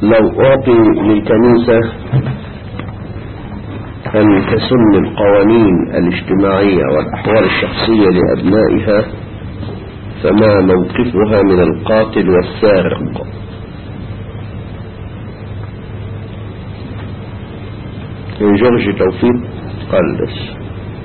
لو أعطي للكنيسة أن تسن القوانين الاجتماعية والأحوال الشخصية لأبنائها فما موقفها من القاتل والسارق جورج توفيق قلس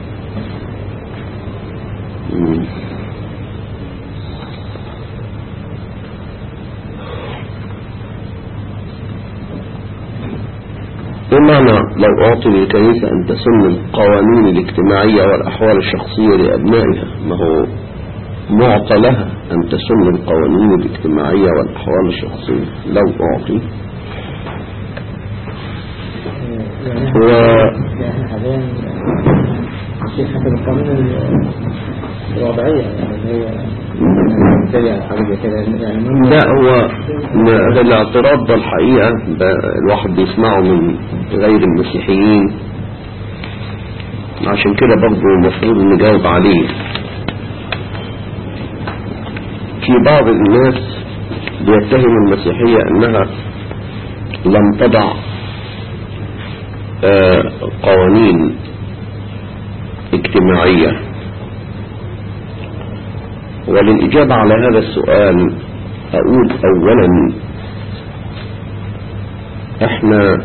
بمعنى لو أعطي للكنيسة أن تسن القوانين الاجتماعية والأحوال الشخصية لأبنائها ما هو معطى لها أن تسن القوانين الاجتماعية والأحوال الشخصية لو أعطي هو يعني حاليا في حسب القانون الوضعية يعني هي تبع حاجة كده يعني من- لا هو م- الاعتراض ده الحقيقة ب- الواحد بيسمعه من غير المسيحيين عشان كده برضه المفروض نجاوب عليه في بعض الناس بيتهموا المسيحية انها لم تضع آه، قوانين اجتماعية وللإجابة على هذا السؤال أقول أولا احنا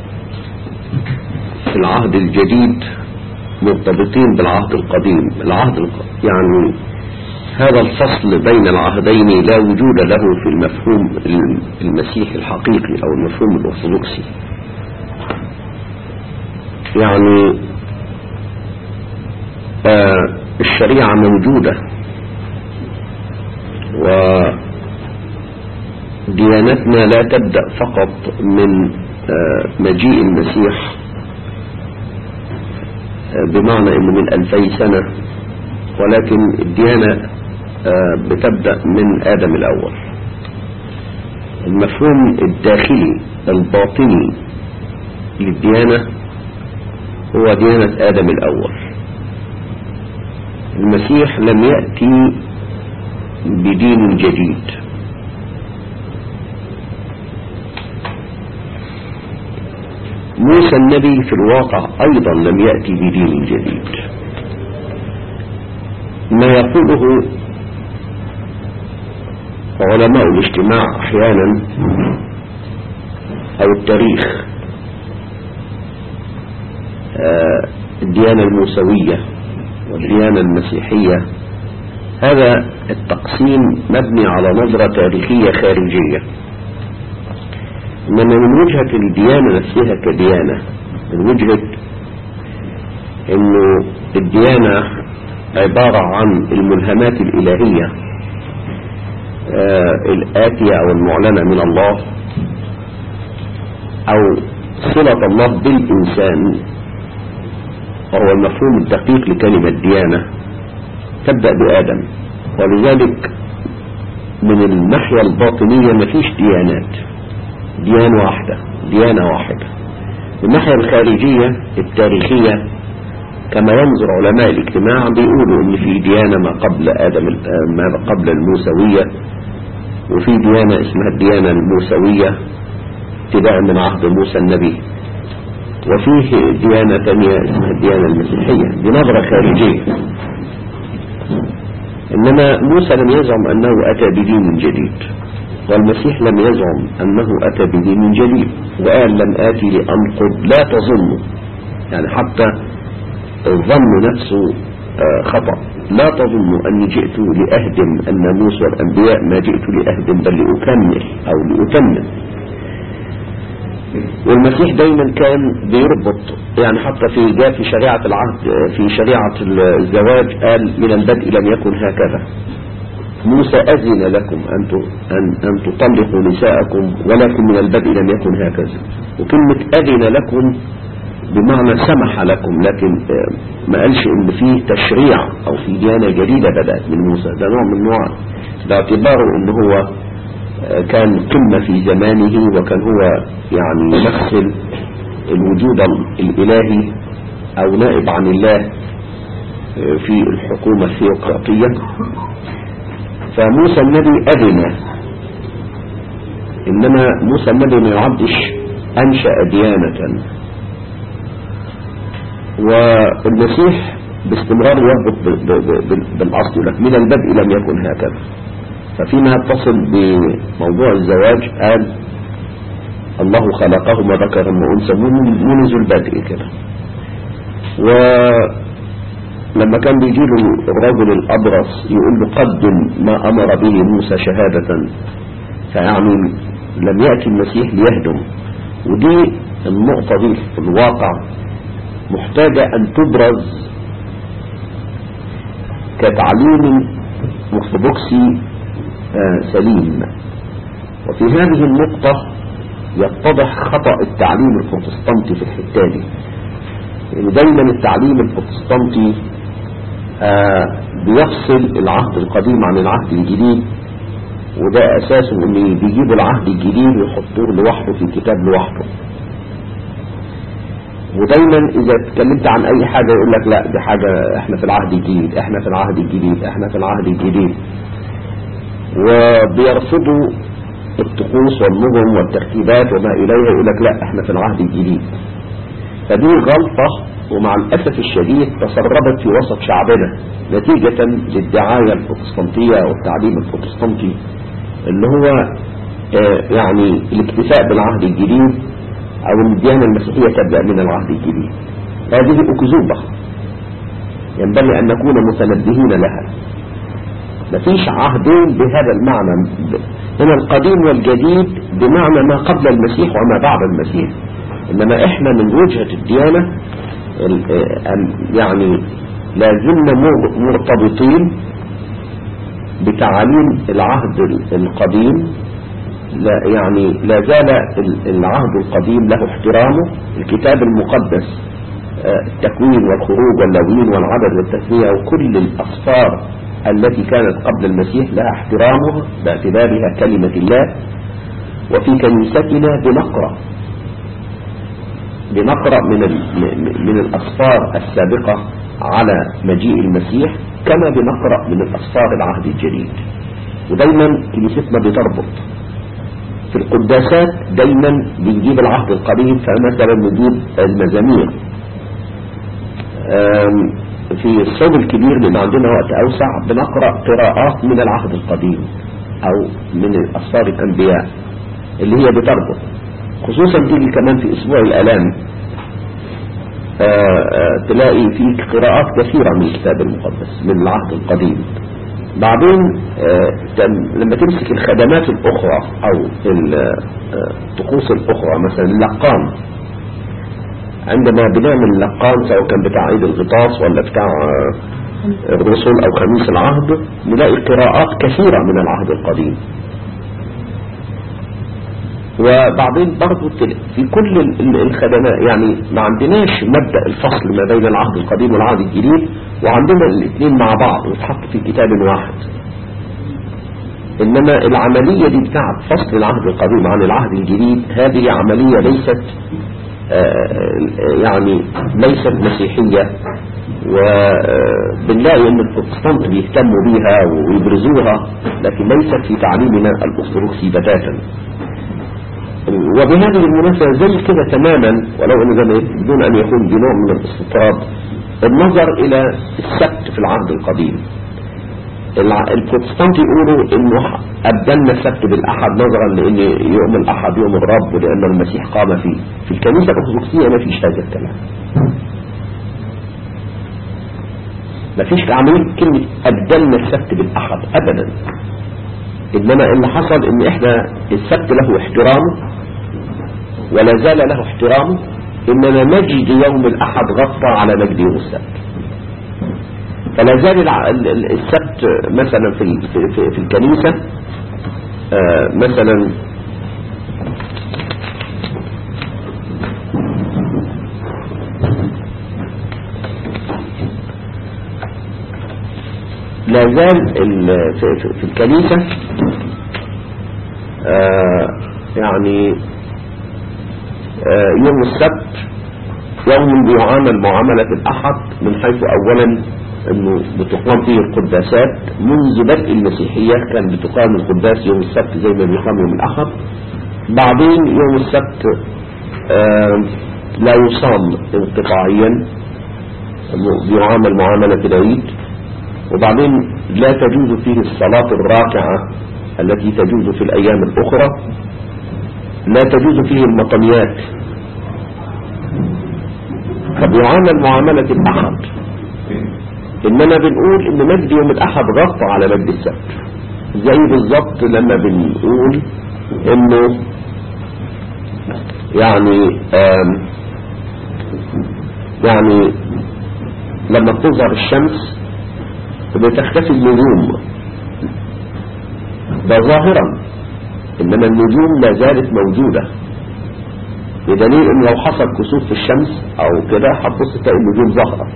في العهد الجديد مرتبطين بالعهد القديم العهد الق... يعني هذا الفصل بين العهدين لا وجود له في المفهوم المسيحي الحقيقي أو المفهوم الأرثوذكسي يعني آه الشريعة موجودة وديانتنا لا تبدأ فقط من آه مجيء المسيح آه بمعنى انه من ألفي سنة ولكن الديانة آه بتبدأ من آدم الأول المفهوم الداخلي الباطني للديانة هو ديانة آدم الأول المسيح لم يأتي بدين جديد موسى النبي في الواقع أيضا لم يأتي بدين جديد ما يقوله علماء الاجتماع أحيانا أو التاريخ آه، الديانة الموسوية والديانة المسيحية هذا التقسيم مبني على نظرة تاريخية خارجية إنما من وجهة الديانة نفسها كديانة من وجهة إنه الديانة عبارة عن الملهمات الإلهية آه الآتية أو المعلنة من الله أو صلة الله بالإنسان وهو المفهوم الدقيق لكلمة ديانة تبدأ بآدم ولذلك من الناحية الباطنية مفيش ديانات ديانة واحدة ديانة واحدة من الناحية الخارجية التاريخية كما ينظر علماء الاجتماع بيقولوا ان في ديانة ما قبل آدم ما قبل الموسوية وفي ديانة اسمها الديانة الموسوية ابتداء من عهد موسى النبي وفيه ديانة تانية اسمها الديانة المسيحية دي نظرة خارجية إنما موسى لم يزعم أنه أتى بدين جديد والمسيح لم يزعم أنه أتى بدين جديد وقال لم آتي لأنقض لا تظنوا يعني حتى الظن نفسه خطأ لا تظنوا أني جئت لأهدم الناموس والأنبياء ما جئت لأهدم بل لأكمل أو لأتمم والمسيح دايما كان بيربط يعني حتى في جاء في شريعة العهد في شريعة الزواج قال من البدء لم يكن هكذا موسى أذن لكم أن أن أن تطلقوا نساءكم ولكن من البدء لم يكن هكذا وكلمة أذن لكم بمعنى سمح لكم لكن ما قالش ان في تشريع او في ديانة جديدة بدأت من موسى ده نوع من نوع باعتباره ان هو كان قمة في زمانه وكان هو يعني يمثل الوجود الإلهي أو نائب عن الله في الحكومة الثيوقراطية فموسى النبي أذن إنما موسى النبي ما يعدش أنشأ ديانة والمسيح باستمرار يربط ب- ب- ب- بالأصل يقول لك من البدء لم يكن هكذا ففيما يتصل بموضوع الزواج قال الله خلقهما ذكرا وأنثى من- منذ البدء كده ولما كان بيجي له الرجل الأبرص يقول له قدم ما أمر به موسى شهادة فيعني لم يأتي المسيح ليهدم ودي النقطة دي في الواقع محتاجة أن تبرز كتعليم أرثوذكسي آه، سليم وفي هذه النقطة يتضح خطأ التعليم البروتستانتي في الحتة دي يعني دايما التعليم البروتستانتي آه، بيفصل العهد القديم عن العهد الجديد وده أساسه ان بيجيبوا العهد الجديد ويحطوه لوحده في كتاب لوحده ودايما اذا اتكلمت عن اي حاجة يقول لك لا دي حاجة احنا في العهد الجديد احنا في العهد الجديد احنا في العهد الجديد وبيرفضوا الطقوس والنظم والترتيبات وما اليها يقول لك لا احنا في العهد الجديد فدي غلطة ومع الأسف الشديد تسربت في وسط شعبنا نتيجة للدعاية البروتستانتية والتعليم البروتستانتي اللي هو آه، يعني الاكتفاء بالعهد الجديد أو الديانة المسيحية تبدأ من العهد الجديد هذه أكذوبة ينبغي أن نكون متنبهين لها مفيش عهدين بهذا المعنى هنا القديم والجديد بمعنى ما قبل المسيح وما بعد المسيح إنما إحنا من وجهة الديانة ال- آه، يعني لازلنا مر- مرتبطين بتعاليم العهد ال- القديم لا يعني لا زال ال- العهد القديم له احترامه الكتاب المقدس آه، التكوين والخروج واللوين والعدد والتثنية وكل الأصفار التي كانت قبل المسيح لها احترامها باعتبارها كلمة الله وفي كنيستنا بنقرأ بنقرأ من ال- من الأصفار السابقة على مجيء المسيح كما بنقرأ من الأصفار العهد الجديد ودايما كنيستنا بتربط في القداسات دايما بنجيب العهد القديم فمثلا نجيب المزامير آم، في الصوم الكبير لأن عندنا وقت أوسع بنقرأ قراءات من العهد القديم أو من الأسفار الأنبياء اللي هي بتربط خصوصا تيجي كمان في أسبوع الآلام آه، آه، تلاقي في قراءات كثيرة من الكتاب المقدس من العهد القديم بعدين آه، تم- لما تمسك الخدمات الأخرى أو ال- آه، الطقوس الأخرى مثلا اللقان عندما بنعمل اللقان سواء كان بتاع عيد الغطاس ولا بتاع آه، الرسل أو خميس العهد نلاقي قراءات كثيرة من العهد القديم وبعدين برضو تل- في كل ال- ال- الخدمات يعني ما عندناش مبدأ الفصل ما بين العهد القديم والعهد الجديد وعندنا الاثنين مع بعض ويتحط في كتاب واحد إنما العملية دي بتاعت فصل العهد القديم عن العهد الجديد هذه عملية ليست آه، يعني ليست مسيحية وبنلاقي ان البروتستانت بيهتموا بيها ويبرزوها لكن ليست في تعليمنا الأرثوذكسي بتاتا وبهذه المناسبة زي كده تماما ولو أنه زي ما يقول بدون أن يكون بنوع من الاستطراد النظر إلى السبت في العهد القديم الع- البروتستانت يقولوا انه ابدلنا السبت بالاحد نظرا لان يوم الاحد يوم الرب ولان المسيح قام فيه في الكنيسه الارثوذكسيه ما فيش هذا الكلام ما فيش عمليه كلمه ابدلنا السبت بالاحد ابدا انما اللي حصل ان احنا السبت له احترامه ولا زال له احترامه انما مجد يوم الاحد غطى على مجد يوم السبت فلا زال الع- ال- ال- السبت مثلا في ال- في, في, في الكنيسة آه، مثلا لا زال ال- في, في, في الكنيسة آه، يعني آه، يوم السبت يوم بيعامل معاملة الأحد من حيث أولا أنه بتقام فيه القداسات منذ بدء المسيحية كان بتقام القداس يوم السبت زي ما بيقام يوم الأحد بعدين يوم السبت آه، لا يصام انقطاعيا يعامل معاملة العيد وبعدين لا تجوز فيه الصلاة الراكعة التي تجوز في الأيام الأخرى لا تجوز فيه المطنيات فبيعامل معاملة الأحد إننا بنقول إن مجد يوم الأحد غطى على مجد السبت زي بالظبط لما بنقول إنه يعني آم يعني لما بتظهر الشمس بتختفي النجوم ده ظاهرا إنما النجوم لا زالت موجودة بدليل إن لو حصل كسوف في الشمس أو كده هتبص تلاقي النجوم ظاهرة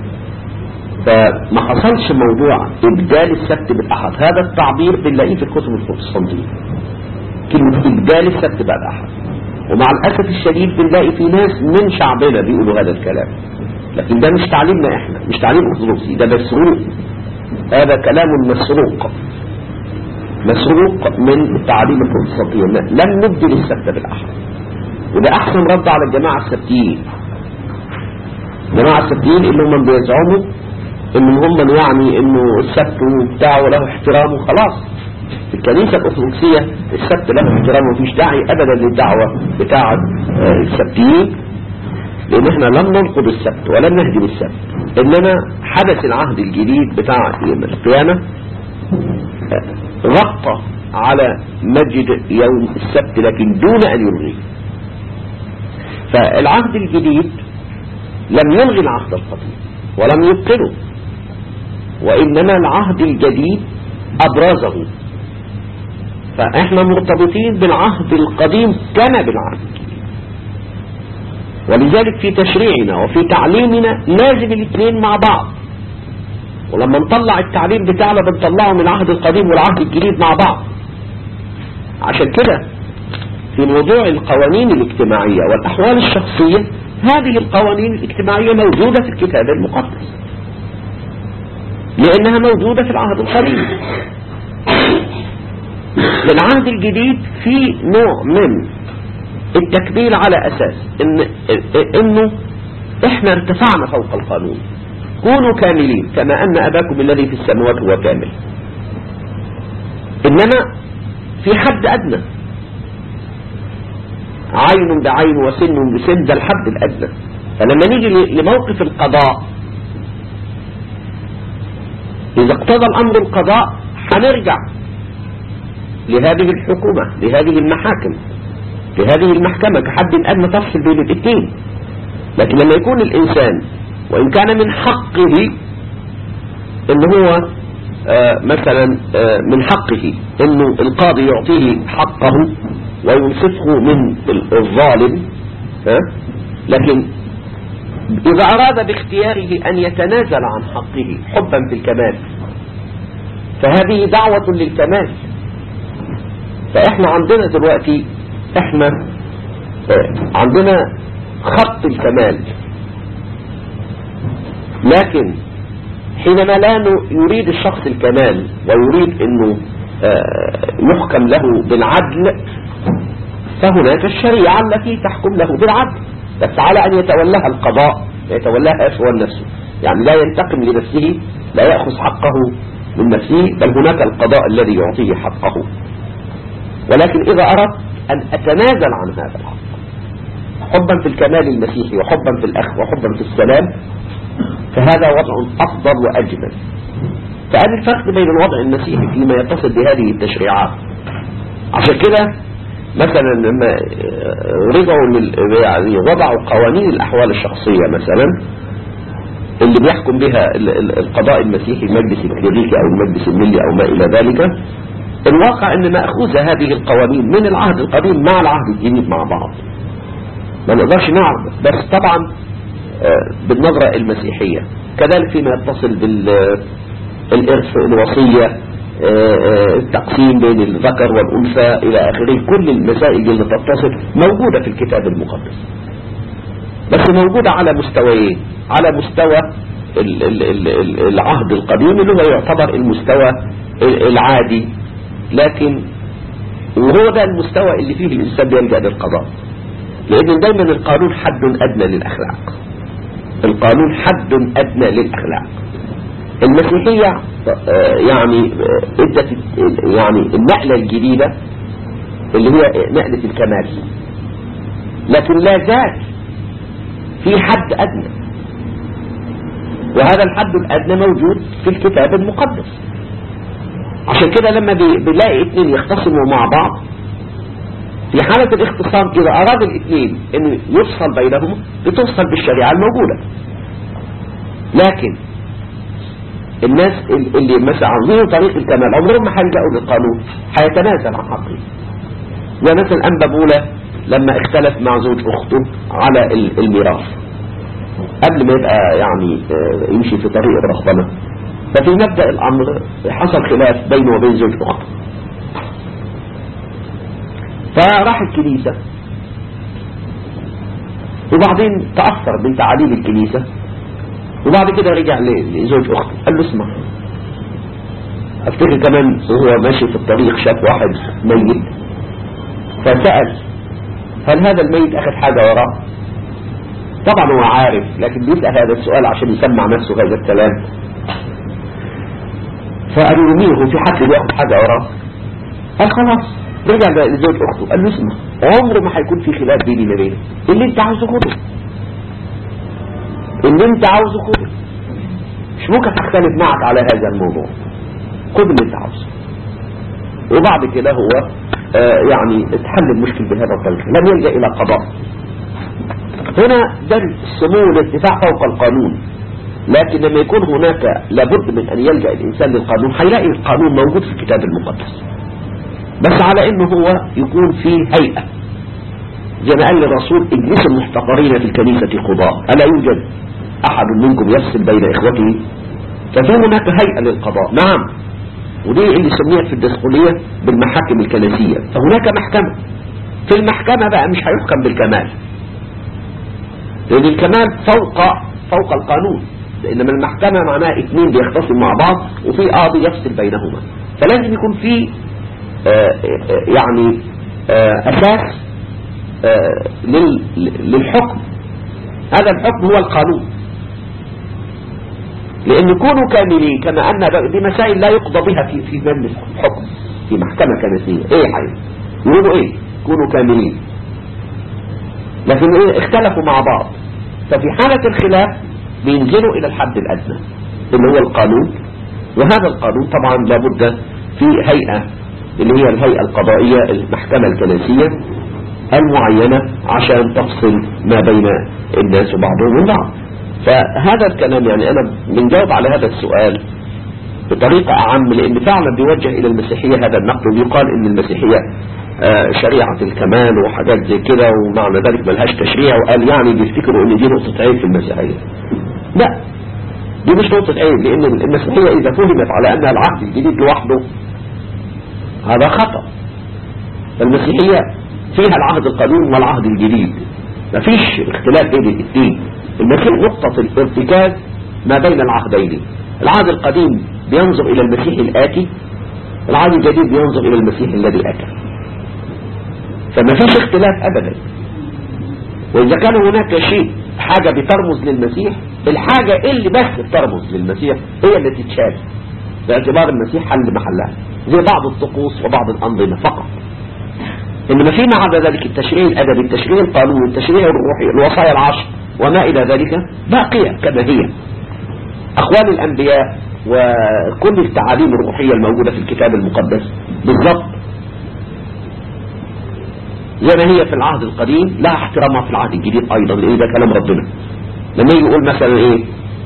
فما حصلش موضوع إبدال السبت بالأحد هذا التعبير بنلاقيه في الكتب البروتستانتية كلمة إبدال السبت بالأحد ومع الأسف الشديد بنلاقي في ناس من شعبنا بيقولوا هذا الكلام لكن ده مش تعليمنا احنا مش تعليم أرثوذكسي ده مسروق هذا كلام مسروق مسروق من التعاليم البروتستانتية لم نبدل السبت بالأحد وده أحسن رد على الجماعة السبتيين الجماعة السبتيين اللي هم بيزعموا ان هم يعني انه السبت بتاعه له احترام وخلاص في الكنيسة الأرثوذكسية السبت له احترام ومفيش داعي أبدا للدعوة بتاعة السبتيين لأن احنا لم ننقض السبت ولم نهدم السبت إنما حدث العهد الجديد بتاع القيامة غطى على مجد يوم السبت لكن دون أن يلغيه فالعهد الجديد لم يلغي العهد القديم ولم يبطله وإنما العهد الجديد أبرزه فإحنا مرتبطين بالعهد القديم كما بالعهد الجديد ولذلك في تشريعنا وفي تعليمنا لازم الاثنين مع بعض ولما نطلع التعليم بتاعنا بنطلعه من العهد القديم والعهد الجديد مع بعض عشان كده في موضوع القوانين الاجتماعية والأحوال الشخصية هذه القوانين الاجتماعية موجودة في الكتاب المقدس لأنها موجودة في العهد القديم في العهد الجديد في نوع من التكبير على أساس إن إنه إحنا ارتفعنا فوق القانون كونوا كاملين كما أن أباكم الذي في السماوات هو كامل إنما في حد أدنى عين بعين وسن بسن ده الحد الأدنى فلما نيجي لموقف القضاء إذا اقتضى الأمر القضاء هنرجع لهذه الحكومة لهذه المحاكم لهذه المحكمة كحد أدنى تفصل بين الاثنين لكن لما يكون الإنسان وإن كان من حقه إن هو آه مثلا آه من حقه إنه القاضي يعطيه حقه وينصفه من الظالم لكن إذا أراد باختياره أن يتنازل عن حقه حبا في الكمال فهذه دعوة للكمال فإحنا عندنا دلوقتي إحنا عندنا خط الكمال لكن حينما لا يريد الشخص الكمال ويريد أنه يحكم له بالعدل فهناك الشريعة التي تحكم له بالعدل بس على أن يتولاها القضاء يتولاها هو نفسه يعني لا ينتقم لنفسه لا يأخذ حقه من نفسه بل هناك القضاء الذي يعطيه حقه ولكن إذا أردت أن أتنازل عن هذا الحق حبا في الكمال المسيحي وحبا في الأخ وحبا في السلام فهذا وضع أفضل وأجمل فهذا الفرق بين الوضع المسيحي فيما يتصل بهذه التشريعات عشان كده مثلا لما رجعوا يعني وضعوا قوانين الأحوال الشخصية مثلا اللي بيحكم بها القضاء المسيحي المجلس الكليريكي أو المجلس الملي أو ما إلى ذلك الواقع أن مأخوذ هذه القوانين من العهد القديم مع العهد الجديد مع بعض ما نقدرش نعرف بس طبعا بالنظرة المسيحية كذلك فيما يتصل بالإرث الوصية التقسيم بين الذكر والأنثى إلى آخره كل المسائل اللي تتصل موجودة في الكتاب المقدس بس موجودة على مستويين على مستوى ال ال ال العهد القديم اللي هو يعتبر المستوى العادي لكن وهو ده المستوى اللي فيه الإنسان بيلجأ للقضاء لأن دايما القانون حد أدنى للأخلاق القانون حد أدنى للأخلاق المسيحية آه، يعني آه، ادت يعني النقلة الجديدة اللي هي نقلة الكمال لكن لا زال في حد أدنى وهذا الحد الأدنى موجود في الكتاب المقدس عشان كده لما بي- بيلاقي اتنين يختصموا مع بعض في حالة الاختصام إذا أراد الاثنين أن يفصل بينهم بتفصل بالشريعة الموجودة لكن الناس ال- اللي مثلا عاوزين طريق الكمال عمرهم ما هيلجأوا للقانون هيتنازل عن حقه زي مثلا أنبا بولا لما اختلف مع زوج أخته على ال- الميراث قبل ما يبقى يعني آه، يمشي في طريق الرهبنة ففي مبدأ الأمر حصل خلاف بينه وبين زوج أخته فراح الكنيسة وبعدين تأثر بتعاليم الكنيسة وبعد كده رجع ل- لزوج أخته قال له اسمع افتكر كمان وهو ماشي في الطريق شاف واحد ميت فسأل هل هذا الميت أخذ حاجة وراه طبعا هو عارف لكن بيسأل هذا السؤال عشان يسمع نفسه هذا الكلام فقالوا له مين هو في حد بياخد حاجة وراه قال خلاص رجع لزوج أخته قال له اسمع عمره ما هيكون في خلاف بيني وبينك اللي انت عاوزه خده اللي انت عاوزه خده مش ممكن هختلف معك على هذا الموضوع خد اللي انت عاوزه وبعد كده هو آه يعني اتحل المشكل بهذا الطريقة لم يلجأ إلى قضاء هنا ده سمو الارتفاع فوق القانون لكن لما يكون هناك لابد من أن يلجأ الإنسان للقانون هيلاقي القانون موجود في الكتاب المقدس بس على انه هو يكون في هيئة زي ما قال الرسول اجلسوا المحتقرين في الكنيسة قضاء ألا يوجد أحد منكم يفصل بين إخوته ففي هناك هيئة للقضاء نعم ودي اللي سميت في الدسقلية بالمحاكم الكنسية فهناك محكمة في المحكمة بقى مش هيحكم بالكمال لأن الكمال فوق فوق القانون إنما المحكمة معناها اثنين بيختصموا مع بعض وفي قاضي يفصل بينهما فلازم يكون في آه، آه، يعني آه، أساس آه، لل- للحكم هذا الحكم هو القانون لأن كونوا كاملين كما أن دي مسائل لا يقضى بها في في مجلس حكم في محكمة كنسية إيه حي يقولوا إيه كونوا كاملين لكن إيه اختلفوا مع بعض ففي حالة الخلاف بينزلوا إلى الحد الأدنى اللي هو القانون وهذا القانون طبعا لابد في هيئة اللي هي الهيئة القضائية المحكمة الكنسية المعينة عشان تفصل ما بين الناس وبعضهم البعض فهذا الكلام يعني أنا بنجاوب على هذا السؤال بطريقة أعم لأن فعلا بيوجه إلى المسيحية هذا النقد ويقال إن المسيحية آه، شريعة الكمال وحاجات زي كده ومعنى ذلك ملهاش تشريع وقال يعني بيفتكروا إن دي نقطة عيب في المسيحية لا دي مش نقطة عيب لأن المسيحية إذا فهمت على أنها العهد الجديد لوحده هذا خطأ المسيحية فيها العهد القديم والعهد الجديد مفيش اختلاف بين الاثنين المسيح نقطة الارتكاز ما بين العهدين العهد القديم بينظر إلى المسيح الآتي العهد الجديد بينظر إلى المسيح الذي أتى فما فيش اختلاف أبدا وإذا كان هناك شيء حاجة بترمز للمسيح الحاجة اللي بس بترمز للمسيح هي اللي تتشال باعتبار المسيح حل محلها زي بعض الطقوس وبعض الأنظمة فقط إنما فيما عدا ذلك التشريع الأدبي التشريع القانوني التشريع الروحي الوصايا العشر وما إلى ذلك باقية كما هي أقوال الأنبياء وكل التعاليم الروحية الموجودة في الكتاب المقدس بالضبط زي ما هي في العهد القديم لها احترامها في العهد الجديد أيضا لأن ده كلام ربنا لما يجي يقول مثلا إيه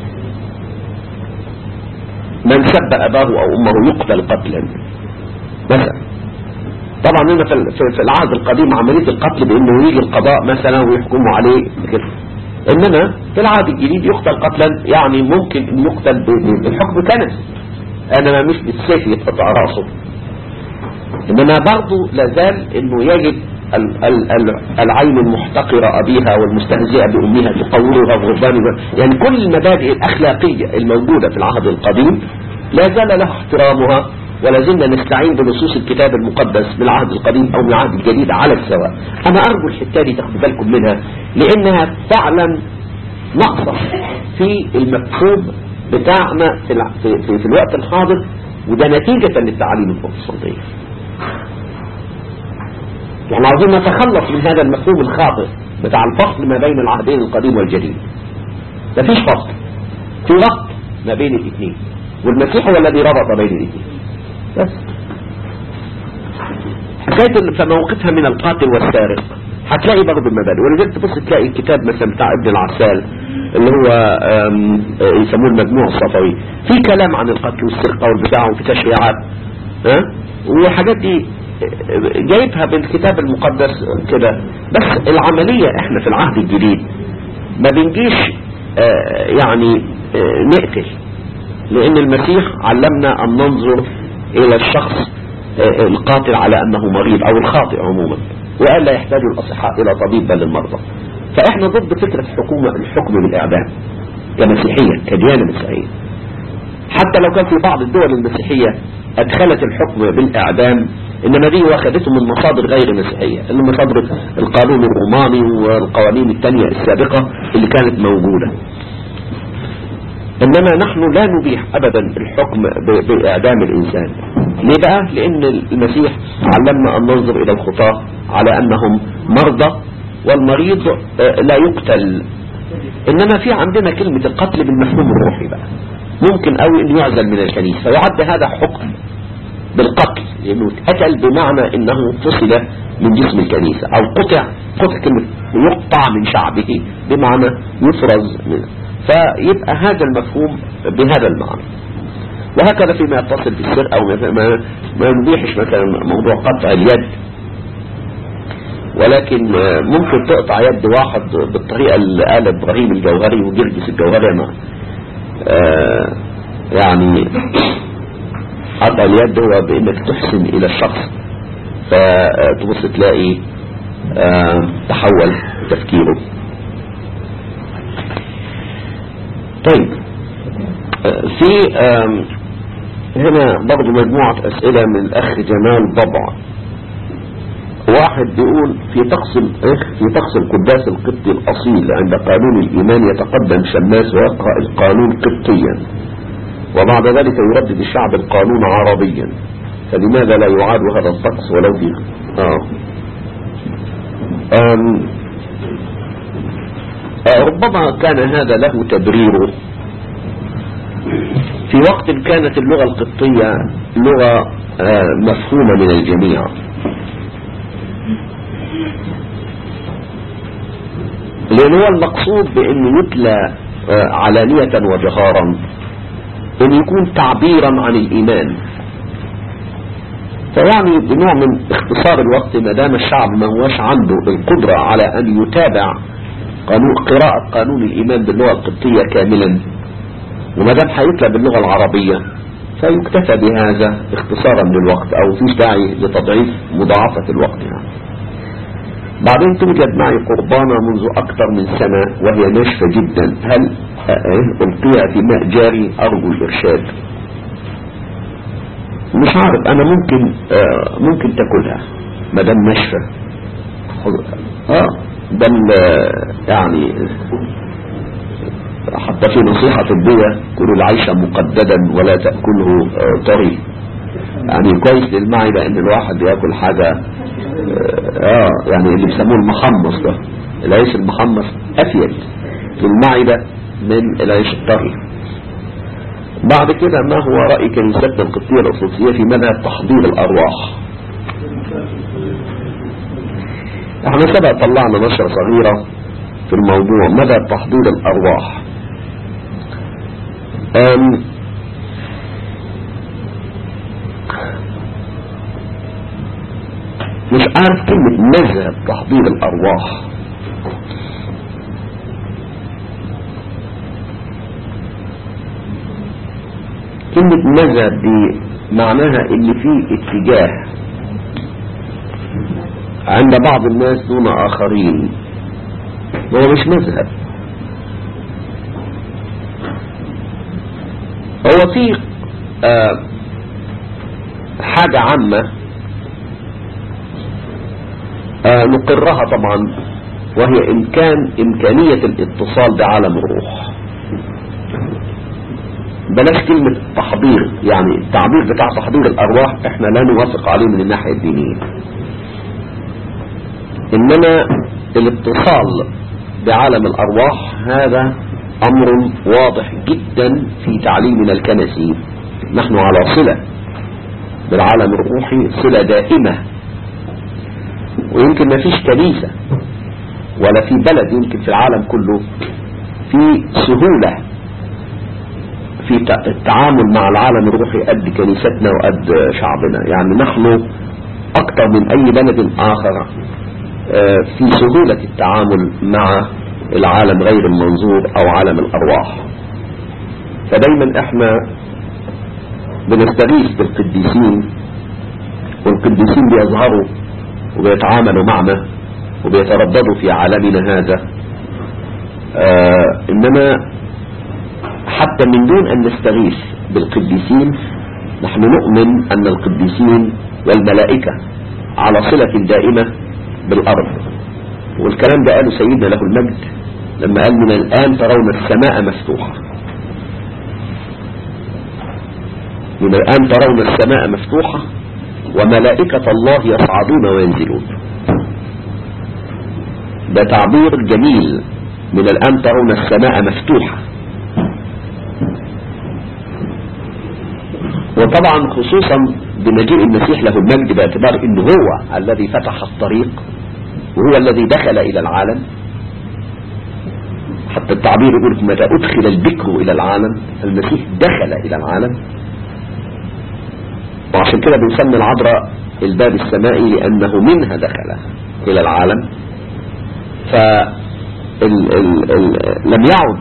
من سب أباه أو أمه يقتل قتلا مثلا طبعا هنا في في العهد القديم عملية القتل بأنه يجي القضاء مثلا ويحكموا عليه كده إنما في العهد الجديد يقتل قتلا يعني ممكن أن يقتل ب- بالحكم كنس أنما مش بالسيف يتقطع رأسه إنما برضه لازال أنه يجب ال- ال- ال- العين المحتقرة أبيها والمستهزئة بأمها تقولها غربانها يعني كل المبادئ الأخلاقية الموجودة في العهد القديم لا زال له احترامها ولا زلنا نستعين بنصوص الكتاب المقدس بالعهد القديم أو بالعهد الجديد على السواء أنا أرجو الحتة دي تاخدوا بالكم منها لأنها فعلا نقصة في المفهوم بتاعنا في, الع- في, في, في الوقت الحاضر وده نتيجة للتعاليم البروتستانتية يعني عاوزين نتخلص من هذا المفهوم الخاطئ بتاع الفصل ما بين العهدين القديم والجديد مفيش فصل في ربط ما بين الاثنين والمسيح هو الذي ربط بين الاثنين بس حكاية ال- فموقفها من القاتل والسارق هتلاقي برضه المبادئ ولذلك تبص تلاقي الكتاب مثلا بتاع ابن العسال اللي هو آم، آه، يسموه المجموع الصفوي في كلام عن القتل والسرقة والبتاع وفي تشريعات ها والحاجات دي آه، جايبها بالكتاب المقدس كده بس العملية احنا في العهد الجديد ما بنجيش آه، يعني آه، نقتل لأن المسيح علمنا أن ننظر إلى الشخص آه، القاتل على أنه مريض أو الخاطئ عموما وقال لا يحتاج الأصحاء إلى طبيب بل المرضى فإحنا ضد فكرة حكومة الحكم بالإعدام كمسيحية كديانة مسيحية حتى لو كان في بعض الدول المسيحية أدخلت الحكم بالإعدام إنما دي واخدته من مصادر غير مسيحية اللي مصادر القانون الروماني والقوانين التانية السابقة اللي كانت موجودة إنما نحن لا نبيح أبدا الحكم ب- بإعدام الإنسان ليه بقى؟ لأن المسيح علمنا أن ننظر إلى الخطاة على أنهم مرضى والمريض آه، لا يقتل إنما في عندنا كلمة القتل بالمفهوم الروحي بقى ممكن قوي أن يعزل من الكنيسة فيعد هذا حكم بالقتل لأنه اتقتل بمعنى أنه فصل من جسم الكنيسة أو قطع قطع كلمة يقطع من شعبه بمعنى يفرز منه فيبقى هذا المفهوم بهذا المعنى وهكذا فيما يتصل بالسرقة وما ما ما نبيحش مثلا موضوع قطع اليد ولكن آه، ممكن تقطع يد واحد بالطريقة اللي قال إبراهيم الجوهري وجرجس الجوهري ما آه، يعني قطع اليد هو بانك تحسن الى الشخص فتبص تلاقي آه، تحول تفكيره طيب آه، في آم، هنا برضو مجموعة اسئلة من الاخ جمال ضبع واحد بيقول في طقس إيه؟ في طقس القداس القبطي الاصيل عند قانون الايمان يتقدم شماس ويقرأ القانون قبطيا وبعد ذلك يردد الشعب القانون عربيا فلماذا لا يعاد هذا الطقس ولو في آه. آم. آه ربما كان هذا له تبريره في وقت كانت اللغة القبطية لغة آه مفهومة من الجميع لأن هو المقصود بأنه يتلى آه علانية وجهارا أن يكون تعبيرا عن الإيمان فيعني بنوع من اختصار الوقت ما دام الشعب ما هوش عنده القدرة على أن يتابع قانون قراءة قانون الإيمان باللغة القبطية كاملا وما دام هيتلى باللغة العربية فيكتفى بهذا اختصارا للوقت أو فيش داعي لتضعيف مضاعفة الوقت يعني. بعدين توجد معي قربانة منذ أكثر من سنة وهي ناشفة جدا هل ألقيها في ماء جاري أرجو الإرشاد مش عارف أنا ممكن آه ممكن تاكلها ما دام ناشفة اه ده يعني حتى في نصيحة طبية كلوا العيش مقددا ولا تأكله آه طري يعني كويس للمعدة ان الواحد ياكل حاجة اه يعني اللي بيسموه المحمص ده العيش المحمص افيد في المعدة من العيش الطري بعد كده ما هو رأي كنيستنا القبطية الأساسية في مدى تحضير الأرواح احنا سبق طلعنا نشرة صغيرة في الموضوع مدى تحضير الأرواح أم مش عارف كلمة مذهب تحضير الأرواح كلمة مذهب دي معناها اللي فيه اتجاه عند بعض الناس دون آخرين هو مش مذهب هو في آه حاجة عامة آه، نقرها طبعا وهي إمكان إمكانية الاتصال بعالم الروح بلاش كلمة تحضير يعني التعبير بتاع تحضير الأرواح احنا لا نوافق عليه من الناحية الدينية إنما الاتصال بعالم الأرواح هذا أمر واضح جدا في تعليمنا الكنسي نحن على صلة بالعالم الروحي صلة دائمة ويمكن ما فيش كنيسة ولا في بلد يمكن في العالم كله في سهولة في التعامل مع العالم الروحي قد كنيستنا وقد شعبنا يعني نحن أكثر من أي بلد آخر في سهولة التعامل مع العالم غير المنظور أو عالم الأرواح فدايما احنا بنستغيث بالقديسين والقديسين بيظهروا وبيتعاملوا معنا وبيترددوا في عالمنا هذا آه إنما حتى من دون أن نستغيث بالقديسين نحن نؤمن أن القديسين والملائكة على صلة دائمة بالأرض والكلام ده قاله سيدنا له المجد لما قال من الآن ترون السماء مفتوحة من الآن ترون السماء مفتوحة وملائكة الله يصعدون وينزلون ده تعبير جميل من الآن ترون السماء مفتوحة وطبعا خصوصا بمجيء المسيح له المجد باعتبار انه هو الذي فتح الطريق وهو الذي دخل الى العالم حتى التعبير يقول متى ادخل البكر الى العالم المسيح دخل الى العالم وعشان كده بنسمي العذراء الباب السمائي لانه منها دخل الى العالم ف ال ال ال لم يعد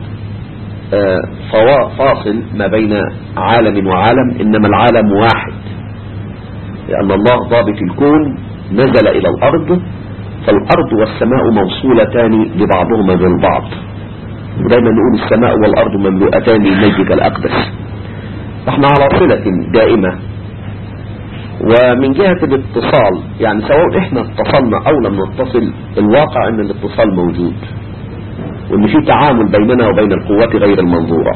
فاصل ما بين عالم وعالم إنما العالم واحد لأن الله ضابط الكون نزل إلى الأرض فالأرض والسماء موصولتان لبعضهما بالبعض ودايما نقول السماء والأرض مملوءتان لمجدك الأقدس فاحنا على صلة دائمة ومن جهة الاتصال يعني سواء احنا اتصلنا او لم نتصل الواقع ان الاتصال موجود وان في تعامل بيننا وبين القوات غير المنظورة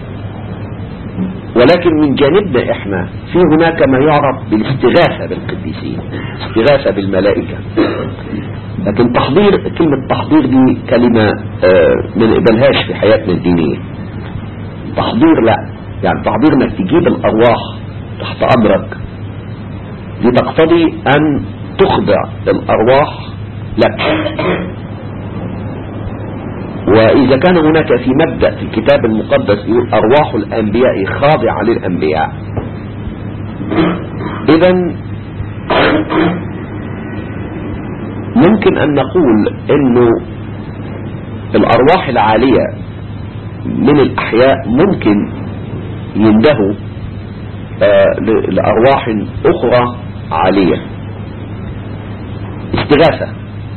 ولكن من جانبنا احنا في هناك ما يعرف بالاستغاثة بالقديسين استغاثة بالملائكة لكن تحضير كلمة تحضير دي كلمة ما نقبلهاش في حياتنا الدينية تحضير لا يعني تحضير انك تجيب الارواح تحت امرك دي تقتضي ان تخضع الارواح لك وإذا كان هناك في مبدأ في الكتاب المقدس يقول أرواح الأنبياء خاضعة للأنبياء إذا ممكن أن نقول أنه الأرواح العالية من الأحياء ممكن يندهوا آه لأرواح أخرى عالية استغاثة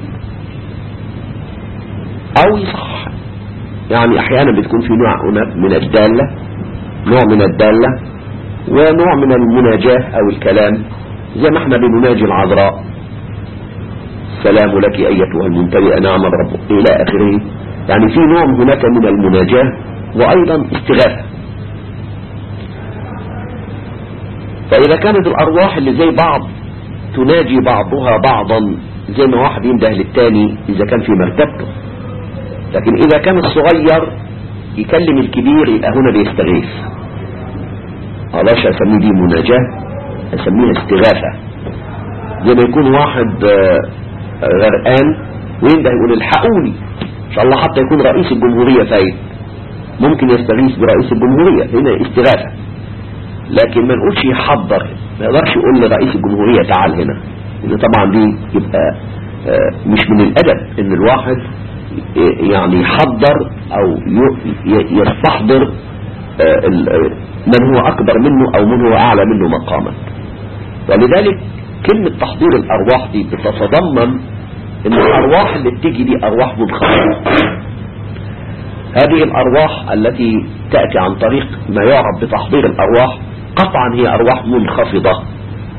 أو يصح يعني أحيانا بتكون في نوع من الدالة نوع من الدالة ونوع من المناجاة أو الكلام زي ما احنا بنناجي العذراء سلام لك أيتها الممتلئة نعم الرب إلى آخره يعني في نوع هناك من المناجاة وأيضا استغاثة فإذا كانت الأرواح اللي زي بعض تناجي بعضها بعضا زي ما واحد ينده للتاني إذا كان في مرتبته لكن إذا كان الصغير يكلم الكبير يبقى هنا بيستغيث علاش أسميه دي مناجاة أسميها استغاثة زي ما يكون واحد غرقان وينده يقول الحقوني إن شاء الله حتى يكون رئيس الجمهورية فايد ممكن يستغيث برئيس الجمهورية هنا استغاثة لكن ما نقولش يحضر ما يقدرش يقول لرئيس الجمهورية تعال هنا لأن طبعا دي يبقى مش من الأدب إن الواحد يعني يحضر او يستحضر من هو اكبر منه او من هو اعلى منه مقاما ولذلك كلمة تحضير الارواح دي بتتضمن ان الارواح اللي بتيجي دي ارواح منخفضة هذه الارواح التي تأتي عن طريق ما يعرف بتحضير الارواح قطعا هي ارواح منخفضة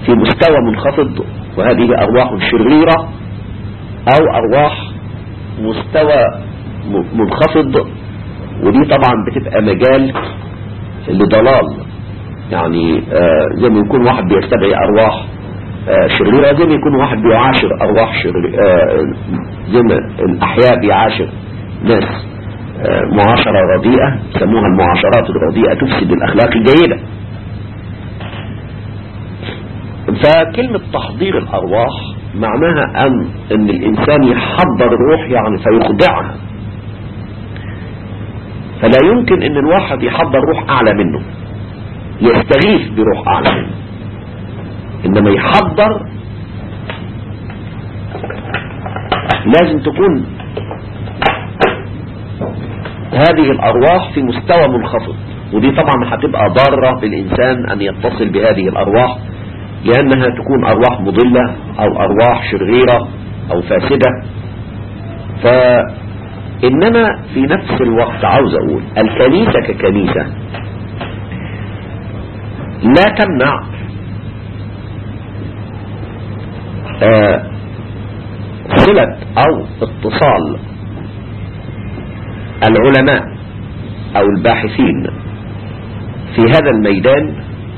في مستوى منخفض وهذه أرواح شريرة أو أرواح مستوى منخفض ودي طبعا بتبقى مجال لضلال يعني آه زي ما يكون واحد بيستدعي أرواح آه شريرة زي ما يكون واحد بيعاشر أرواح شريرة آه زي ما الأحياء بيعاشر ناس معاشرة رديئة يسموها المعاشرات الرديئة تفسد الأخلاق الجيدة فكلمة تحضير الأرواح معناها أن, أن الإنسان يحضر الروح يعني فيخضعها فلا يمكن أن الواحد يحضر روح أعلى منه يستغيث بروح أعلى منه إنما يحضر لازم تكون هذه الأرواح في مستوى منخفض ودي طبعا هتبقى ضارة بالإنسان أن يتصل بهذه الأرواح لأنها تكون أرواح مضلة أو أرواح شريرة أو فاسدة فإنما في نفس الوقت عاوز أقول الكنيسة ككنيسة لا تمنع آه صلة أو اتصال العلماء أو الباحثين في هذا الميدان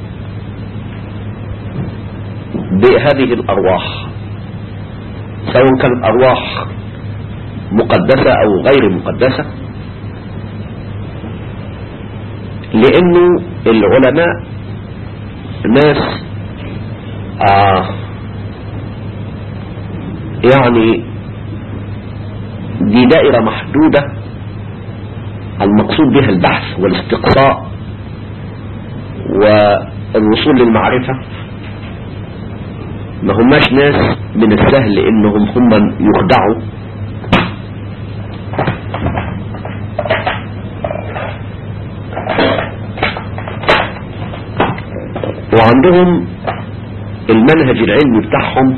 بهذه الأرواح سواء كانت أرواح مقدسة أو غير مقدسة لأنه العلماء ناس آه يعني دي دائرة محدودة المقصود بها البحث والاستقصاء والوصول للمعرفة ما هماش ناس من السهل انهم هم يخدعوا وعندهم المنهج العلمي بتاعهم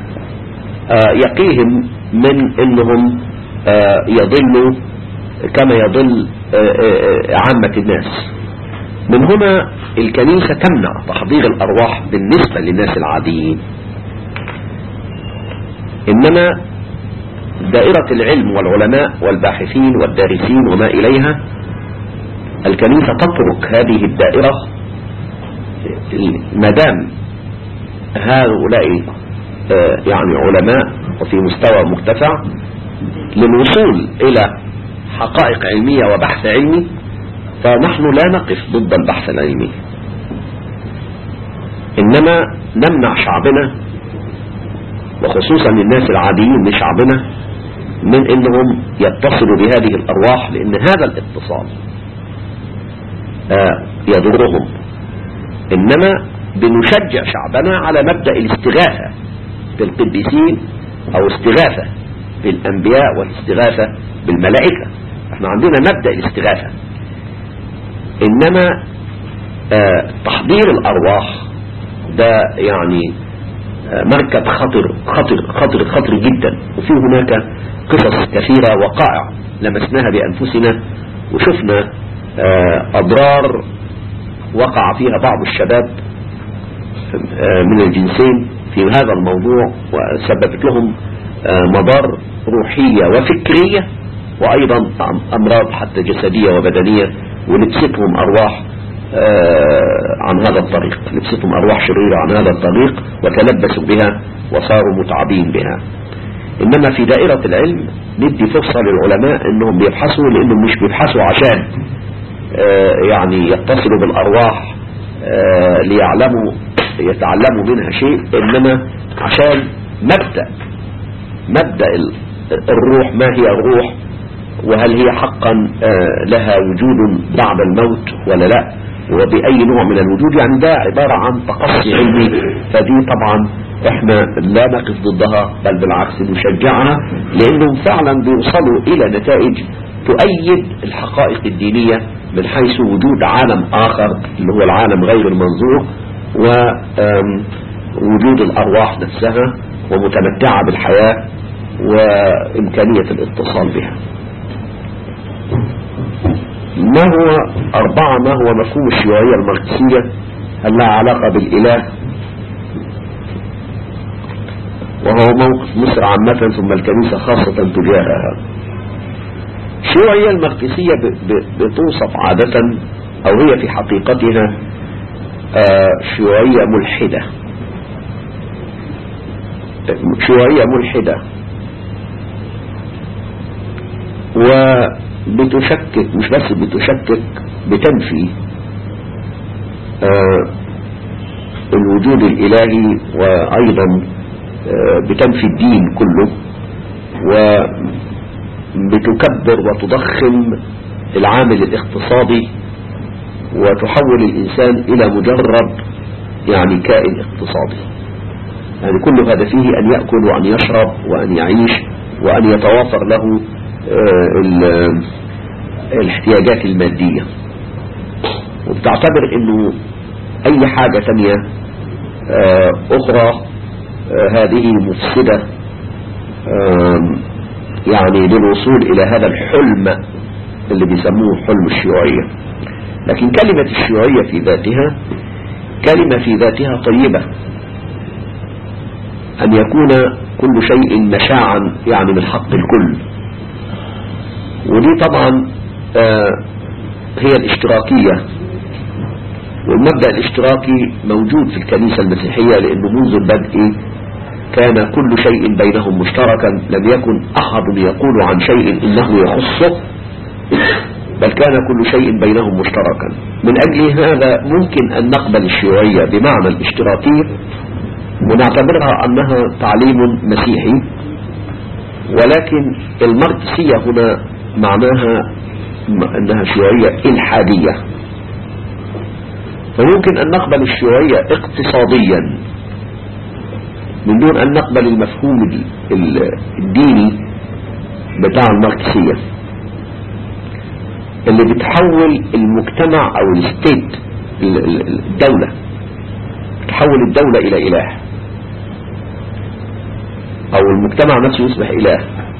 يقيهم من انهم يضلوا كما يضل عامة الناس من هنا الكنيسة تمنع تحضير الأرواح بالنسبة للناس العاديين إنما دائرة العلم والعلماء والباحثين والدارسين وما إليها الكنيسة تترك هذه الدائرة مدام هؤلاء يعني علماء وفي مستوى مرتفع للوصول إلى حقائق علمية وبحث علمي فنحن لا نقف ضد البحث العلمي إنما نمنع شعبنا وخصوصا الناس العاديين من شعبنا من انهم يتصلوا بهذه الارواح لان هذا الاتصال آه يضرهم انما بنشجع شعبنا على مبدأ الاستغاثة بالقديسين او استغاثة بالانبياء والاستغاثة بالملائكة احنا عندنا مبدأ الاستغاثة انما آه تحضير الارواح ده يعني مركب خطر خطر خطر خطر جدا وفي هناك قصص كثيرة وقائع لمسناها بأنفسنا وشفنا أضرار وقع فيها بعض الشباب من الجنسين في هذا الموضوع وسببت لهم مضار روحية وفكرية وأيضا أمراض حتى جسدية وبدنية ولبستهم أرواح عن هذا الطريق لبستهم أرواح شريرة عن هذا الطريق وتلبسوا بها وصاروا متعبين بها إنما في دائرة العلم ندي فرصة للعلماء أنهم بيبحثوا لأنهم مش بيبحثوا عشان يعني يتصلوا بالأرواح ليعلموا يتعلموا منها شيء إنما عشان مبدأ مبدأ الروح ما هي الروح وهل هي حقا لها وجود بعد الموت ولا لا وبأي نوع من الوجود يعني ده عبارة عن تقصي علمي فدي طبعا احنا لا نقف ضدها بل بالعكس نشجعها لانهم فعلا بيوصلوا الى نتائج تؤيد الحقائق الدينية من حيث وجود عالم اخر اللي هو العالم غير المنظور ووجود الارواح نفسها ومتمتعة بالحياة وامكانية الاتصال بها ما هو أربعة ما هو مفهوم الشيوعية الماركسية هل لها علاقة بالإله وهو موقف مصر عامة ثم الكنيسة خاصة تجاهها الشيوعية الماركسية ب- ب- بتوصف عادة أو هي في حقيقتها آه، شيوعية ملحدة شيوعية ملحدة وبتشكك مش بس بتشكك بتنفي آه، الوجود الإلهي وأيضا آه، بتنفي الدين كله وبتكبر وتضخم العامل الاقتصادي وتحول الإنسان إلى مجرد يعني كائن اقتصادي يعني كل هدفه أن يأكل وأن يشرب وأن يعيش وأن يتوافر له آه، ال- الاحتياجات المادية وبتعتبر أنه أي حاجة تانية آه، أخرى آه، هذه مفسدة آم، يعني للوصول إلى هذا الحلم اللي بيسموه حلم الشيوعية لكن كلمة الشيوعية في ذاتها كلمة في ذاتها طيبة أن يكون كل شيء مشاعا يعني من حق الكل ودي طبعا آه، هي الاشتراكية والمبدأ الاشتراكي موجود في الكنيسة المسيحية لأنه منذ البدء كان كل شيء بينهم مشتركا لم يكن أحد يقول عن شيء إنه يخصه بل كان كل شيء بينهم مشتركا من أجل هذا ممكن أن نقبل الشيوعية بمعنى الاشتراكية ونعتبرها أنها تعليم مسيحي ولكن الماركسية هنا معناها أنها شيوعية إلحادية فممكن أن نقبل الشيوعية اقتصاديا من دون أن نقبل المفهوم ال- ال- الديني بتاع الماركسية اللي بتحول المجتمع أو الستيت ال- ال- الدولة تحول الدولة إلى إله أو المجتمع نفسه يصبح إله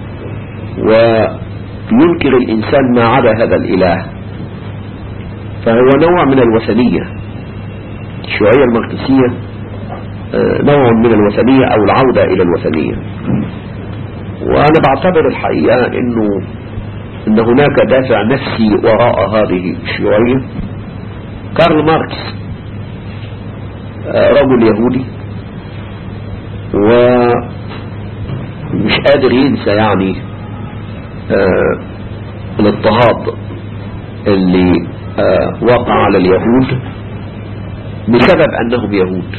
وينكر الإنسان ما عدا هذا الإله فهو نوع من الوثنية الشيوعية الماركسية آه، نوع من الوثنية أو العودة إلى الوثنية وأنا بعتبر الحقيقة أنه أن هناك دافع نفسي وراء هذه الشيوعية كارل ماركس آه، رجل يهودي ومش قادر ينسى يعني آه، الاضطهاد اللي آه، وقع على اليهود بسبب أنهم يهود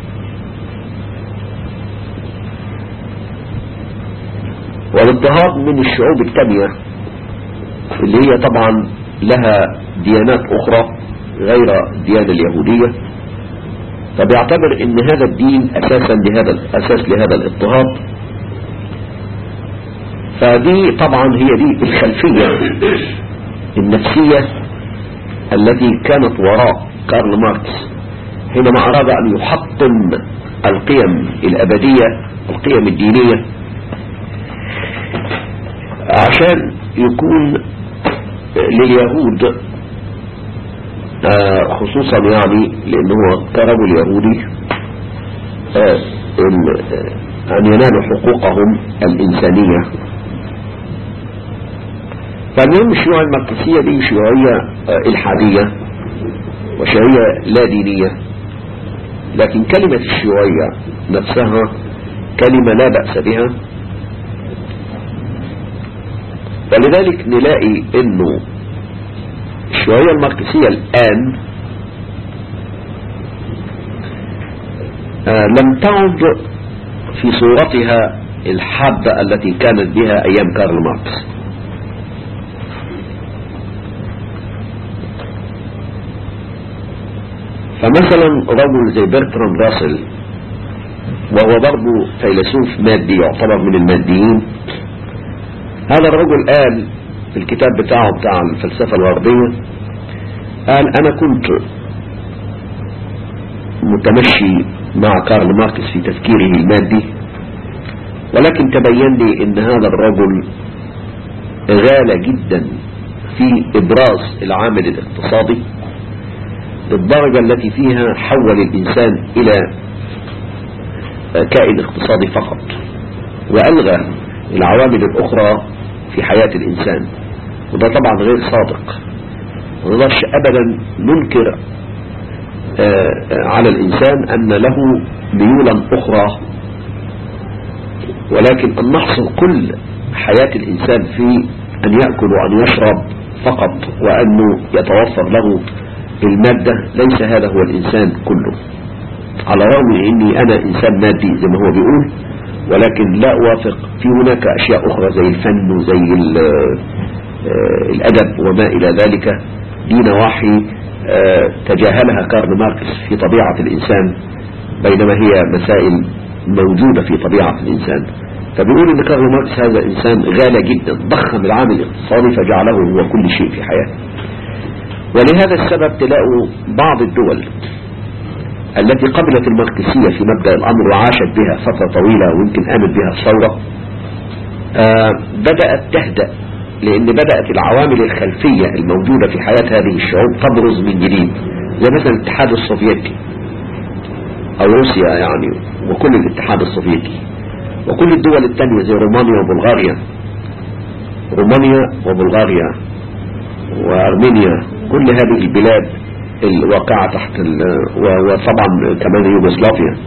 والاضطهاد من الشعوب التانية اللي هي طبعا لها ديانات أخرى غير الديانة اليهودية فبيعتبر ان هذا الدين اساسا لهذا الاساس لهذا الاضطهاد فدي طبعا هي دي الخلفية النفسية التي كانت وراء كارل ماركس حينما أراد أن يحطم القيم الأبدية القيم الدينية عشان يكون لليهود آه، خصوصا يعني لأنه هو كرجل يهودي آه، ال- آه، أن ينالوا حقوقهم الإنسانية فالمهم الشيوعية الماركسية دي شيوعية آه، إلحادية وشيوعية لا دينية لكن كلمة الشيوعية نفسها كلمة لا بأس بها ولذلك نلاقي انه الشيوعية الماركسية الآن آه، لم تعد في صورتها الحادة التي كانت بها أيام كارل ماركس فمثلا رجل زي برتراند راسل وهو برضه فيلسوف مادي يعتبر من الماديين هذا الرجل قال في الكتاب بتاعه بتاع الفلسفة الغربية قال أنا كنت متمشي مع كارل ماركس في تفكيره المادي ولكن تبين لي ان هذا الرجل غال جدا في ابراز العامل الاقتصادي للدرجة التي فيها حول الانسان الى كائن اقتصادي فقط وألغى العوامل الأخرى في حياة الإنسان وده طبعا غير صادق ما نقدرش أبدا ننكر على الإنسان أن له ميولا أخرى ولكن أن نحصر كل حياة الإنسان في أن يأكل وأن يشرب فقط وأنه يتوفر له المادة ليس هذا هو الإنسان كله على الرغم من أني أنا إنسان مادي زي ما هو بيقول ولكن لا أوافق في هناك أشياء أخرى زي الفن وزي الأدب وما إلى ذلك دي نواحي تجاهلها كارل ماركس في طبيعة الإنسان بينما هي مسائل موجودة في طبيعة الإنسان فبيقول ان كارل ماركس هذا انسان غالى جدا ضخم العامل الاقتصادي فجعله هو كل شيء في حياته ولهذا السبب تلاقوا بعض الدول التي قبلت الماركسية في مبدأ الأمر وعاشت بها فترة طويلة ويمكن قامت بها الثورة بدأت تهدأ لأن بدأت العوامل الخلفية الموجودة في حياة هذه الشعوب تبرز من جديد زي مثلا الاتحاد السوفيتي أو روسيا يعني وكل الاتحاد السوفيتي وكل الدول التانية زي رومانيا وبلغاريا رومانيا وبلغاريا وأرمينيا كل هذه البلاد الواقعة تحت وطبعا كمان يوغوسلافيا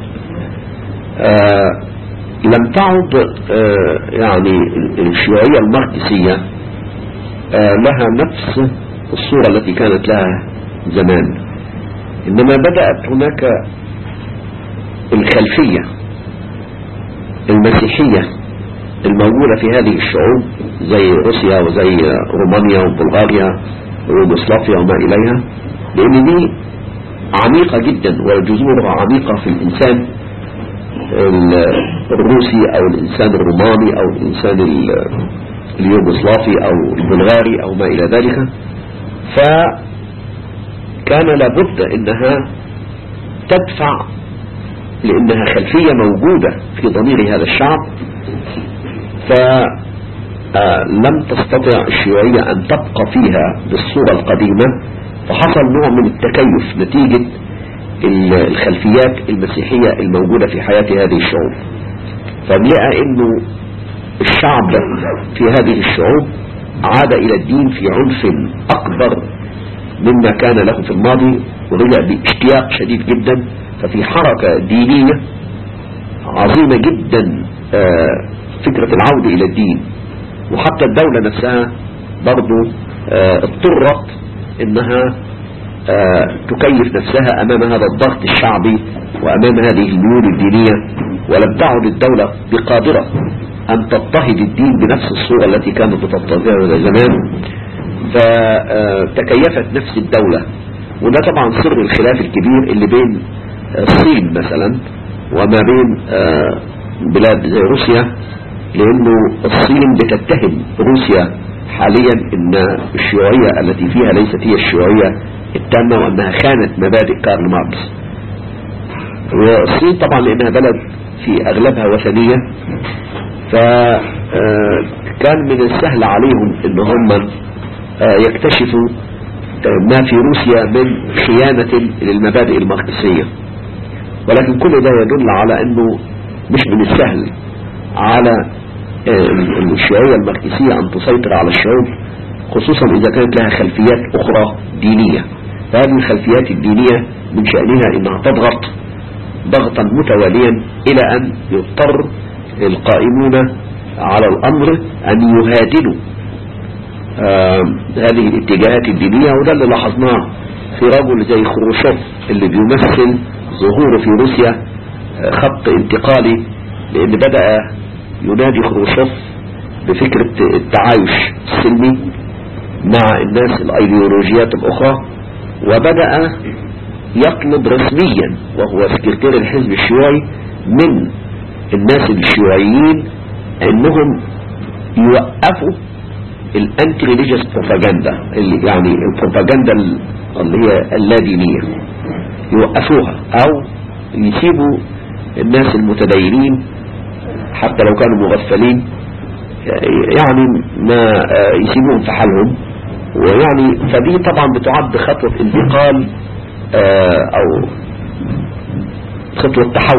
آه لم تعد آه يعني الشيوعية الماركسية آه لها نفس الصورة التي كانت لها زمان إنما بدأت هناك الخلفية المسيحية الموجودة في هذه الشعوب زي روسيا وزي رومانيا وبلغاريا ويوغوسلافيا وما إليها لأن دي عميقة جدا وجذورها عميقة في الإنسان الروسي أو الإنسان الروماني أو الإنسان اليوغوسلافي أو البلغاري أو ما إلى ذلك فكان لابد إنها تدفع لأنها خلفية موجودة في ضمير هذا الشعب فلم تستطع الشيوعية أن تبقى فيها بالصورة القديمة فحصل نوع من التكيف نتيجة الخلفيات المسيحية الموجودة في حياة هذه الشعوب فبلقى انه الشعب في هذه الشعوب عاد الى الدين في عنف اكبر مما كان له في الماضي ورجع باشتياق شديد جدا ففي حركة دينية عظيمة جدا فكرة العودة الى الدين وحتى الدولة نفسها برضو اضطرت انها تكيف نفسها امام هذا الضغط الشعبي وامام هذه الميول الدينية ولم تعد الدولة بقادرة ان تضطهد الدين بنفس الصورة التي كانت تضطهدها زمان فتكيفت نفس الدولة وده طبعا سر الخلاف الكبير اللي بين الصين مثلا وما بين بلاد زي روسيا لانه الصين بتتهم روسيا حاليا ان الشيوعية التي فيها ليست هي الشيوعية التامة وانها خانت مبادئ كارل ماركس والصين طبعا لانها بلد في اغلبها وثنية فكان من السهل عليهم ان هم يكتشفوا ما في روسيا من خيانة للمبادئ الماركسية ولكن كل ده يدل على انه مش من السهل على الشيوعية الماركسية ان تسيطر على الشعوب خصوصا اذا كانت لها خلفيات اخرى دينية فهذه الخلفيات الدينية من شأنها انها تضغط ضغطا متواليا الى ان يضطر القائمون على الامر ان يهادنوا آه هذه الاتجاهات الدينية وده اللي لاحظناه في رجل زي خروشوف اللي بيمثل ظهوره في روسيا آه خط انتقالي لان بدأ ينادي خروشوف بفكرة التعايش السلمي مع الناس الايديولوجيات الاخرى وبدأ يطلب رسميا وهو سكرتير الحزب الشيوعي من الناس الشيوعيين انهم يوقفوا الانتي ريليجيوس بروباجندا اللي يعني البروباجندا اللي هي اللادينية يوقفوها او يسيبوا الناس المتدينين حتى لو كانوا مغفلين يعني ما يسيبوهم في حالهم ويعني فدي طبعا بتعد خطوة انتقال او خطوة تحول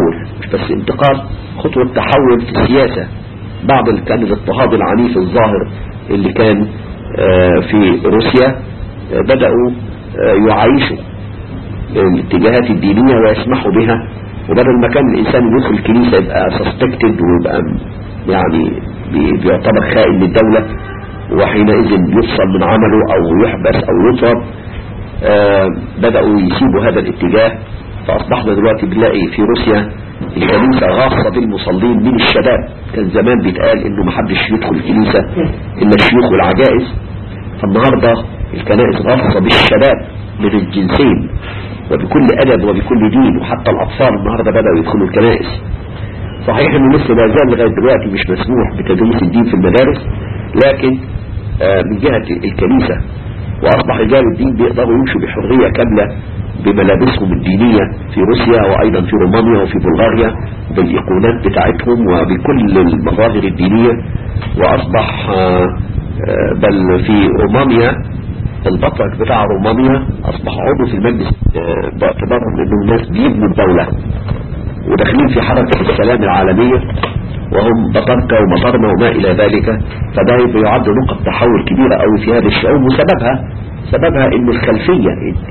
مش بس انتقال خطوة تحول في السياسة بعض ال- كان الاضطهاد العنيف الظاهر اللي كان آه، في روسيا آه، بدأوا آه، يعايشوا الاتجاهات الدينية ويسمحوا بها وبدل ما كان الإنسان يدخل الكنيسة يبقى سسبكتد ويبقى يعني بي- بيعتبر خائن للدولة وحينئذ يفصل من عمله أو يحبس أو يطرد آه، بدأوا يسيبوا هذا الاتجاه فأصبحنا دلوقتي بنلاقي في روسيا الكنيسة غاصة بالمصلين من الشباب كان زمان بيتقال انه محدش يدخل الكنيسة الا الشيوخ والعجائز فالنهاردة الكنائس غاصة بالشباب من الجنسين وبكل أدب وبكل دين وحتى الأطفال النهاردة بدأوا يدخلوا الكنائس صحيح انه لسه لا زال لغاية دلوقتي مش مسموح بتدريس الدين في المدارس لكن آه، من جهة الكنيسة وأصبح رجال الدين بيقدروا يمشوا بحرية كاملة بملابسهم الدينية في روسيا وأيضا في رومانيا وفي بلغاريا بالإيقونات بتاعتهم وبكل المظاهر الدينية وأصبح آه، آه، بل في رومانيا البطرك بتاع رومانيا أصبح عضو في المجلس آه، باعتبارهم أنه الناس بيبنوا الدولة وداخلين في حركة السلام العالمية وهم بطركة ومطرنا وما إلى ذلك فده بيعد نقط تحول كبيرة قوي في هذه الشعوب وسببها سببها ان الخلفية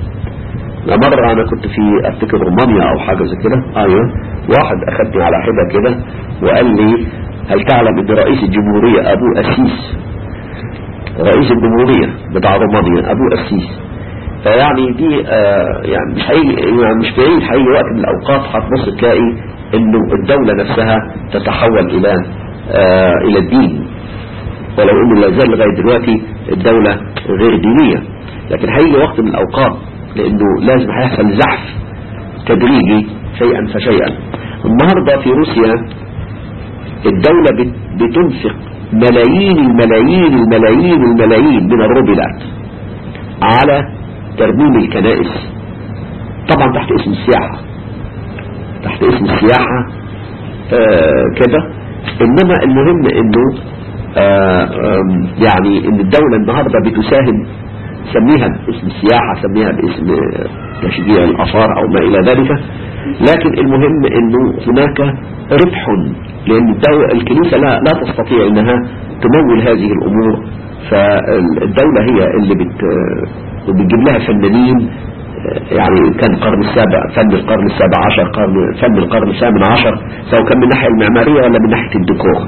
مرة انا كنت في افتكر رومانيا او حاجة زي كده ايوه واحد اخدني على حدة كده وقال لي هل تعلم ان رئيس الجمهورية ابو اسيس رئيس الجمهورية بتاع رومانيا ابو اسيس فيعني دي آه يعني مش هيجي يعني مش بعيد هيجي وقت من الاوقات هتبص تلاقي انه الدولة نفسها تتحول الى آه الى الدين ولو انه لا زال لغايه دلوقتي الدولة غير دينية لكن هيجي وقت من الاوقات لانه لازم هيحصل زحف تدريجي شيئا فشيئا النهاردة في روسيا الدولة بت- بتنفق ملايين الملايين الملايين الملايين من الروبلات على ترميم الكنائس طبعا تحت اسم السياحة تحت اسم السياحة آه كده انما المهم انه آه آم، يعني ان الدولة النهاردة بتساهم سميها باسم السياحة سميها باسم آه، تشجيع الآثار او ما الى ذلك لكن المهم انه هناك ربح لان الدولة الكنيسة لا, لا تستطيع انها تمول هذه الامور فالدولة هي اللي بت بتجيب لها فنانين يعني كان القرن السابع فن القرن السابع عشر قرن فن القرن الثامن عشر سواء كان من الناحية المعمارية ولا من ناحية الديكور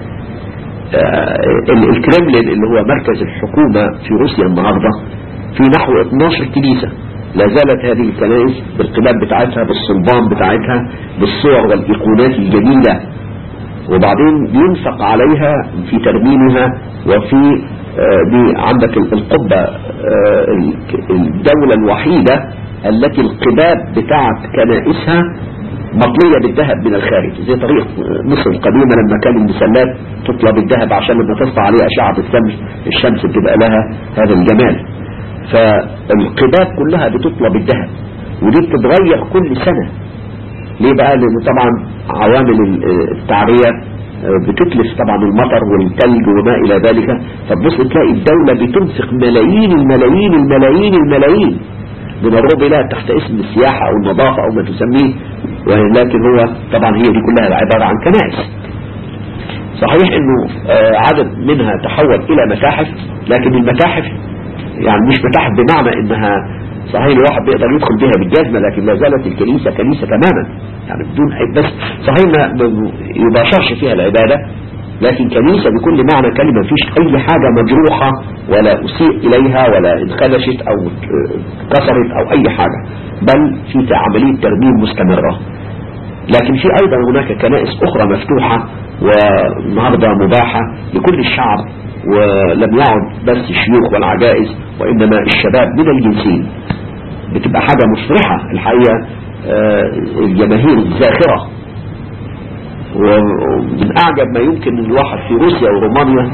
آه، ال- الكرemlin اللي هو مركز الحكومة في روسيا النهاردة في نحو 12 كنيسة لا زالت هذه الكنائس بالقباب بتاعتها بالصلبان بتاعتها بالصور والإيقونات الجميلة وبعدين بينفق عليها في ترميمها وفي آه، دي عندك ال- القبة آه، ال- الدولة الوحيدة التي القباب بتاعت كنائسها مطلية بالذهب من الخارج زي طريقة مصر القديمة لما كان المسلات تطلى بالذهب عشان لما تطلع عليها أشعة الشمس الشمس بتبقى لها هذا الجمال فالقباب كلها بتطلى بالذهب ودي بتتغير كل سنة ليه بقى لأن طبعا عوامل ال- التعرية بتتلف طبعا المطر والثلج وما إلى ذلك فتبص تلاقي الدولة بتنفق ملايين الملايين الملايين الملايين من الروبلات تحت اسم السياحة أو النظافة أو ما تسميه ولكن هو طبعا هي دي كلها عبارة عن كنائس صحيح انه آه، عدد منها تحول الى متاحف لكن المتاحف يعني مش متاحف بمعنى انها صحيح الواحد بيقدر يدخل بها بالجزمة لكن لا زالت الكنيسة كنيسة تماما يعني بدون أي بس صحيح ما ما يباشرش فيها العبادة لكن كنيسة بكل معنى كلمة مفيش أي حاجة مجروحة ولا أسيء إليها ولا انخدشت أو كسرت أو أي حاجة بل في عملية ترميم مستمرة لكن في أيضا هناك كنائس أخرى مفتوحة والنهاردة مباحة لكل الشعب ولم يعد بس الشيوخ والعجائز وإنما الشباب من الجنسين بتبقى حاجة مفرحة الحقيقة آه، الجماهير الزاخرة ومن أعجب ما يمكن الواحد في روسيا ورومانيا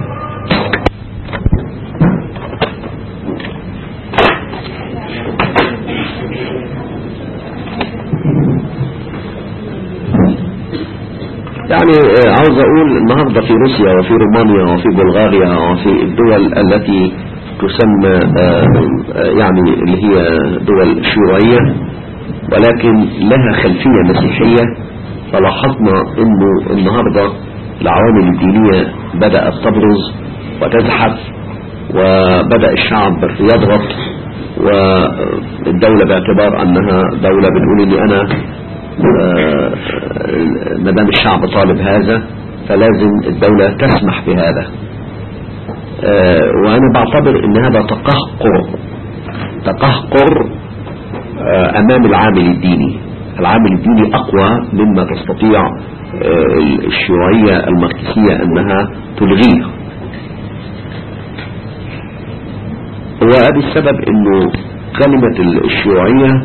يعني آه، عاوز أقول النهاردة في روسيا وفي رومانيا وفي بلغاريا وفي الدول التي تسمى آه، آه، يعني اللي هي دول شيوعية ولكن لها خلفية مسيحية فلاحظنا انه النهاردة العوامل الدينية بدأت تبرز وتزحف وبدأ الشعب يضغط والدولة باعتبار انها دولة بنقول اني انا مدام الشعب طالب هذا فلازم الدولة تسمح بهذا وانا بعتبر ان هذا تقهقر تقهقر امام العامل الديني العامل الديني اقوى مما تستطيع الشيوعية الماركسية انها تلغيه وهذا السبب انه كلمة الشيوعية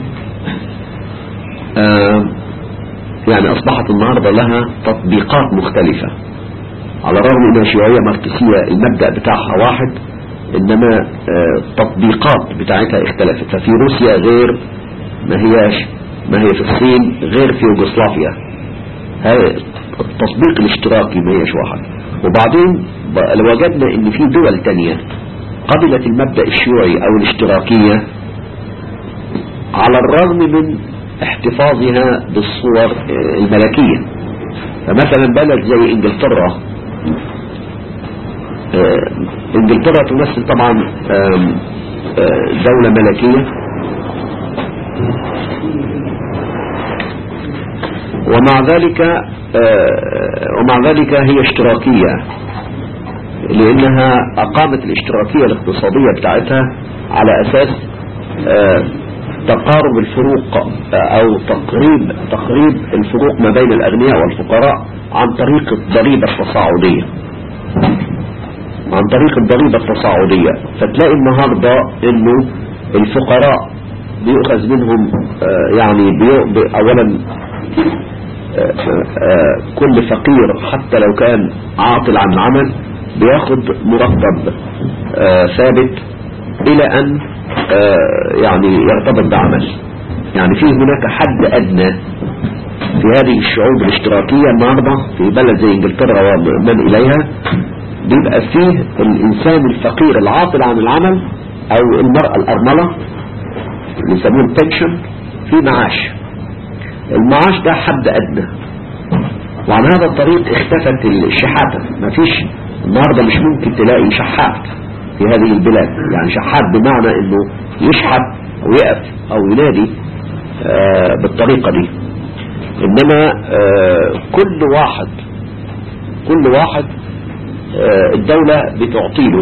يعني اصبحت النهاردة لها تطبيقات مختلفة على الرغم انها شيوعية ماركسية المبدأ بتاعها واحد انما التطبيقات بتاعتها اختلفت ففي روسيا غير ما هياش ما هي في الصين غير في يوغوسلافيا التطبيق الاشتراكي ما هياش واحد وبعدين لو وجدنا ان في دول تانية قبلت المبدأ الشيوعي او الاشتراكية على الرغم من احتفاظها بالصور الملكية فمثلا بلد زي انجلترا انجلترا تمثل طبعا دولة ملكية ومع ذلك ومع ذلك هي اشتراكية لانها اقامت الاشتراكية الاقتصادية بتاعتها على اساس تقارب الفروق او تقريب تقريب الفروق ما بين الاغنياء والفقراء عن طريق الضريبة التصاعدية عن طريق الضريبة التصاعدية فتلاقي النهاردة انه الفقراء بيؤخذ منهم يعني بي اولا كل فقير حتى لو كان عاطل عن العمل بياخد مرتب ثابت الى ان يعني يرتبط بعمل يعني في هناك حد ادنى في هذه الشعوب الاشتراكية النهاردة في بلد زي انجلترا ومن اليها بيبقى فيه الانسان الفقير العاطل عن العمل او المرأة الارملة اللي يسموه البنشن في معاش المعاش ده حد ادنى وعن هذا الطريق اختفت الشحاتة مفيش النهاردة مش ممكن تلاقي شحات في هذه البلاد يعني شحات بمعنى انه يشحت او يقف او ينادي آه بالطريقة دي انما آه كل واحد كل واحد آه الدولة بتعطيله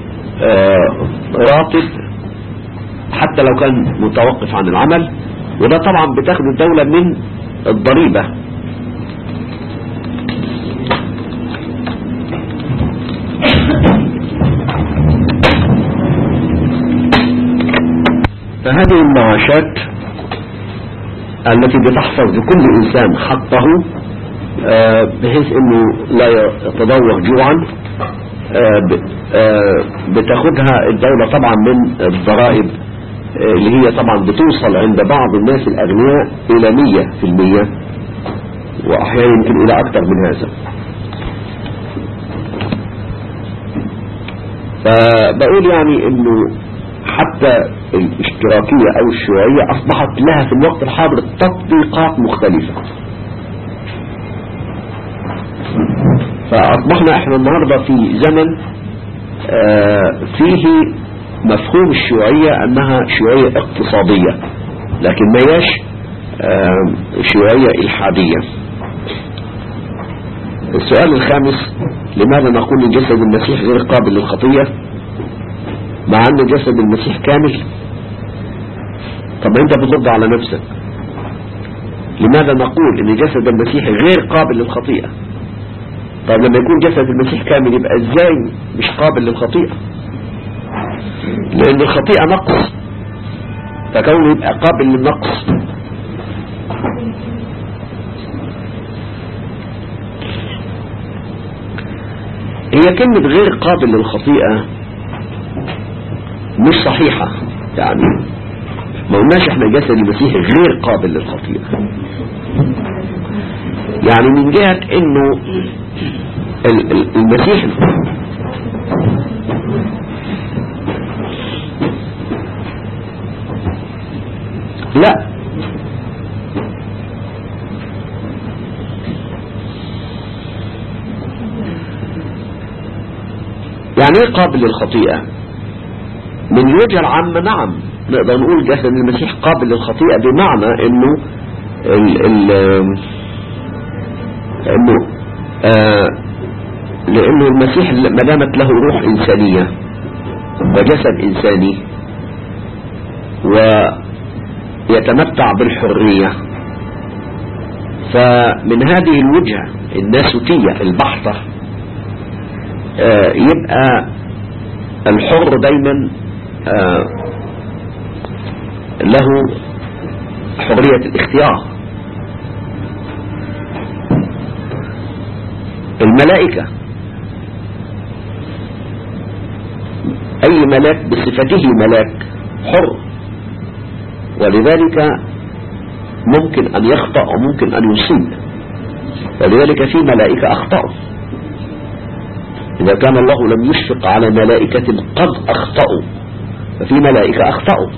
راتب حتى لو كان متوقف عن العمل وده طبعا بتاخد الدولة من الضريبة فهذه المعاشات التي بتحفظ لكل إنسان حقه بحيث أنه لا يتضوغ جوعا بتاخدها الدولة طبعا من الضرائب اللي هي طبعا بتوصل عند بعض الناس الأغنياء إلى مية في المية وأحيانا يمكن إلى أكثر من هذا فبقول يعني أنه حتى الاشتراكية أو الشيوعية أصبحت لها في الوقت الحاضر تطبيقات مختلفة فأصبحنا احنا النهاردة في زمن فيه مفهوم الشيوعية أنها شيوعية اقتصادية لكن ما ياش شيوعية إلحادية السؤال الخامس لماذا نقول ان جسد المسيح غير قابل للخطية مع أن جسد المسيح كامل طب أنت بترد على نفسك لماذا نقول ان جسد المسيح غير قابل للخطيئة طب لما يكون جسد المسيح كامل يبقى ازاي مش قابل للخطيئة لان الخطيئة نقص فكونه يبقى قابل للنقص هي كلمة غير قابل للخطيئة مش صحيحة يعني ما قلناش احنا جسد المسيح غير قابل للخطيئة يعني من جهة انه المسيح لا يعني ايه قابل للخطيئة من الوجهة العامة نعم نقدر نقول جسد المسيح قابل للخطيئة بمعنى انه ال ال انه آه لانه المسيح ما دامت له روح انسانية وجسد انساني ويتمتع بالحرية فمن هذه الوجهة الناسوتية البحثة آه يبقى الحر دايما آه له حرية الاختيار الملائكة أي ملاك بصفته ملاك حر ولذلك ممكن أن يخطأ وممكن أن يصيب ولذلك في ملائكة أخطأوا إذا كان الله لم يشفق على ملائكة قد أخطأوا ففي ملائكة أخطأوا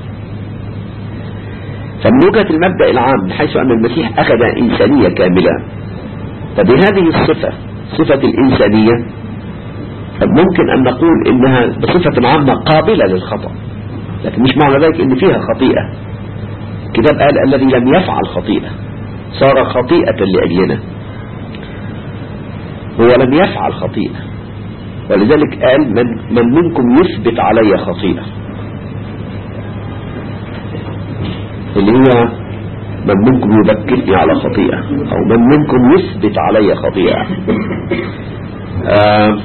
فمن وجهة المبدأ العام من حيث أن المسيح أخذ إنسانية كاملة فبهذه الصفة صفة الإنسانية ممكن أن نقول إنها بصفة عامة قابلة للخطأ لكن مش معنى ذلك إن فيها خطيئة الكتاب قال الذي لم يفعل خطيئة صار خطيئة لأجلنا هو لم يفعل خطيئة ولذلك قال من, من منكم يثبت علي خطيئة اللي هي من منكم يذكرني على خطيئة أو من منكم يثبت علي خطيئة آه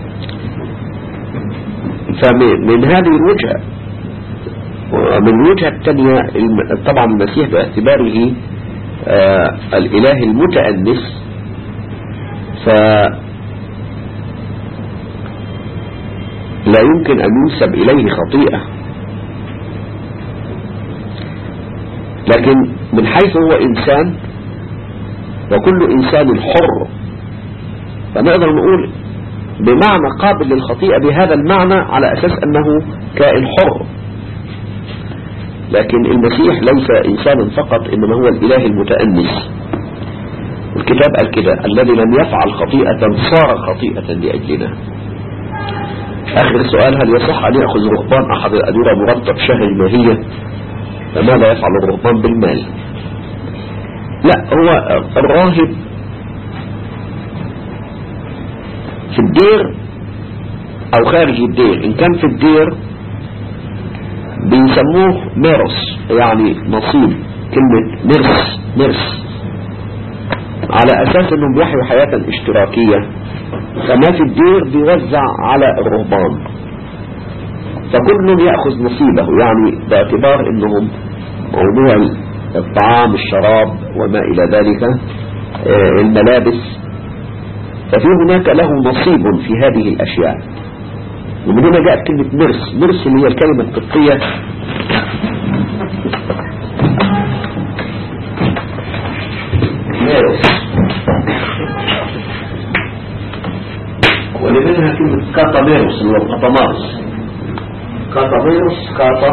فمن هذه الوجهة ومن الوجهة الثانية طبعا المسيح باعتباره آه الإله المتأنس ف لا يمكن أن ينسب إليه خطيئة لكن من حيث هو إنسان وكل إنسان حر فنقدر نقول بمعنى قابل للخطيئة بهذا المعنى على أساس أنه كائن حر لكن المسيح ليس إنسانا فقط إنما هو الإله المتأنس الكتاب قال كده الذي لم يفعل خطيئة صار خطيئة لأجلنا آخر سؤال هل يصح أن يأخذ رهبان أحد الأديرة مرتب شهري ماهية فماذا يفعل الرهبان بالمال لا هو الراهب في الدير أو خارج الدير إن كان في الدير بيسموه ميرس يعني نصيب كلمة مرس مرس على أساس أنهم بيحيوا حياة اشتراكية فما في الدير بيوزع على الرهبان فكل يأخذ نصيبه يعني باعتبار أنهم موضوع الطعام الشراب وما إلى ذلك الملابس ففي هناك له نصيب في هذه الأشياء ومن هنا جاءت كلمة مرس مرس اللي هي الكلمة القبطية ميرس ولمنها كلمة كاتاميروس اللي هو القطمارس كاتاميروس كاتا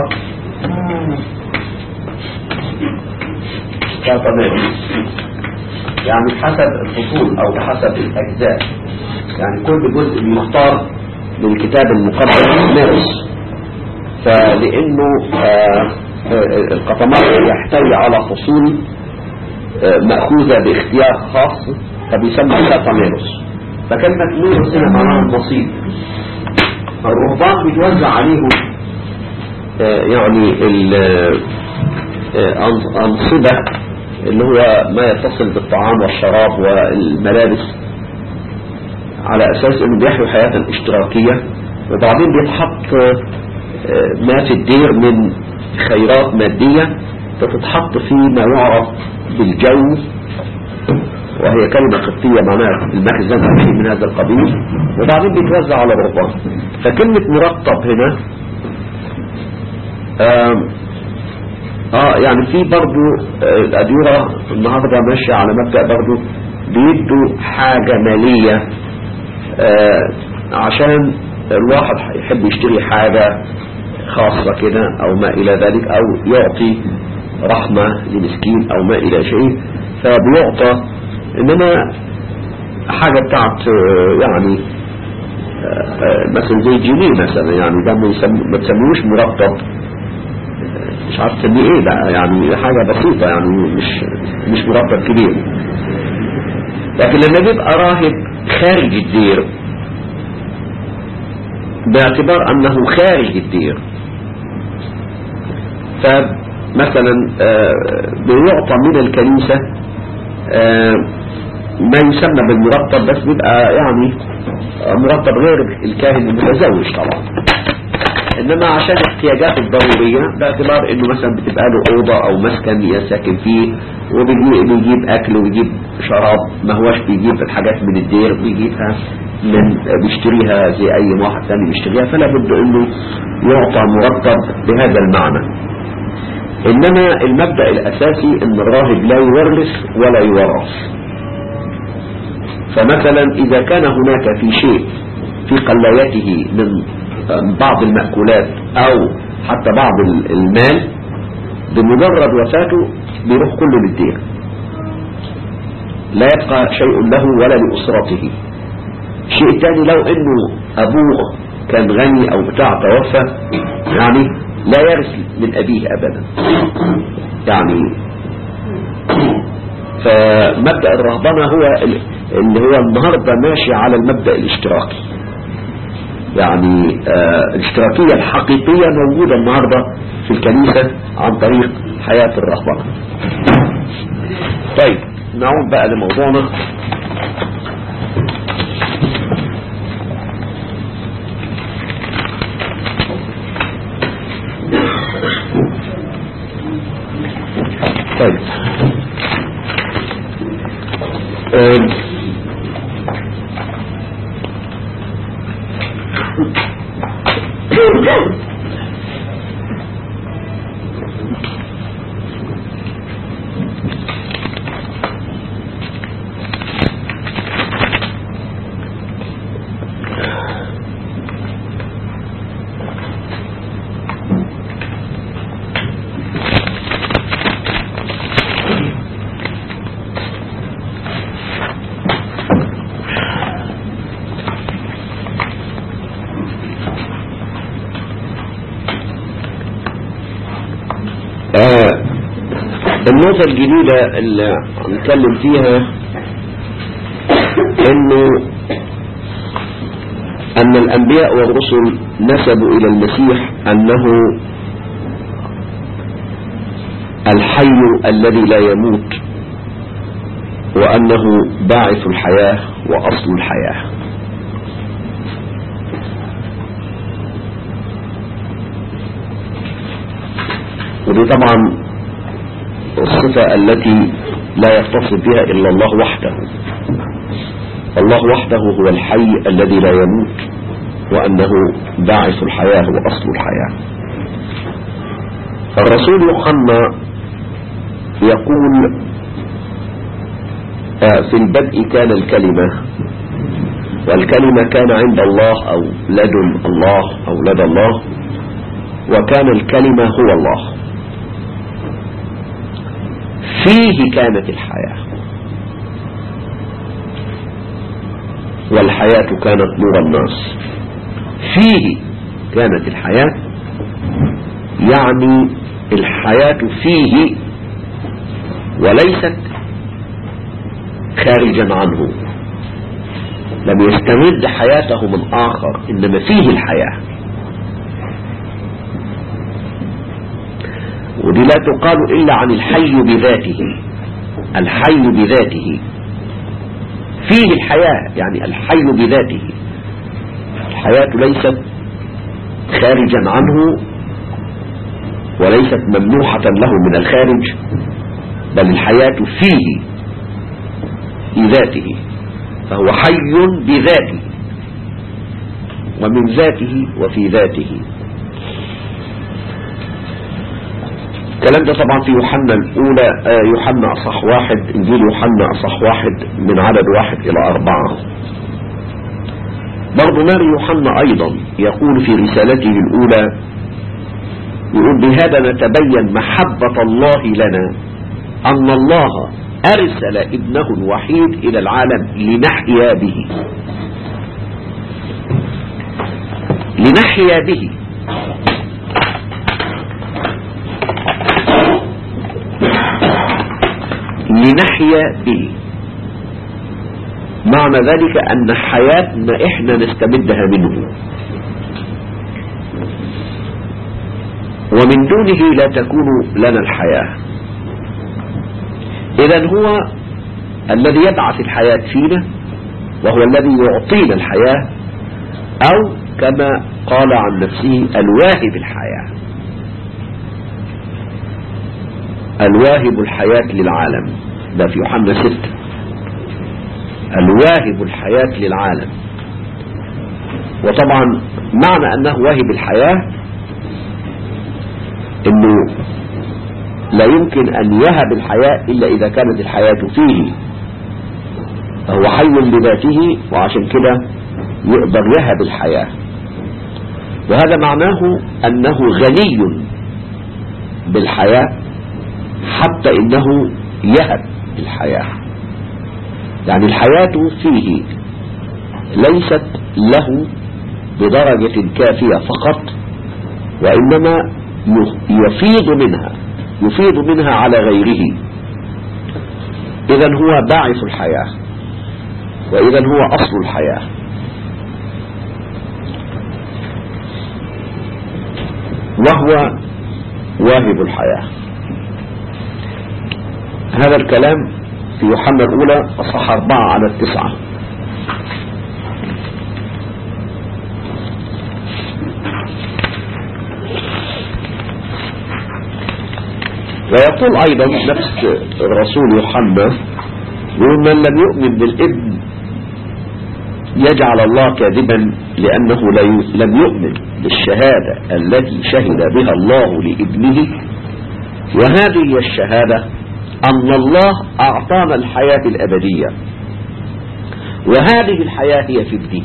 كاتاميروس يعني حسب الفصول او بحسب الاجزاء يعني كل جزء بيختار من الكتاب المقدس ميرس فلانه آه القطمات يحتوي على فصول آه مأخوذة باختيار خاص فبيسمى كاتاميروس فكلمة ميرس هنا معناها النصيب الرهبان بيتوزع عليهم آه يعني الأنصبة اللي هو ما يتصل بالطعام والشراب والملابس على أساس أنه بيحيوا حياة اشتراكية وبعدين بيتحط ما في الدير من خيرات مادية فتتحط في ما يعرف بالجو وهي كلمة قبطية معناها المخزن أو شيء من هذا القبيل وبعدين بيتوزع على الرهبان فكلمة مرتب هنا اه يعني في برضو آه الأديرة النهاردة ماشية على مبدأ برضو بيدوا حاجة مالية آه عشان الواحد يحب يشتري حاجة خاصة كده او ما الى ذلك او يعطي رحمة لمسكين او ما الى شيء فبيعطى انما حاجة بتاعت آه يعني آه، مثلا زي جيني مثلا يعني ده ما يسم- ما تسميهوش مرتب مش عارف تسميه ايه بقى يعني حاجة بسيطة يعني مش مش مرتب كبير لكن لما بيبقى راهب خارج الدير باعتبار انه خارج الدير فمثلا آه، بيعطى من الكنيسة آه، ما يسمى بالمرتب بس بيبقى يعني آه، مرتب غير الكاهن المتزوج طبعا انما عشان احتياجاته الضرورية باعتبار انه مثلا بتبقى له اوضة او مسكن يسكن فيه وبيجيب بيجيب اكل ويجيب شراب ما هوش بيجيب الحاجات من الدير بيجيبها من بيشتريها زي اي واحد ثاني بيشتريها فلا بد انه يعطى مرتب بهذا المعنى انما المبدأ الاساسي ان الراهب لا يورث ولا يورث فمثلا اذا كان هناك في شيء في قلايته من بعض المأكولات او حتى بعض المال بمجرد وفاته بيروح كله للدين لا يبقى شيء له ولا لأسرته شيء تاني لو انه ابوه كان غني او بتاع توفى يعني لا يرث من ابيه ابدا يعني فمبدأ الرهبنة هو ال- اللي هو النهاردة ماشي على المبدأ الاشتراكي يعني آه الاشتراكية الحقيقية موجودة النهاردة في الكنيسة عن طريق حياة الرهبنة طيب نعود بقى لموضوعنا طيب آم، آه، النقطة الجديدة اللي هنتكلم فيها انه ان الانبياء والرسل نسبوا الى المسيح انه الحي الذي لا يموت وانه باعث الحياة واصل الحياة ودي طبعا الصفة التي لا يتصف بها إلا الله وحده الله وحده هو الحي الذي لا يموت وأنه باعث الحياة وأصل الحياة الرسول يوحنا يقول آه، في البدء كان الكلمة والكلمة كان عند الله أو لدن الله أو لدى الله وكان الكلمة هو الله فيه كانت الحياة والحياة كانت نور الناس فيه كانت الحياة يعني الحياة فيه وليست خارجا عنه لم يستمد حياته من آخر إنما فيه الحياة ودي لا تقال إلا عن الحي بذاته الحي بذاته فيه الحياة يعني الحي بذاته الحياة ليست خارجا عنه وليست ممنوحة له من الخارج بل الحياة فيه بذاته فهو حي بذاته ومن ذاته وفي ذاته الكلام ده طبعا في يوحنا الأولى آه، يوحنا أصح واحد إنجيل يوحنا أصح واحد من عدد واحد إلى أربعة برضو ماري يوحنا أيضا يقول في رسالته الأولى يقول بهذا نتبين محبة الله لنا أن الله أرسل ابنه الوحيد إلى العالم لنحيا به لنحيا به لنحيا به معنى ذلك أن حياتنا إحنا نستمدها منه ومن دونه لا تكون لنا الحياة إذا هو الذي يبعث الحياة فينا وهو الذي يعطينا الحياة أو كما قال عن نفسه الواهب الحياة الواهب الحياة للعالم ده في يوحنا 6 الواهب الحياة للعالم وطبعا معنى أنه واهب الحياة أنه لا يمكن أن يهب الحياة إلا إذا كانت الحياة فيه فهو حي لذاته وعشان كده يقدر يهب الحياة وهذا معناه أنه غني بالحياة حتى إنه يهب الحياة يعني الحياة فيه ليست له بدرجة كافية فقط وإنما يفيض منها يفيض منها على غيره إذا هو باعث الحياة وإذا هو أصل الحياة وهو واهب الحياة هذا الكلام في يوحنا الأولى أصح أربعة على التسعة ويقول أيضا نفس الرسول يوحنا يقول من لم يؤمن بالابن يجعل الله كاذبا لأنه لم يؤمن بالشهادة التي شهد بها الله لابنه وهذه هي الشهادة أن الله أعطانا الحياة الأبدية وهذه الحياة هي في ابنه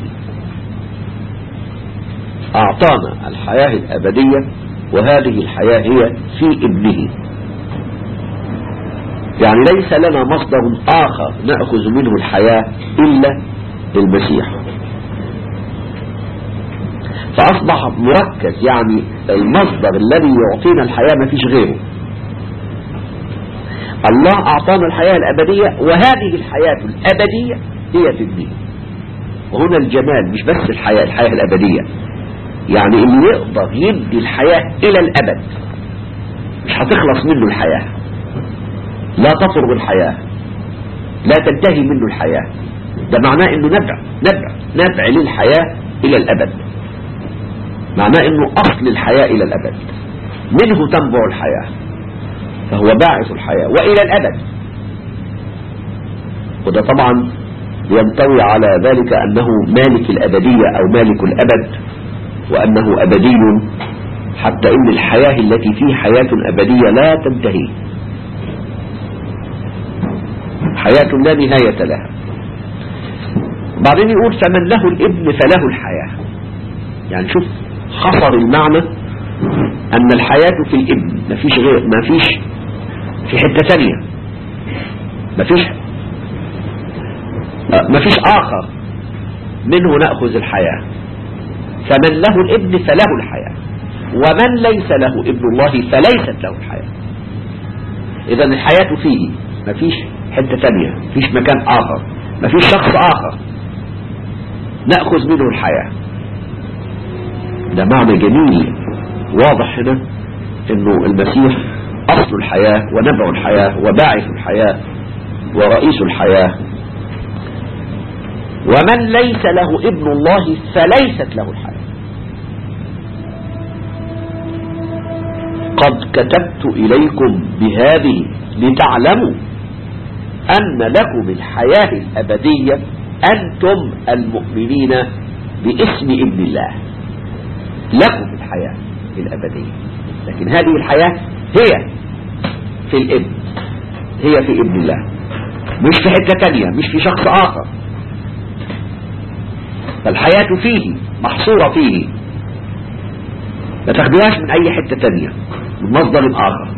أعطانا الحياة الأبدية وهذه الحياة هي في ابنه يعني ليس لنا مصدر آخر نأخذ منه الحياة إلا المسيح فأصبح مركز يعني المصدر الذي يعطينا الحياة ما فيش غيره الله أعطانا الحياة الأبدية وهذه الحياة الأبدية هي في ابنه وهنا الجمال مش بس الحياة الحياة الأبدية يعني اللي يقدر يدي الحياة إلى الأبد مش هتخلص منه الحياة لا تفرغ الحياة لا تنتهي منه الحياة ده معناه انه نبع نبع نبع للحياة الى الابد معناه انه اصل الحياة الى الابد منه تنبع الحياة فهو باعث الحياة والى الابد وده طبعا ينطوي على ذلك انه مالك الابدية او مالك الابد وانه ابدي حتى ان الحياة التي فيه حياة ابدية لا تنتهي حياة لا نهاية لها بعدين يقول فمن له الابن فله الحياة يعني شوف خطر المعنى أن الحياة في الابن مفيش غير مفيش في حتة ثانية مفيش مفيش آخر منه نأخذ الحياة فمن له الابن فله الحياة ومن ليس له ابن الله فليست له الحياة إذا الحياة فيه مفيش حتة تانية مفيش مكان آخر مفيش شخص آخر نأخذ منه الحياة ده معنى جميل واضح هنا انه المسيح اصل الحياة ونبع الحياة وباعث الحياة ورئيس الحياة ومن ليس له ابن الله فليست له الحياة قد كتبت إليكم بهذه لتعلموا أن لكم الحياة الأبدية أنتم المؤمنين باسم ابن الله لكم الحياة الأبدية لكن هذه الحياة هي في الابن هي في ابن الله مش في حتة تانية مش في شخص آخر فالحياة فيه محصورة فيه ما تاخدوهاش من أي حتة تانية من مصدر آخر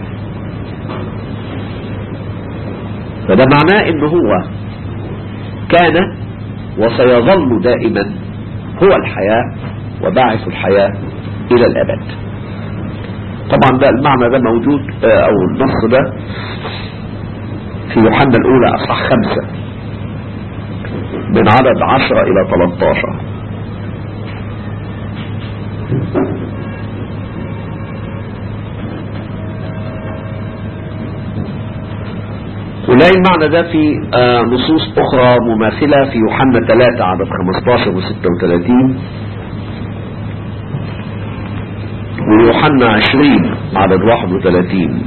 فده معناه ان هو كان وسيظل دائما هو الحياة وباعث الحياة إلى الأبد طبعا ده المعنى ده موجود آه، أو النص ده في يوحنا الأولى أصح خمسة من عدد عشرة إلى 13 ونلاقي المعنى ده في آه، نصوص أخرى مماثلة في يوحنا 3 عدد 15 و 36 ويوحنا 20 عدد 31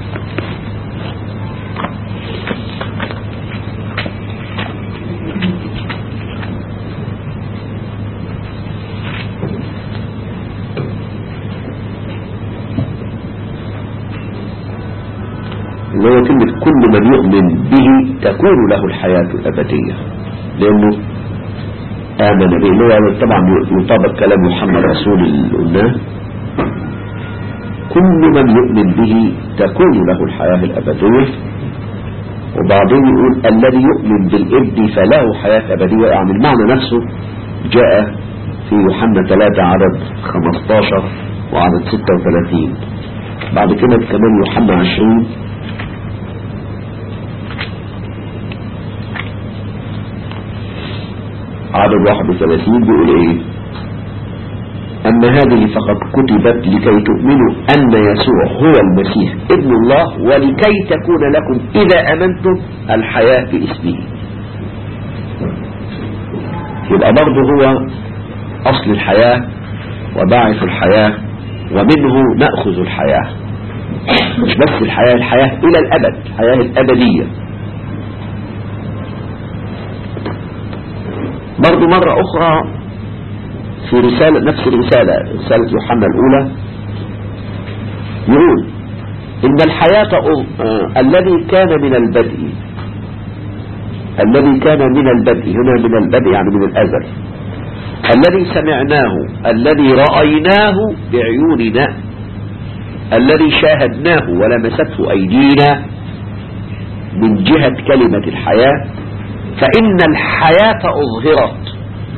اللي هو كلمة كل من يؤمن به تكون له الحياة الأبدية لأنه آمن به اللي هو طبعا يطابق كلام محمد رسول اللي قلناه كل من يؤمن به تكون له الحياة الأبدية وبعدين يقول الذي يؤمن بالابن فله حياة أبدية يعني المعنى نفسه جاء في يوحنا 3 عدد 15 وعدد 36 بعد كده كمان يوحنا 20 عدد 31 بيقول ايه أما هذه فقد كتبت لكي تؤمنوا أن يسوع هو المسيح ابن الله ولكي تكون لكم إذا أمنتم الحياة باسمه يبقى برضه هو أصل الحياة وباعث الحياة ومنه نأخذ الحياة مش بس الحياة الحياة إلى الأبد الحياة الأبدية برضو مرة أخرى في رسالة نفس الرسالة رسالة يوحنا الأولى يقول إن الحياة آه الذي كان من البدء الذي كان من البدء هنا من البدء يعني من الأزل الذي سمعناه الذي رأيناه بعيوننا الذي شاهدناه ولمسته أيدينا من جهة كلمة الحياة فإن الحياة أظهرت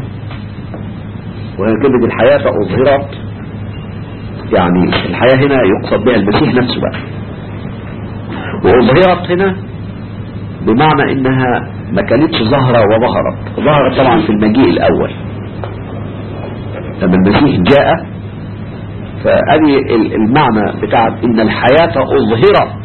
وهي كلمة الحياة أظهرت يعني الحياة هنا يقصد بها المسيح نفسه بقى وأظهرت هنا بمعنى إنها ما كانتش ظهرة وظهرت ظهرت طبعا في المجيء الأول لما المسيح جاء فأدي المعنى بتاع إن الحياة أظهرت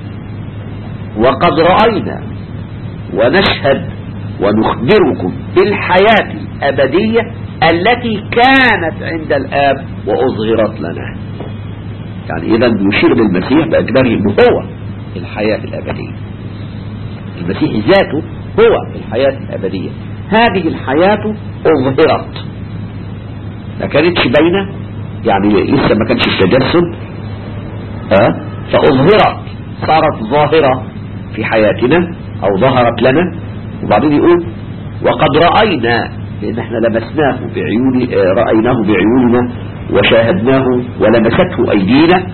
وقد رأينا ونشهد ونخبركم بالحياة الأبدية التي كانت عند الآب وأظهرت لنا يعني إذا يشير للمسيح بأجباره أنه هو الحياة الأبدية المسيح ذاته هو الحياة الأبدية هذه الحياة أظهرت ما كانتش باينة يعني لسه ما كانش التجسد أه؟ فأظهرت صارت ظاهرة في حياتنا أو ظهرت لنا وبعدين يقول وقد رأينا لأن احنا لمسناه بعيون رأيناه بعيوننا وشاهدناه ولمسته أيدينا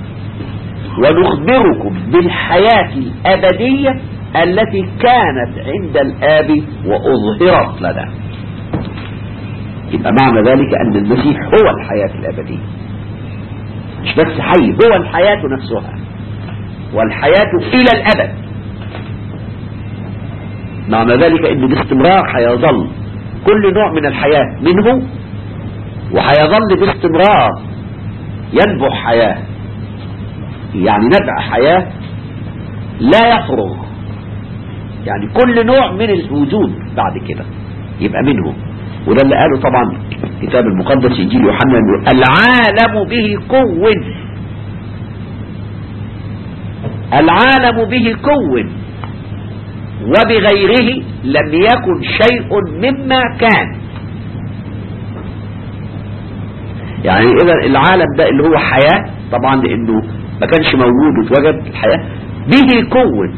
ونخبركم بالحياة الأبدية التي كانت عند الآب وأظهرت لنا يبقى معنى ذلك أن المسيح هو الحياة الأبدية مش بس حي هو الحياة نفسها والحياة إلى الأبد معنى ذلك أن باستمرار حيظل كل نوع من الحياة منه وحيظل باستمرار ينبع حياة يعني نبع حياة لا يفرغ يعني كل نوع من الوجود بعد كده يبقى منه وده اللي قاله طبعا الكتاب المقدس انجيل يوحنا العالم به كون العالم به كون وبغيره لم يكن شيء مما كان يعني اذا العالم ده اللي هو حياة طبعا لانه ما كانش موجود وتوجد الحياة به كون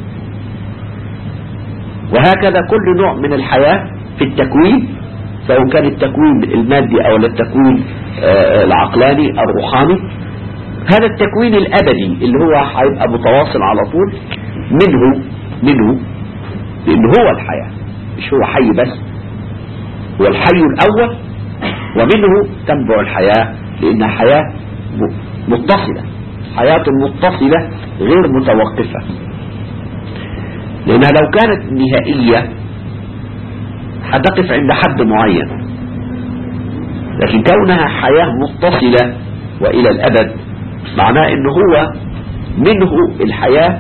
وهكذا كل نوع من الحياة في التكوين سواء كان التكوين المادي او التكوين العقلاني الروحاني هذا التكوين الابدي اللي هو هيبقى متواصل على طول منه منه لأنه هو الحياة مش هو حي بس هو الحي الأول ومنه تنبع الحياة لأنها حياة م- متصلة حياة متصلة غير متوقفة لأنها لو كانت نهائية هتقف عند حد معين لكن كونها حياة متصلة وإلى الأبد معناه أنه هو منه الحياة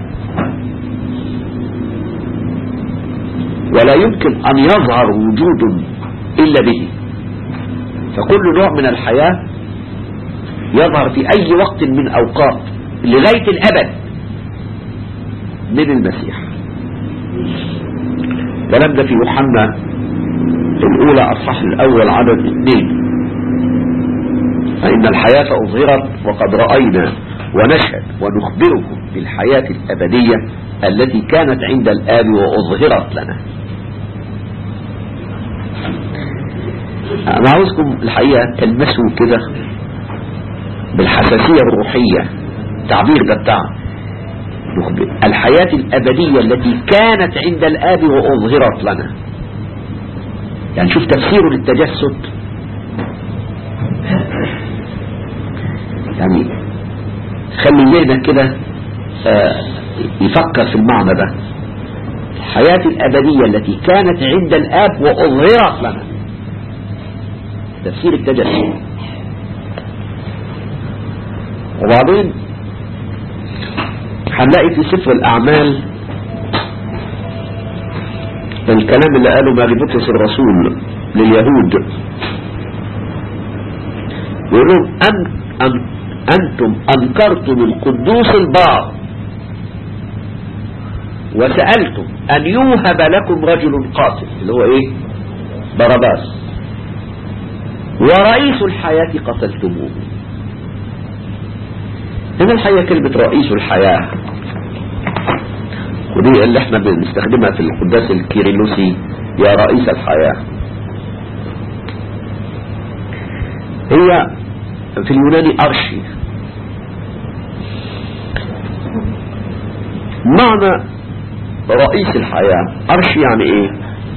ولا يمكن أن يظهر وجود إلا به فكل نوع من الحياة يظهر في أي وقت من أوقات لغاية الأبد من المسيح الكلام ده في يوحنا الأولى أصحاح الأول عدد اثنين فإن الحياة أظهرت وقد رأينا ونشهد ونخبركم بالحياة الأبدية التي كانت عند الآب وأظهرت لنا أنا عاوزكم الحقيقة تلمسوا كده بالحساسية الروحية التعبير ده بتاع نخبر الحياة الأبدية التي كانت عند الآب وأظهرت لنا يعني شوف تفسيره للتجسد يعني خلي ذهنك كده آه، يفكر في المعنى ده الحياة الأبدية التي كانت عند الآب وأظهرت لنا تفسير التجسد وبعدين هنلاقي في سفر الأعمال الكلام اللي قاله ماري بطرس الرسول لليهود يقول لهم أن أن أنتم أنكرتم القدوس البار وسألتم أن يوهب لكم رجل قاتل اللي هو إيه باراباس ورئيس الحياة قتلتموه هنا الحقيقة كلمة رئيس الحياة ودي اللي احنا بنستخدمها في القداس الكيرلسي يا رئيس الحياة هي في اليوناني أرشي معنى رئيس الحياة أرشي يعني ايه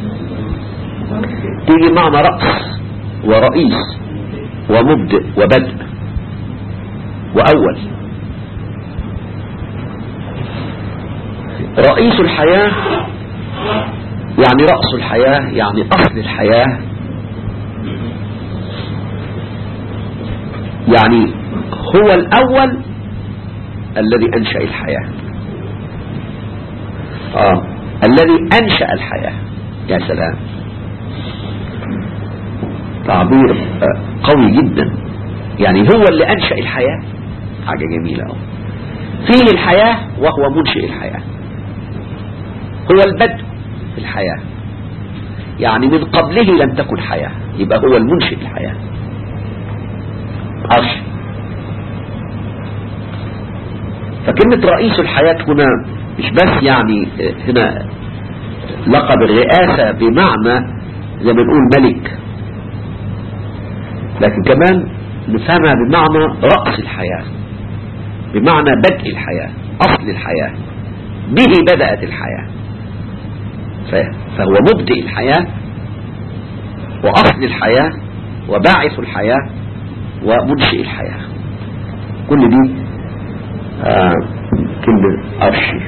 تيجي معنى رأس ورئيس ومبدئ وبدء وأول رئيس الحياة يعني رأس الحياة يعني أصل الحياة يعني هو الأول الذي أنشأ الحياة آه. الذي أنشأ الحياة يا سلام تعبير آه، قوي جدا يعني هو اللي أنشأ الحياة حاجة جميلة أوي فيه الحياة وهو منشئ الحياة هو البدء في الحياة يعني من قبله لم تكن حياة يبقى هو المنشئ الحياة عرش فكلمة رئيس الحياة هنا مش بس يعني هنا لقب الرئاسة بمعنى زي ما نقول ملك لكن كمان نفهمها بمعنى رأس الحياة بمعنى بدء الحياة أصل الحياة به بدأت الحياة فهو مبدئ الحياة وأصل الحياة وباعث الحياة ومنشئ الحياة كل دي آه كلمة أرشي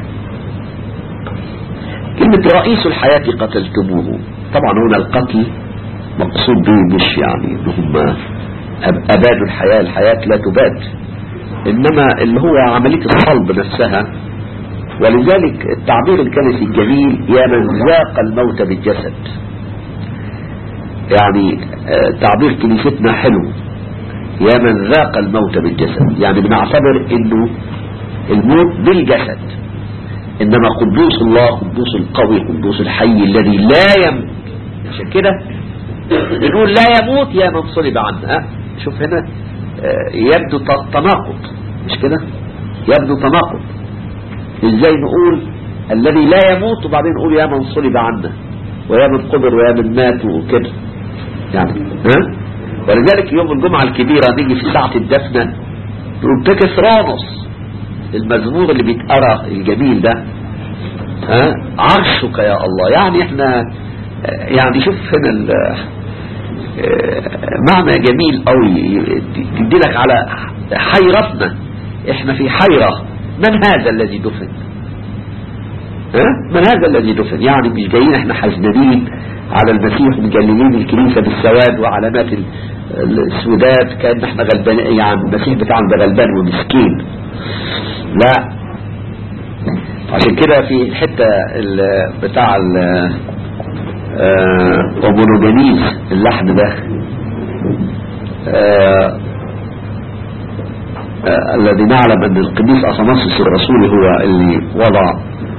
كلمة رئيس الحياة قتلتموه طبعا هنا القتل مقصود به مش يعني انهم أبادوا الحياة الحياة لا تباد إنما اللي هو عملية الصلب نفسها ولذلك التعبير الكنسي الجميل يا من ذاق الموت بالجسد يعني تعبير كنيستنا حلو يا من ذاق الموت بالجسد يعني بنعتبر انه الموت بالجسد انما قدوس الله قدوس القوي قدوس الحي الذي لا يموت عشان كده بنقول لا يموت يا من صلب عنه شوف هنا يبدو تناقض مش كده يبدو تناقض ازاي نقول الذي لا يموت وبعدين نقول يا من صلب عنا ويا من قبر ويا من مات وكده يعني ها ولذلك يوم الجمعة الكبيرة نيجي في ساعة الدفنة نقول تكسرانوس المزمور اللي بيتقرا الجميل ده ها عرشك يا الله يعني احنا يعني شوف هنا معنى جميل قوي تدي لك على حيرتنا احنا في حيرة من هذا الذي دفن ها؟ من هذا الذي دفن يعني مش جايين احنا حزنانين على المسيح ومجللين الكنيسة بالسواد وعلامات ال- السودات كأن احنا غلبان يعني المسيح بتاعنا ده غلبان ومسكين لا عشان كده في الحتة ال- بتاع ال- آه، أومونوجانيز اللحن ده آه، آه، الذي نعلم أن القديس أثناسيوس الرسولي هو اللي وضع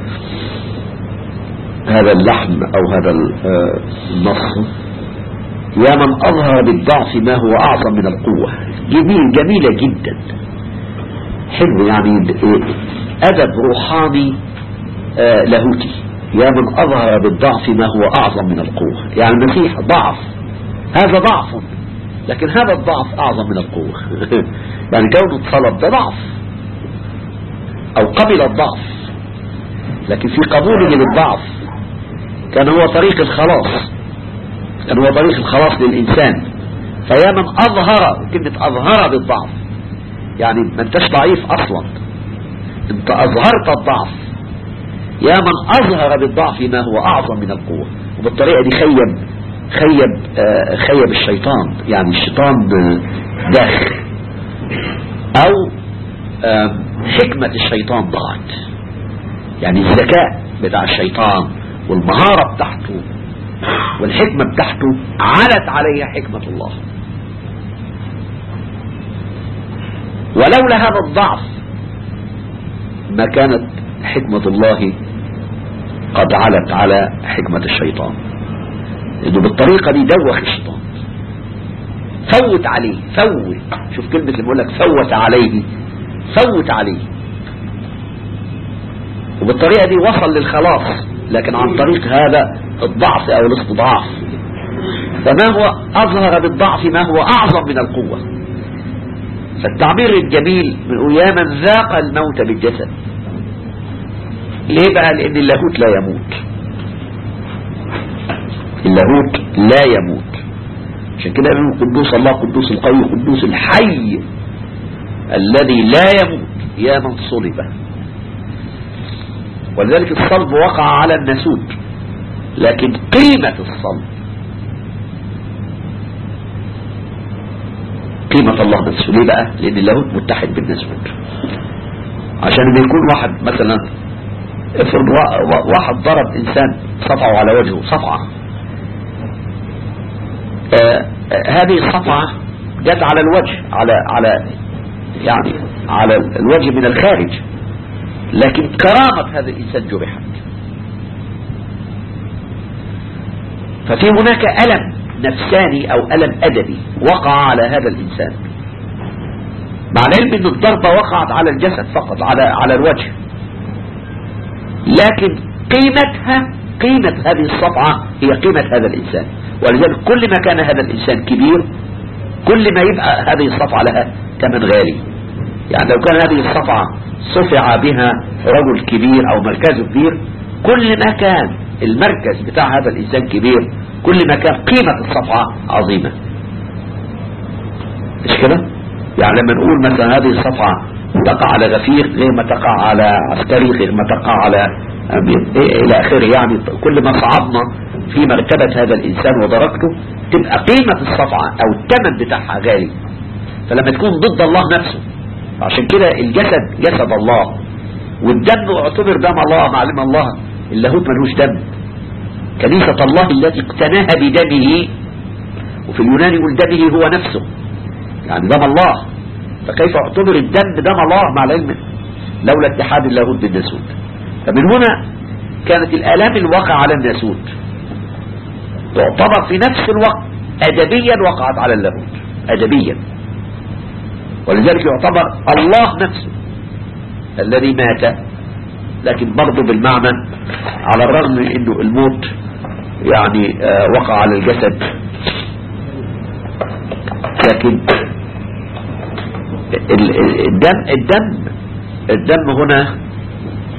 هذا اللحن أو هذا ال- آه، النص يا من أظهر بالضعف ما هو أعظم من القوة جميل جميلة جدا حلو يعني د- أدب روحاني آه، لاهوتي يا من أظهر بالضعف ما هو أعظم من القوة يعني المسيح ضعف هذا ضعف لكن هذا الضعف أعظم من القوة يعني كونه اتصلب ده ضعف أو قبل الضعف لكن في قبوله للضعف كان هو طريق الخلاص كان هو طريق الخلاص للإنسان فيا من أظهر كلمة أظهر بالضعف يعني ما انتش ضعيف أصلا انت أظهرت الضعف يا من أظهر بالضعف ما هو أعظم من القوة وبالطريقة دي خيب خيب آه، خيب الشيطان يعني الشيطان آه، داخ أو آه، حكمة الشيطان ضاعت يعني الذكاء بتاع الشيطان والمهارة بتاعته والحكمة بتاعته علت عليها حكمة الله ولولا هذا الضعف ما كانت حكمة الله قد علت على حكمة الشيطان انه بالطريقة دي دوخ الشيطان فوت عليه فوت شوف كلمة اللي بيقول لك فوت عليه فوت عليه وبالطريقة دي وصل للخلاص لكن عن طريق هذا الضعف او الاستضعاف فما هو اظهر بالضعف ما هو اعظم من القوة فالتعبير الجميل من يا من ذاق الموت بالجسد ليه بقى لان اللاهوت لا يموت اللاهوت لا يموت عشان كده يقولوا قدوس الله قدوس القوي قدوس الحي الذي لا يموت يا من صلب ولذلك الصلب وقع على النسوت لكن قيمة الصلب قيمة الله نفسه ليه بقى لان اللاهوت متحد بالنسوت عشان لما يكون واحد مثلا افرض وا- وا- واحد ضرب انسان صفعه على وجهه صفعة آه، آه، هذه الصفعة جت على الوجه على على يعني على الوجه من الخارج لكن كرامة هذا الإنسان جرحت ففي هناك ألم نفساني أو ألم أدبي وقع على هذا الإنسان مع العلم أن الضربة وقعت على الجسد فقط على على الوجه لكن قيمتها قيمة هذه الصفعة هي قيمة هذا الإنسان ولذلك كل ما كان هذا الإنسان كبير كل ما يبقى هذه الصفعة لها ثمن غالي يعني لو كان هذه الصفعة صفع بها رجل كبير أو مركزه كبير كل ما كان المركز بتاع هذا الإنسان كبير كل ما كان قيمة الصفعة عظيمة مش كده يعني لما نقول مثلا هذه الصفعة تقع على غفير غير ما تقع على عسكري غير ما تقع على أمير إيه إلى آخره يعني كل ما صعدنا في مرتبة هذا الإنسان ودرجته تبقى قيمة الصفعة أو الثمن بتاعها غالي فلما تكون ضد الله نفسه عشان كده الجسد جسد الله والدم اعتبر دم الله معلم الله اللاهوت ملوش دم كنيسة الله التي اقتناها بدمه وفي اليونان يقول دمه هو نفسه يعني دم الله فكيف اعتبر الدم دم الله مع العلم لولا اتحاد اللاهوت بالناسوت فمن هنا كانت الآلام الواقع على الناسوت تعتبر في نفس الوقت أدبيا وقعت على اللاهوت أدبيا ولذلك يعتبر الله نفسه الذي مات لكن برضه بالمعنى على الرغم من انه الموت يعني آه وقع على الجسد لكن ال- ال- الدم الدم الدم هنا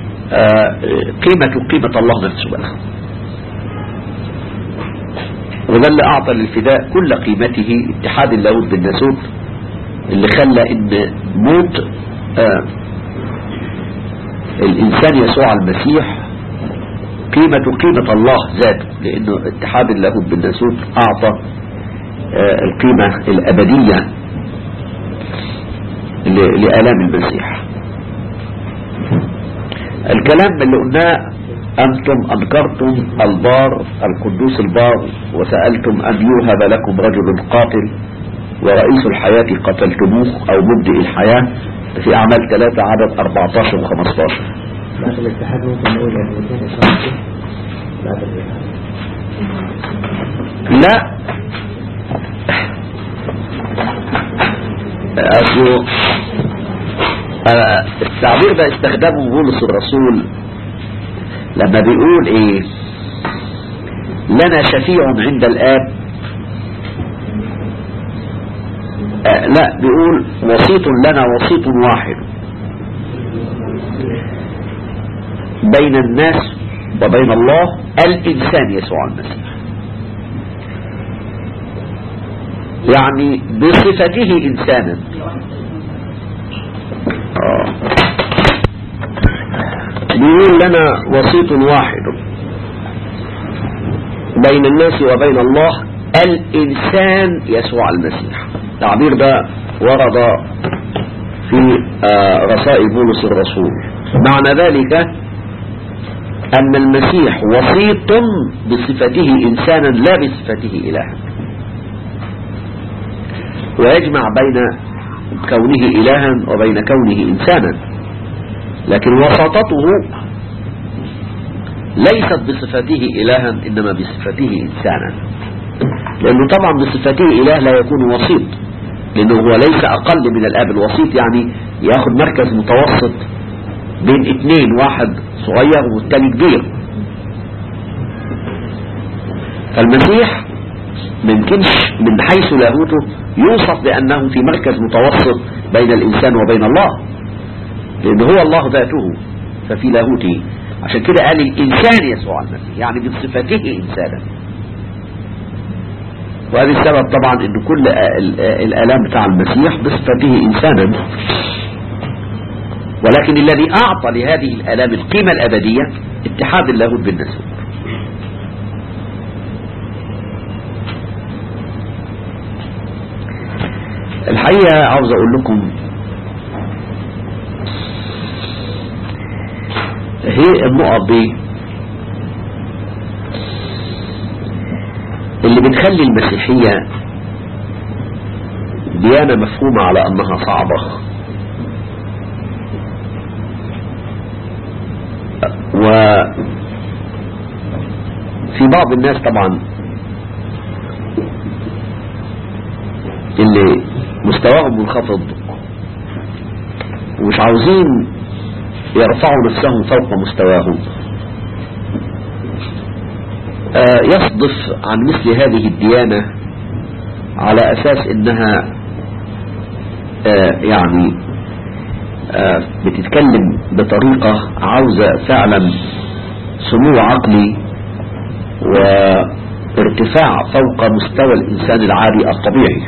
آه قيمة قيمة الله نفسه بقى وده اللي أعطى للفداء كل قيمته اتحاد اللاهوت بالناسوت اللي خلى ان موت آه الإنسان يسوع المسيح قيمة قيمة الله ذاته لأنه اتحاد اللاهوت بالناسوت أعطى آه القيمة الأبدية لآلام المسيح الكلام اللي قلناه أنتم أنكرتم البار القدوس البار وسألتم أن يوهب لكم رجل قاتل ورئيس الحياة قتلتموه أو مبدئ الحياة في أعمال ثلاثة عدد 14 و 15 بعد الاتحاد ممكن نقول يعني الاثنين يصحوا بعد الاتحاد لا أصله آه، التعبير ده استخدمه بولس الرسول لما بيقول ايه لنا شفيع عند الآب آه، لا بيقول وسيط لنا وسيط واحد بين الناس وبين الله الإنسان يسوع المسيح يعني بصفته إنسانا آه. بيقول لنا وسيط واحد بين الناس وبين الله الإنسان يسوع المسيح التعبير ده ورد في آه، رسائل بولس الرسول معنى ذلك أن المسيح وسيط بصفته إنسانا لا بصفته إلها ويجمع بين كونه إلها وبين كونه إنسانا لكن وساطته ليست بصفته إلها إنما بصفته إنسانا لأنه طبعا بصفته إله لا يكون وسيط لأنه هو ليس أقل من الآب الوسيط يعني ياخد مركز متوسط بين اثنين واحد صغير والتاني كبير فالمسيح ممكنش من حيث لاهوته يوصف بأنه في مركز متوسط بين الإنسان وبين الله لأن هو الله ذاته ففي لاهوته عشان كده قال الإنسان يسوع المسيح يعني بصفته إنسانا وهذا السبب طبعا ان كل ال- الآلام بتاع المسيح بصفته إنسانا ولكن الذي أعطى لهذه الآلام القيمة الأبدية اتحاد اللاهوت بالنسوت الحقيقة عاوز أقول لكم هي النقط دي اللي بتخلي المسيحية ديانة مفهومة على أنها صعبة وفي بعض الناس طبعا اللي مستواهم منخفض ومش عاوزين يرفعوا نفسهم فوق مستواهم آه، يصدف عن مثل هذه الديانة على أساس إنها آه، يعني آه، بتتكلم بطريقة عاوزة فعلا سمو عقلي وارتفاع فوق مستوى الإنسان العادي الطبيعي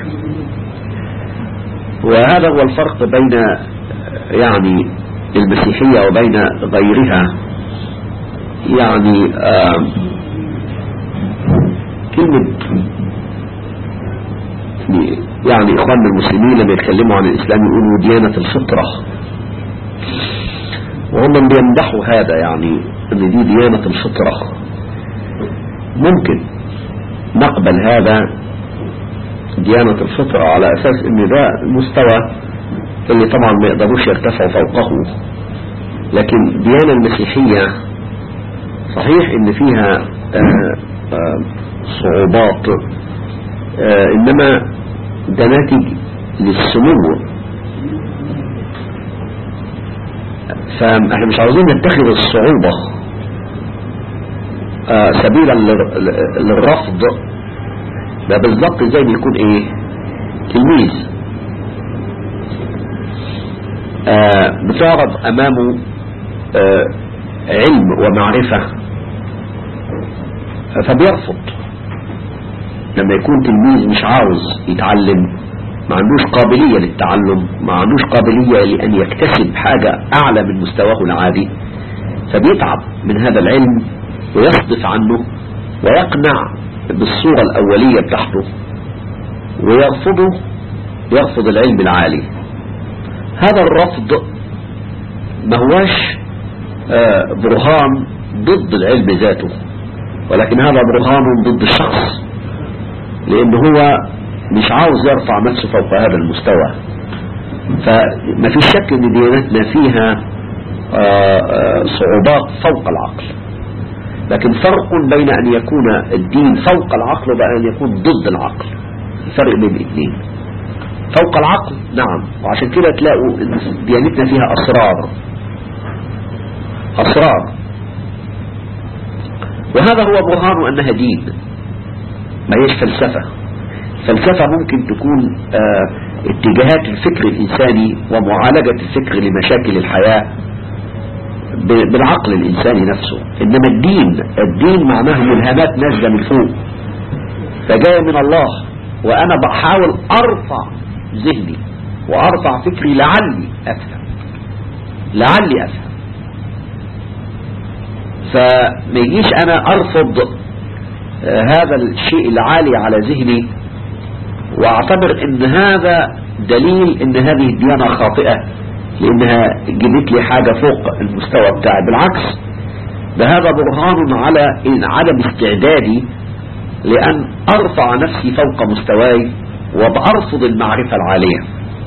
وهذا هو الفرق بين يعني المسيحية وبين غيرها يعني آه كلمة يعني إخواننا المسلمين لما يتكلموا عن الإسلام يقولوا ديانة الفطرة وهم بيمدحوا هذا يعني ان دي ديانة الفطرة ممكن نقبل هذا ديانة الفطرة على أساس ان ده المستوى اللي طبعا ما يقدروش يرتفعوا فوقه لكن الديانة المسيحية صحيح ان فيها آه آه صعوبات آه انما ده ناتج للسمو فاحنا مش عاوزين نتخذ الصعوبة آه سبيلا لل- للرفض ده بالظبط زي ما يكون ايه تلميذ آه بتعرض امامه آه علم ومعرفة فبيرفض لما يكون تلميذ مش عاوز يتعلم ما عندوش قابلية للتعلم ما عندوش قابلية لأن يكتسب حاجة أعلى من مستواه العادي فبيتعب من هذا العلم ويصدف عنه ويقنع بالصورة الأولية بتاعته ويرفضه يرفض العلم العالي هذا الرفض ما هواش آه، برهان ضد العلم ذاته ولكن هذا برهان ضد الشخص لأن هو مش عاوز يرفع نفسه فوق هذا المستوى فما في شك ان ديانتنا فيها آه، آه، صعوبات فوق العقل لكن فرق بين أن يكون الدين فوق العقل وبين أن يكون ضد العقل فرق بين الاثنين فوق العقل نعم وعشان كده تلاقوا إن ديانتنا فيها أسرار أسرار وهذا هو برهان أنها دين ما هيش فلسفة فلسفة ممكن تكون آه، اتجاهات الفكر الإنساني ومعالجة الفكر لمشاكل الحياة ب- بالعقل الإنساني نفسه إنما الدين الدين معناه ملهمات نازلة من فوق فجاية من الله وأنا بحاول أرفع ذهني وأرفع فكري لعلي أفهم لعلي أفهم فما يجيش أنا أرفض آه، هذا الشيء العالي على ذهني واعتبر ان هذا دليل ان هذه الديانة خاطئة لانها جبت لي حاجة فوق المستوى بتاعي بالعكس ده هذا برهان على إن عدم استعدادي لان ارفع نفسي فوق مستواي وبأرفض المعرفة العالية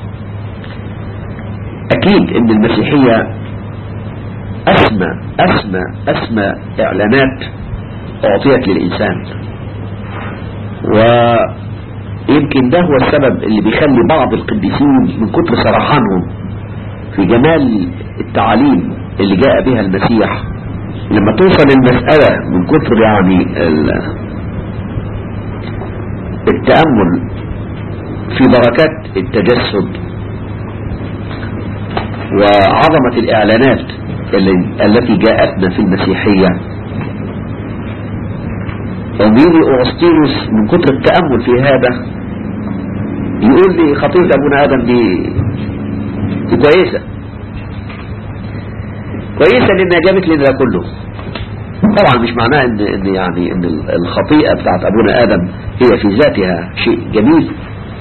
اكيد ان المسيحية اسمى اسمى اسمى اعلانات اعطيت للانسان ويمكن ده هو السبب اللي بيخلي بعض القديسين من كتر سرحانهم في جمال التعاليم اللي جاء بها المسيح لما توصل المسألة من كتر يعني ال- التأمل في بركات التجسد وعظمة الإعلانات اللي- التي جاءتنا في المسيحية وبيجي أغسطينوس من كتر التأمل في هذا يقول لي خطيئة أبونا آدم دي, دي كويسة كويسة لأنها جابت لنا ده كله طبعا مش معناه ان, إن يعني ان الخطيئة بتاعت أبونا آدم هي في ذاتها شيء جميل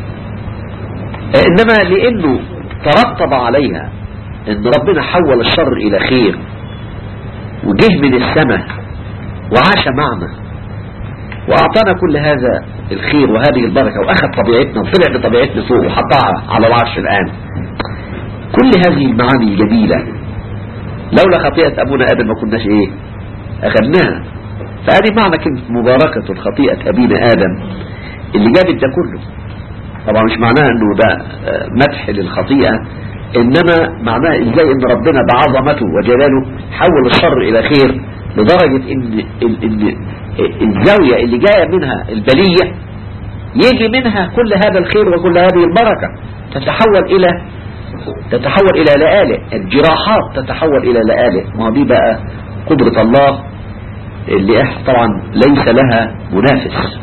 إنما لأنه ترتب عليها ان ربنا حول الشر إلى خير وجه من السماء وعاش معنا وأعطانا كل هذا الخير وهذه البركة وأخذ طبيعتنا وطلع بطبيعتنا فوق وحطها على العرش الآن كل هذه المعاني الجميلة لولا خطيئة أبونا آدم ما كناش إيه أخذناها فهذه معنى كلمة مباركة خطيئة أبينا آدم اللي جابت ده كله طبعا مش معناها انه ده آه، مدح للخطيئة انما معناه ازاي ان ربنا بعظمته وجلاله حول الشر الى خير لدرجة ان, إن, إن الزاوية اللي جاية منها البلية يجي منها كل هذا الخير وكل هذه البركة تتحول الى تتحول الى لآلئ الجراحات تتحول الى لآلئ ما هو دي بقى قدرة الله اللي إح- طبعا ليس لها منافس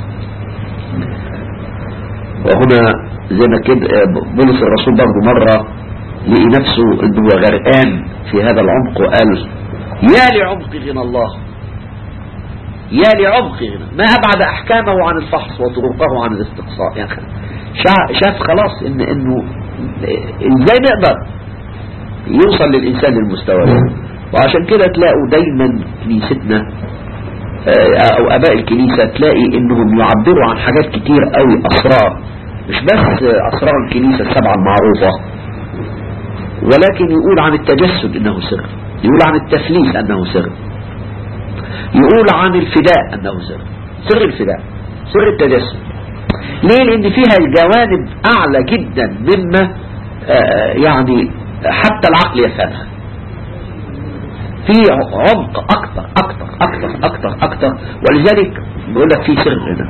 وهنا زي ما كده بولس الرسول برضه مرة لقي نفسه انه هو غرقان في هذا العمق وقال يا لعمق غنى الله يا لعمق غنى ما أبعد أحكامه عن الفحص وطرقه عن الاستقصاء يعني شا- شاف خلاص إن إنه إزاي نقدر يوصل للإنسان للمستوى ده وعشان كده تلاقوا دايما كنيستنا آه، أو أباء الكنيسة تلاقي إنهم يعبروا عن حاجات كتير قوي أسرار مش بس أسرار الكنيسة السبعة المعروفة ولكن يقول عن التجسد إنه سر يقول عن التثليث أنه سر يقول عن الفداء أنه سر سر الفداء سر التجسد ليه لأن فيها الجوانب أعلى جدا مما آه، يعني حتى العقل يفهمها في عمق أكتر أكتر أكتر أكتر أكتر ولذلك بيقول لك في سر هنا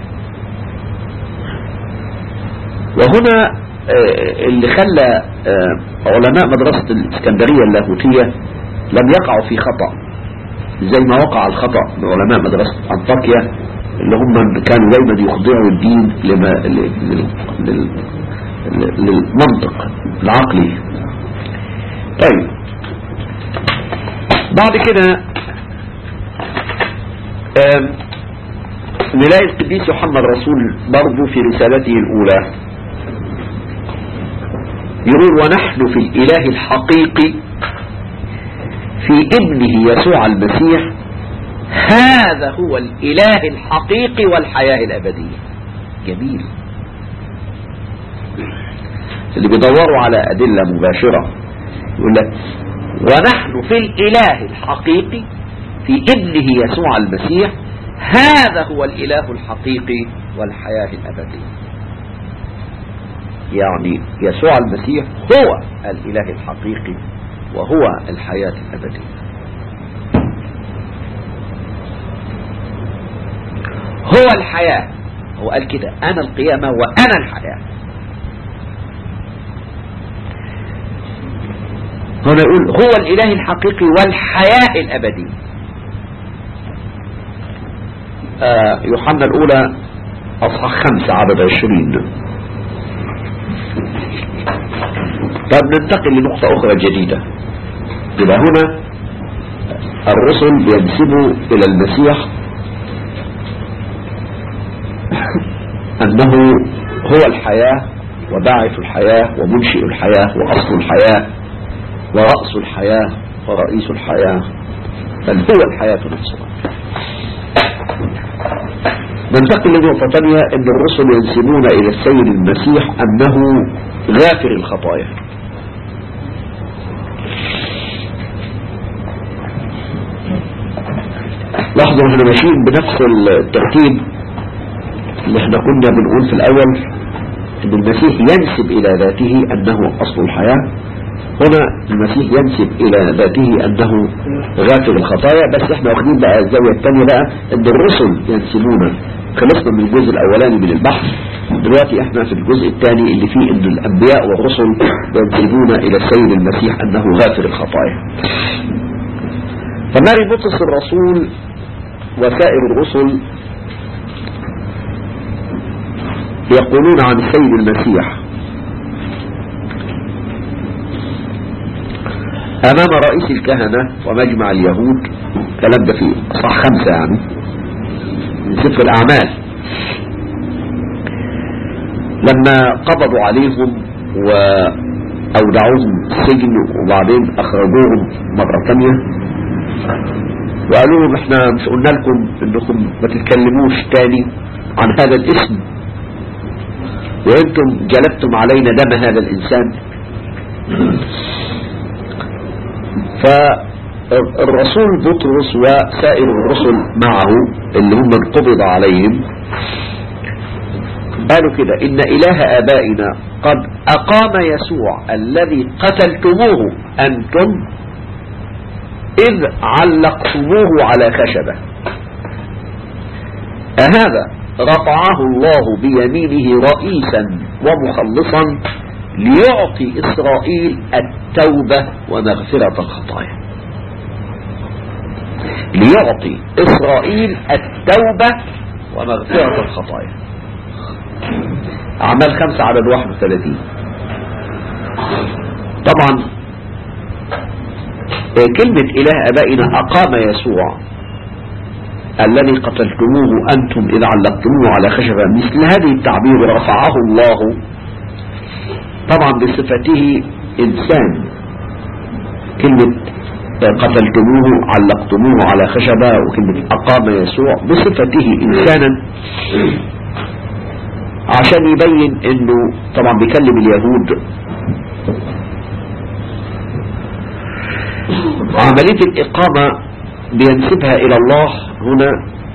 وهنا آه، اللي خلى آه، علماء مدرسة الإسكندرية اللاهوتية لم يقعوا في خطأ زي ما وقع الخطأ بعلماء مدرسة أنطاكيا اللي هم كانوا دايما يخضعوا الدين لما لل- لل- لل- لل- للمنطق العقلي طيب بعد كده آم، نلاقي القديس يوحنا الرسول برضه في رسالته الأولى يقول ونحن في الإله الحقيقي في ابنه يسوع المسيح هذا هو الإله الحقيقي والحياة الأبدية جميل اللي بيدوروا على أدلة مباشرة يقول لك ونحن في الإله الحقيقي في ابنه يسوع المسيح هذا هو الإله الحقيقي والحياة الأبدية يعني يسوع المسيح هو الإله الحقيقي وهو الحياة الأبدية هو الحياة هو قال كده أنا القيامة وأنا الحياة هنا يقول هو الإله الحقيقي والحياة الأبدية آه يوحنا الأولى أصحاح خمسة عدد عشرين طب ننتقل لنقطة أخرى جديدة يبقى هنا الرسل بينسبوا إلى المسيح أنه هو الحياة وباعث الحياة ومنشئ الحياة وأصل الحياة ورأس الحياة ورئيس الحياة بل هو الحياة نفسها ننتقل لنقطة ثانية أن الرسل ينسبون إلى السيد المسيح أنه غافر الخطايا لاحظوا احنا ماشيين بنفس الترتيب اللي احنا كنا بنقول في الأول أن المسيح ينسب إلى ذاته أنه أصل الحياة هنا المسيح ينسب إلى ذاته أنه غافر الخطايا بس احنا واخدين بقى الزاوية الثانية بقى أن الرسل ينسبون خلصنا من الجزء الأولاني من البحث دلوقتي احنا في الجزء الثاني اللي فيه أن الأنبياء والرسل ينسبون إلى السيد المسيح أنه غافر الخطايا فماري بطرس الرسول وسائر الرسل يقولون عن السيد المسيح أمام رئيس الكهنة ومجمع اليهود كلام ده فيه صح خمسة يعني من سفر الأعمال لما قبضوا عليهم وأودعوهم السجن وبعدين أخرجوهم مرة ثانية وقالوا لهم احنا مش قلنا لكم انكم ما تتكلموش تاني عن هذا الاسم وانتم جلبتم علينا دم هذا الانسان فالرسول بطرس وسائر الرسل معه اللي هم انقبض عليهم قالوا كده إن إله آبائنا قد أقام يسوع الذي قتلتموه أنتم إذ علقتموه على خشبة أهذا رفعه الله بيمينه رئيسا ومخلصا ليعطي إسرائيل التوبة ومغفرة الخطايا ليعطي إسرائيل التوبة ومغفرة الخطايا أعمال خمسة عدد 31 طبعا كلمة إله أبائنا أقام يسوع الذي قتلتموه أنتم إذا علقتموه على خشبة مثل هذه التعبير رفعه الله طبعا بصفته إنسان كلمة قتلتموه علقتموه على خشبة وكلمة أقام يسوع بصفته إنسانا عشان يبين انه طبعا بيكلم اليهود عملية الإقامة بينسبها إلى الله هنا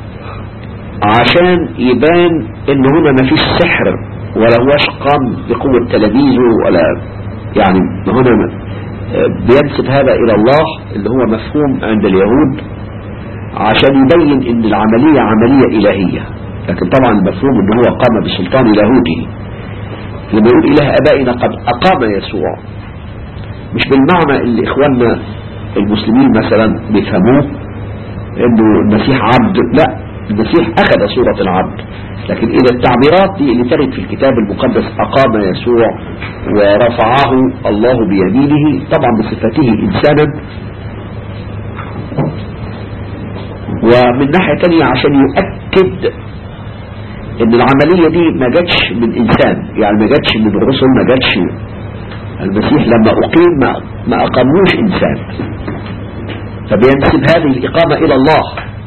عشان يبان ان هنا ما فيش سحر ولا هوش قام بقوة تلاميذه ولا يعني هنا بينسب هذا إلى الله اللي هو مفهوم عند اليهود عشان يبين ان العملية عملية إلهية لكن طبعا المفهوم ان هو قام بسلطان لاهوته لما يقول إله أبائنا قد أقام يسوع مش بالمعنى اللي إخواننا المسلمين مثلا بيفهموه انه المسيح عبد لا المسيح أخذ صورة العبد لكن إذا التعبيرات دي اللي ترد في الكتاب المقدس أقام يسوع ورفعه الله بيمينه طبعا بصفته إنسانا ومن ناحية تانية عشان يؤكد ان العملية دي ما جاتش من انسان يعني ما جاتش من الرسل ما جاتش المسيح لما اقيم ما, ما اقاموش انسان فبينسب هذه الاقامة الى الله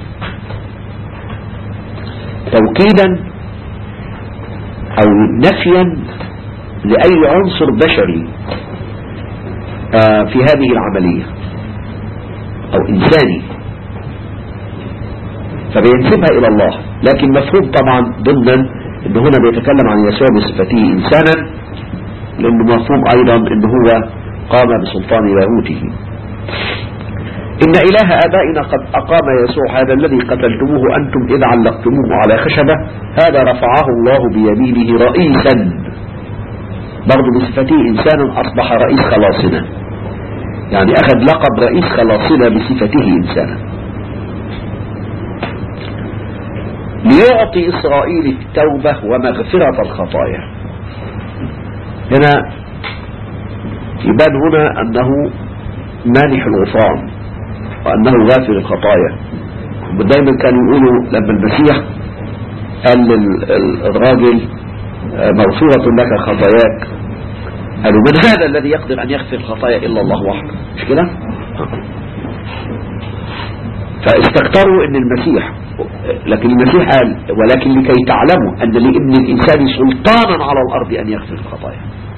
توكيدا او نفيا لأي عنصر بشري آه، في هذه العملية او انساني فبينسبها الى الله لكن مفهوم طبعا ضمنا ان هنا بيتكلم عن يسوع بصفته انسانا لانه مفهوم ايضا ان هو قام بسلطان لاهوته إن إله آبائنا قد أقام يسوع هذا الذي قتلتموه أنتم إذ علقتموه على خشبة هذا رفعه الله بيمينه رئيسا برضو بصفته إنسانا أصبح رئيس خلاصنا يعني أخذ لقب رئيس خلاصنا بصفته إنسانا ليعطي إسرائيل التوبة ومغفرة الخطايا هنا يبان هنا أنه مانح الغفران وأنه غافر الخطايا دايما كانوا يقولوا لما المسيح قال للراجل مغفورة لك خطاياك قالوا من هذا الذي يقدر أن يغفر الخطايا إلا الله وحده مش كده فاستكتروا ان المسيح لكن المسيح قال ولكن لكي تعلموا أن لابن الإنسان سلطانا على الأرض أن يغفر الخطايا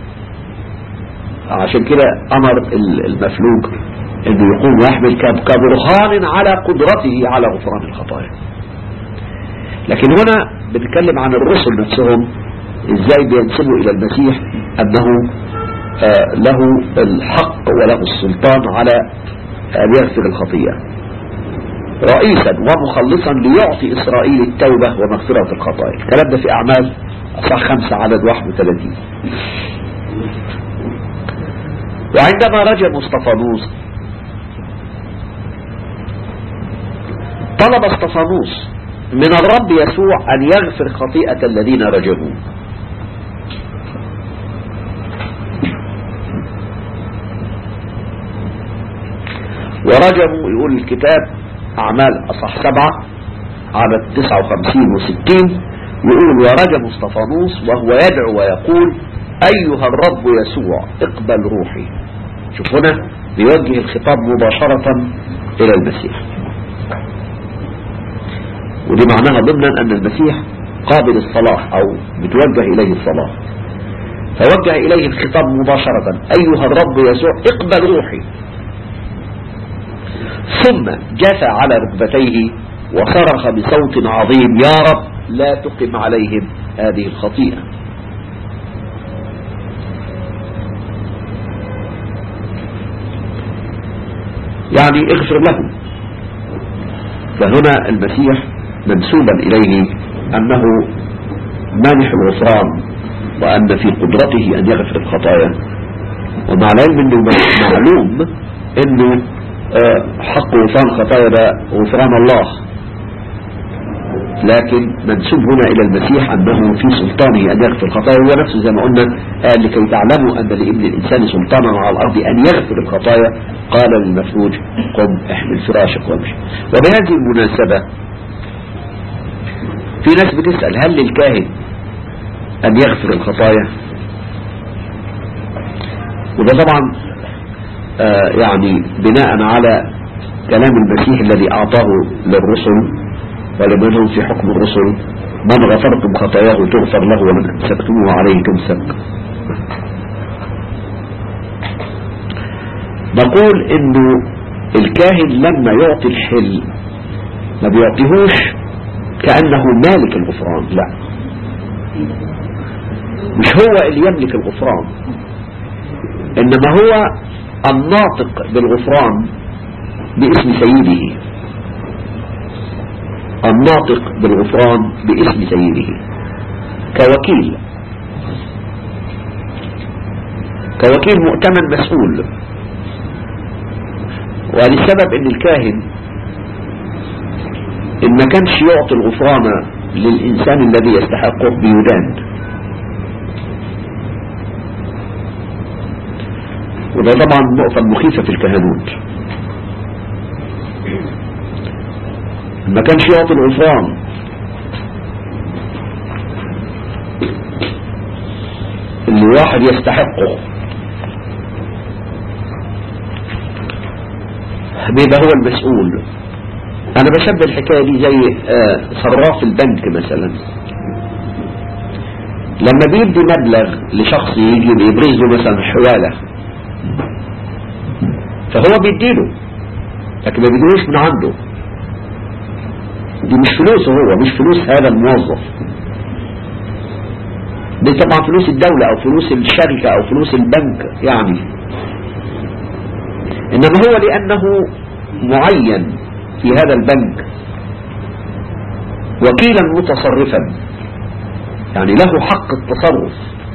عشان كده أمر المفلوج أنه يقوم ويحمل كبرهان على قدرته على غفران الخطايا لكن هنا بنتكلم عن الرسل نفسهم ازاي بينسبوا الى المسيح انه آه له الحق وله السلطان على ان يغفر الخطيئة رئيسا ومخلصا ليعطي إسرائيل التوبة ومغفرة الخطايا الكلام ده في أعمال أصح خمسة عدد 31 وعندما رجع مصطفانوس طلب اسطفانوس من الرب يسوع أن يغفر خطيئة الذين رجموه ورجموا يقول الكتاب أعمال أصح سبعة عدد 59 و60 يقول ورجم اسطفانوس وهو يدعو ويقول أيها الرب يسوع اقبل روحي شوف هنا بيوجه الخطاب مباشرة إلى المسيح ودي معناها ضمنا أن المسيح قابل الصلاة أو بتوجه إليه الصلاة فوجه إليه الخطاب مباشرة أيها الرب يسوع اقبل روحي ثم جثى على ركبتيه وصرخ بصوت عظيم يا رب لا تقم عليهم هذه الخطيئة يعني اغفر لهم فهنا المسيح منسوبا إليه أنه مانح الغفران وأن في قدرته أن يغفر الخطايا ومع العلم أنه معلوم أنه حق غفران خطايا ده غفران الله لكن منسوب هنا إلى المسيح أنه في سلطانه أن يغفر الخطايا هو نفسه زي ما قلنا قال لكي تعلموا أن لابن الإنسان سلطانا على الأرض أن يغفر الخطايا قال للمفروج قم احمل فراشك وامشي وبهذه المناسبة في ناس بتسأل هل للكاهن أن يغفر الخطايا وده طبعا آه يعني بناء على كلام المسيح الذي أعطاه للرسل ولمن هم في حكم الرسل من غفرتم خطاياه تغفر له ومن أمسكتموه عليه تمسك نقول انه الكاهن لما يعطي الحل ما بيعطيهوش كأنه مالك الغفران لا مش هو اللي يملك الغفران انما هو الناطق بالغفران باسم سيده الناطق بالغفران باسم سيده كوكيل كوكيل مؤتمن مسؤول ولسبب ان الكاهن إن ما كانش يعطي الغفران للإنسان الذي يستحقه بيدان وده طبعا النقطة المخيفة في الكهنوت ما كانش يعطي الغفران اللي واحد يستحقه بيبقى هو المسؤول انا بشبه الحكاية دي زي آه، صراف البنك مثلا لما بيدي مبلغ لشخص يجي بيبرز له مثلا حوالة فهو بيديله لكن ما بيديلوش من عنده دي مش فلوسه هو مش فلوس هذا الموظف دي طبعا فلوس الدولة او فلوس الشركة او فلوس البنك يعني انما هو لانه معين في هذا البنك وكيلا متصرفا يعني له حق التصرف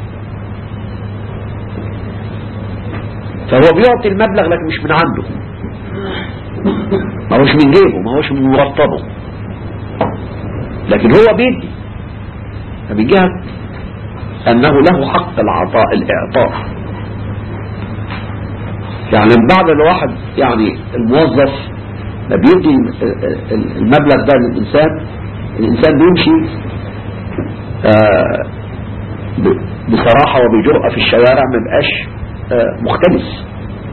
فهو بيعطي المبلغ لكن مش من عنده ما هوش من جيبه ما هوش من مرتبه لكن هو بيدي فمن جهة أنه له حق العطاء الإعطاء يعني بعد الواحد يعني الموظف ما بيدي المبلغ ده للإنسان الإنسان بيمشي آه، ب- بصراحة وبجرأة في الشوارع ما بقاش آه، مختلس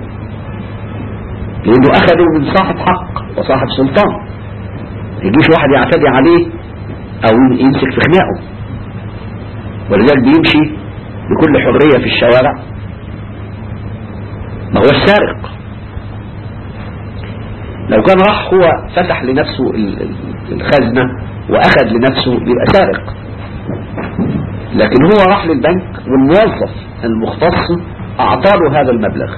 لأنه أخذه من صاحب حق وصاحب سلطان يجيش واحد يعتدي عليه أو يمسك في خناقه ولذلك بيمشي بكل حرية في الشوارع ما هو السارق لو كان راح هو فتح لنفسه ال- ال- الخزنة وأخذ لنفسه يبقى سارق لكن هو راح للبنك والموظف المختص أعطاله هذا المبلغ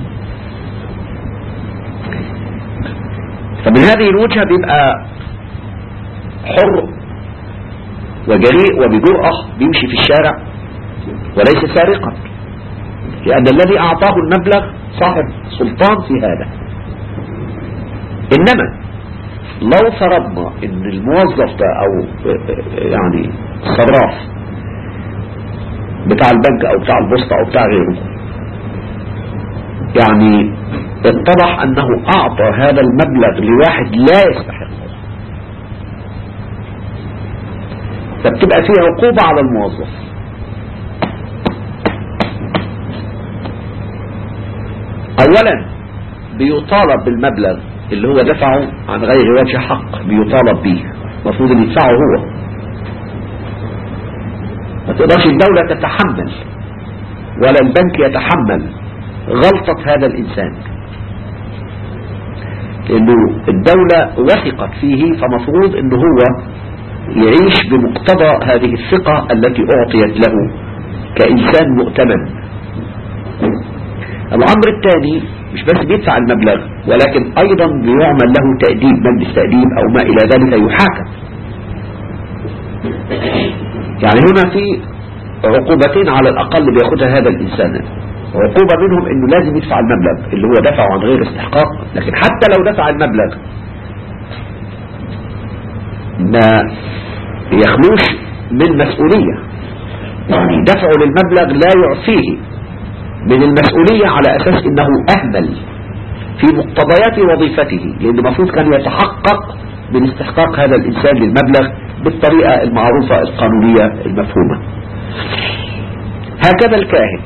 فمن هذه الوجهة بيبقى حر وجريء وبجرأة بيمشي في الشارع وليس سارقا لأن الذي أعطاه المبلغ صاحب سلطان في هذا إنما لو فرضنا ان الموظف ده او يعني الصراف بتاع البنك او بتاع البوسطة او بتاع غيره يعني اتضح انه اعطى هذا المبلغ لواحد لا يستحقه فبتبقى فيه عقوبة على الموظف اولا بيطالب بالمبلغ اللي هو دفعه عن غير وجه حق بيطالب به المفروض ان يدفعه هو ما تقدرش الدولة تتحمل ولا البنك يتحمل غلطة هذا الإنسان لأنه الدولة وثقت فيه فمفروض أنه هو يعيش بمقتضى هذه الثقة التي أعطيت له كإنسان مؤتمن الأمر الثاني مش بس بيدفع المبلغ ولكن أيضا بيعمل له تأديب مجلس تأديب أو ما إلى ذلك يحاكم يعني هنا في عقوبتين على الأقل بياخدها هذا الإنسان عقوبة منهم أنه لازم يدفع المبلغ اللي هو دفعه عن غير استحقاق لكن حتى لو دفع المبلغ ما يخلوش من مسؤولية يعني دفعه للمبلغ لا يعفيه من المسؤولية على أساس أنه أهمل في مقتضيات وظيفته لأن المفروض كان يتحقق من استحقاق هذا الإنسان للمبلغ بالطريقة المعروفة القانونية المفهومة هكذا الكاهن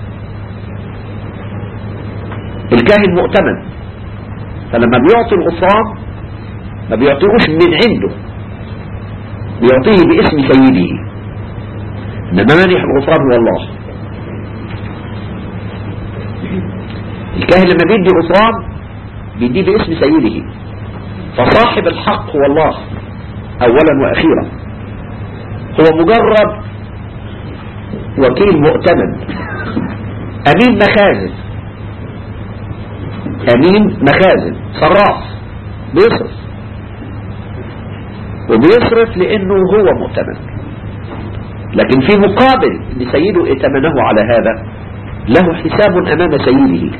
الكاهن مؤتمن فلما بيعطي الغفران ما بيعطيهوش من عنده بيعطيه باسم سيده إنما مانح الغفران هو الله الكاهن لما بيدي غفران بيديه باسم سيده فصاحب الحق هو الله اولا واخيرا هو مجرد وكيل مؤتمن امين مخازن امين مخازن صراف بيصرف وبيصرف لانه هو مؤتمن لكن في مقابل ان سيده ائتمنه على هذا له حساب امام سيده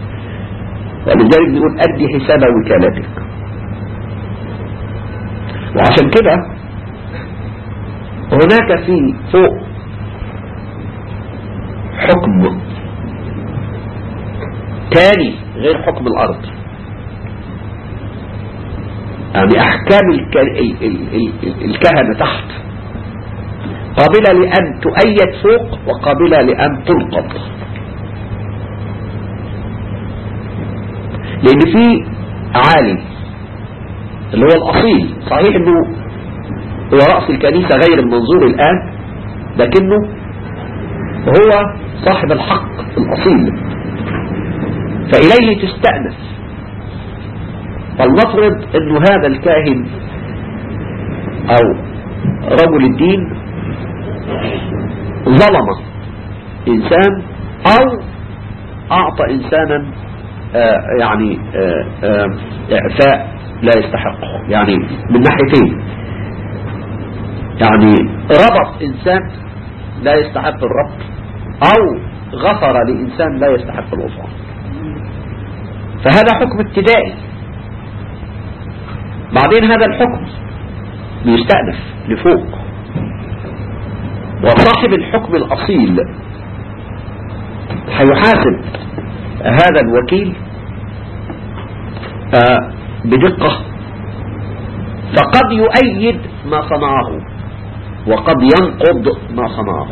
ولذلك بيقول أدي حساب وكالتك وعشان كده هناك في فوق حكم تاني غير حكم الأرض يعني أحكام الك- ال- ال- ال- الكهنة تحت قابلة لأن تؤيد فوق وقابلة لأن تنقض لأن في عالم اللي هو الأصيل صحيح أنه هو رأس الكنيسة غير المنظور الآن لكنه هو صاحب الحق الأصيل فإليه تستأنس فلنفرض أنه هذا الكاهن أو رجل الدين ظلم إنسان أو أعطى إنسانا آه، يعني آه، آه، إعفاء لا يستحقه يعني من ناحيتين يعني ربط إنسان لا يستحق الربط أو غفر لإنسان لا يستحق الغفران فهذا حكم ابتدائي بعدين هذا الحكم بيستأنف لفوق وصاحب الحكم الأصيل هيحاسب هذا الوكيل آه، بدقة فقد يؤيد ما صنعه وقد ينقض ما صنعه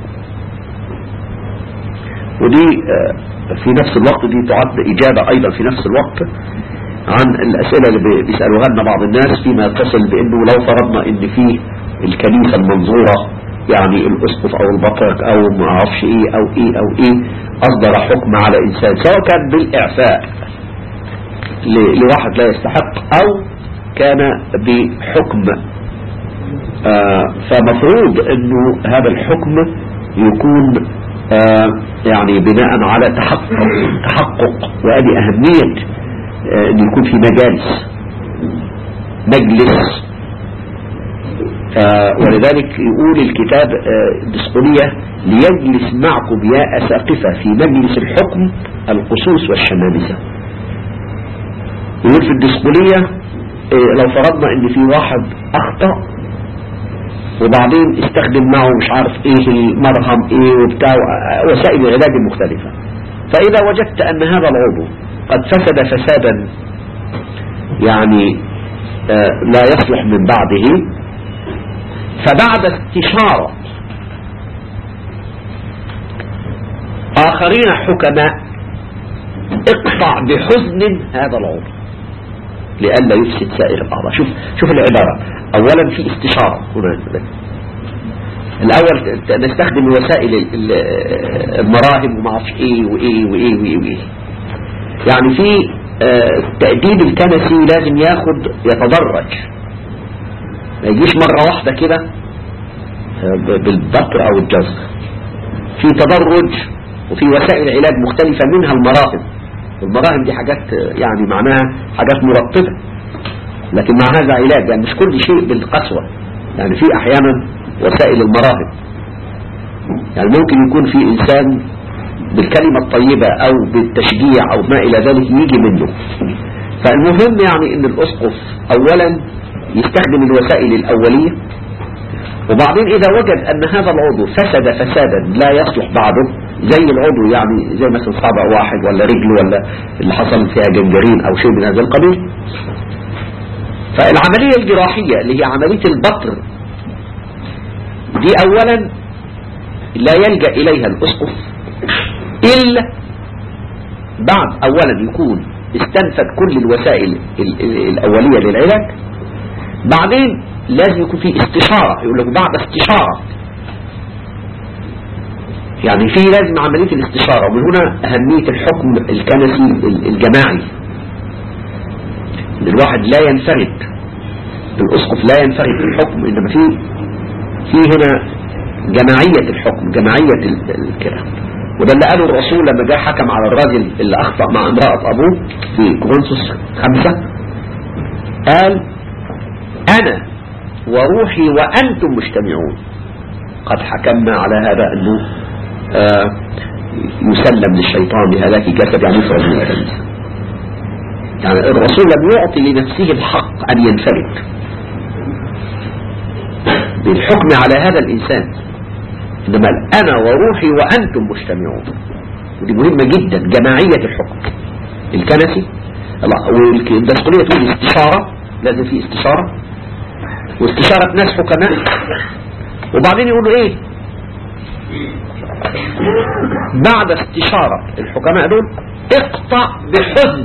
ودي آه، في نفس الوقت دي تعد إجابة أيضا في نفس الوقت عن الأسئلة اللي بي- بيسألوها لنا بعض الناس فيما يتصل بأنه لو فرضنا أن في الكنيسة المنظورة يعني الأسقف أو البطرك أو ما أعرفش إيه أو إيه أو إيه أصدر حكم على إنسان سواء كان بالإعفاء ل- لواحد لا يستحق أو كان بحكم آه، فمفروض أنه هذا الحكم يكون آه، يعني بناء على تحقق تحقق وهذه أهمية آه، أن يكون في مجالس مجلس آه، ولذلك يقول الكتاب آه، الدسقلية ليجلس معكم يا أساقفة في مجلس الحكم القصوص والشمامسة يقول في الدسقلية آه، لو فرضنا ان في واحد اخطأ وبعدين استخدم معه مش عارف ايه المرهم ايه وبتاع آه، وسائل العلاج المختلفة فاذا وجدت ان هذا العضو قد فسد فسادا يعني آه، لا يصلح من بعده فبعد استشارة آخرين حكماء اقطع بحزن هذا العضو لئلا يفسد سائر الأعضاء شوف شوف العبارة أولا في استشارة هنا الأول ت- نستخدم وسائل ال- ال- المراهم وما اعرفش إيه وإيه وإيه وإيه وإيه يعني في آه، التأديب الكنسي لازم ياخد يتدرج ما يجيش مرة واحدة كده آه، ب- بالبطر أو الجزر في تدرج وفي وسائل علاج مختلفة منها المراهم والمراهم دي حاجات آه، يعني معناها حاجات مرطبة لكن مع هذا علاج يعني مش كل شيء بالقسوة يعني في أحيانا وسائل المراهم يعني ممكن يكون في إنسان بالكلمة الطيبة أو بالتشجيع أو ما إلى ذلك يجي منه فالمهم يعني أن الأسقف أولا يستخدم الوسائل الأولية وبعدين إذا وجد أن هذا العضو فسد فسادا لا يصلح بعده زي العضو يعني زي مثلا صابع واحد ولا رجل ولا اللي حصل فيها جنجرين أو شيء من هذا القبيل فالعملية الجراحية اللي هي عملية البطر دي أولا لا يلجأ إليها الأسقف إلا بعد أولا يكون استنفد كل الوسائل ال- ال- الأولية للعلاج بعدين لازم يكون في استشارة يقول لك بعد استشارة يعني في لازم عملية الاستشارة ومن هنا أهمية الحكم الكنسي ال- الجماعي إن الواحد لا ينفرد الأسقف لا ينفرد في الحكم إنما في في هنا جماعية الحكم جماعية ال- الكلام وده اللي قاله الرسول لما جاء حكم على الراجل اللي أخطأ مع امرأة أبوه في كورنثوس خمسة قال أنا وروحي وأنتم مجتمعون قد حكمنا على هذا أنه آه يسلم للشيطان بهلاك جسد يعني يفرج من الكنيسة يعني الرسول لم يعطي لنفسه الحق أن ينفرد بالحكم على هذا الإنسان إنما أنا وروحي وأنتم مجتمعون ودي مهمة جدا جماعية الحكم الكنسي والدسقلية تقول استشارة لازم في استشارة واستشارة ناس حكماء وبعدين يقولوا ايه بعد استشارة الحكماء دول اقطع بحزن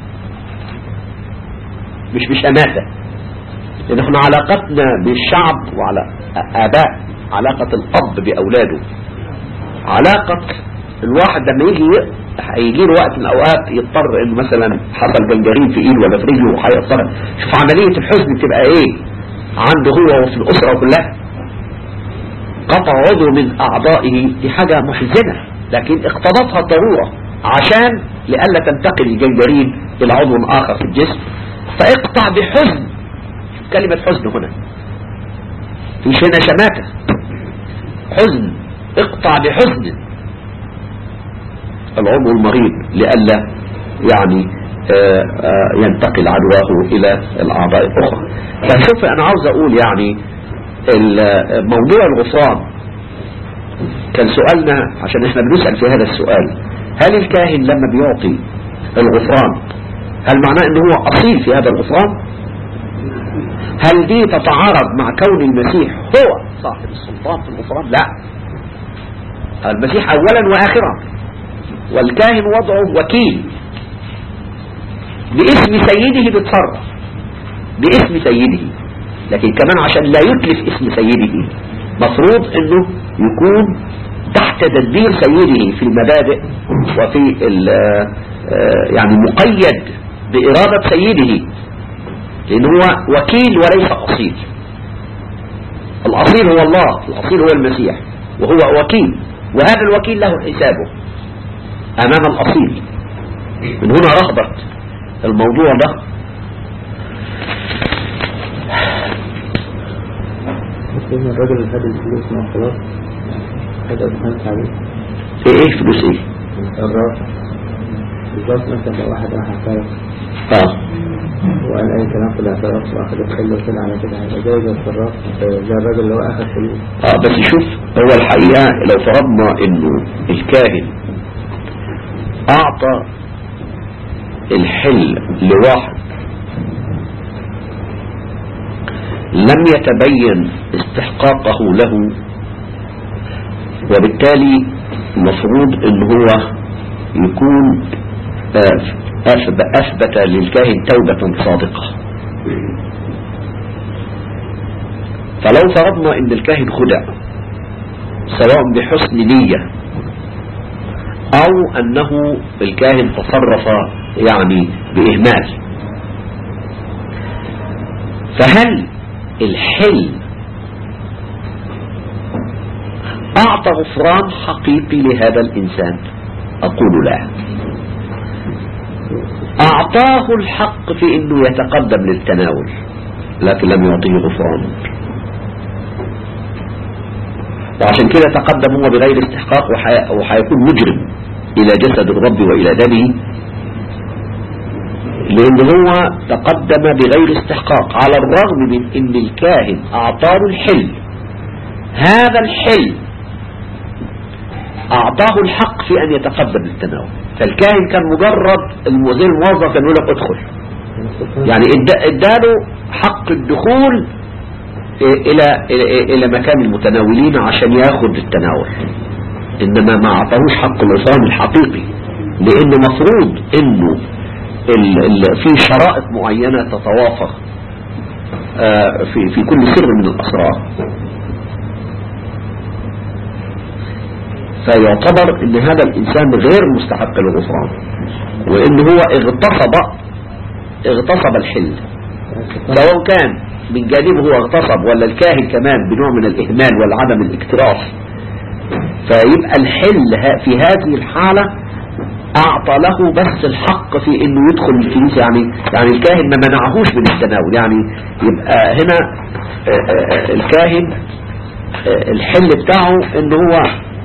مش بشماتة لان احنا علاقتنا بالشعب وعلى اباء علاقة الاب باولاده علاقة الواحد لما يجي هيجي له وقت من الاوقات يضطر انه مثلا حصل جنجرين في ايده ولا في رجله وهيضطر شوف عملية الحزن بتبقى ايه عنده هو وفي الاسرة كلها قطع عضو من اعضائه دي حاجة محزنة لكن اقتضتها الضرورة عشان لئلا تنتقل الجنجرين الى عضو اخر في الجسم فاقطع بحزن كلمة حزن هنا في هنا شماتة حزن اقطع بحزن العضو المريض لئلا يعني آآ آآ ينتقل عدواه الى الاعضاء الاخرى فشوف انا عاوز اقول يعني موضوع الغفران كان سؤالنا عشان احنا بنسأل في هذا السؤال هل الكاهن لما بيعطي الغفران هل معناه انه هو اصيل في هذا الغفران هل دي تتعارض مع كون المسيح هو صاحب السلطان في الغفران لا المسيح اولا واخرا والكاهن وضعه وكيل باسم سيده بيتصرف باسم سيده لكن كمان عشان لا يتلف اسم سيده مفروض انه يكون تحت تدبير سيده في المبادئ وفي يعني مقيد بإرادة سيده لأن هو وكيل وليس أصيل الأصيل هو الله الأصيل هو المسيح وهو وكيل وهذا الوكيل له حسابه أمام الأصيل من هنا رغبة الموضوع ده إن الراجل اللي خد الفلوس مع خلاص خد أدفانس عليه في ايه فلوس ايه الراس بالظبط مثلا لو واحد راح اعترف اه وقال أي كلام في الاعتراف وأخد الحل وكده على كده هيبقى جاي زي الراس زي الراجل اللي هو أخد فلوس اه بس شوف هو الحقيقة لو فرضنا انه الكاهن اعطى الحل لواحد لم يتبين استحقاقه له وبالتالي المفروض ان هو يكون أثبت, أثبت للكاهن توبة صادقة فلو فرضنا ان الكاهن خدع سواء بحسن نية او انه الكاهن تصرف يعني باهمال فهل الحل اعطى غفران حقيقي لهذا الانسان اقول لا اعطاه الحق في انه يتقدم للتناول لكن لم يعطيه غفران وعشان كده تقدم هو بغير استحقاق وحيكون مجرم الى جسد الرب والى دمه لان هو تقدم بغير استحقاق على الرغم من ان الكاهن اعطاه الحل هذا الحل اعطاه الحق في ان يتقدم للتناول فالكاهن كان مجرد زي الموظف كان يقول لك ادخل يعني اداله حق الدخول الى الى الى مكان المتناولين عشان ياخد التناول انما ما اعطاهوش حق الغفران الحقيقي لان مفروض انه ال ال في شرائط معينة تتوافق في في كل سر من الاسرار فيعتبر ان هذا الانسان غير مستحق للغفران وان هو اغتصب اغتصب الحل سواء كان من جانبه هو اغتصب ولا الكاهن كمان بنوع من الاهمال ولا عدم الاكتراث فيبقى الحل في هذه الحالة اعطى له بس الحق في انه يدخل الكنيسة يعني يعني الكاهن ما منعهوش من التناول يعني يبقى هنا الكاهن الحل بتاعه انه هو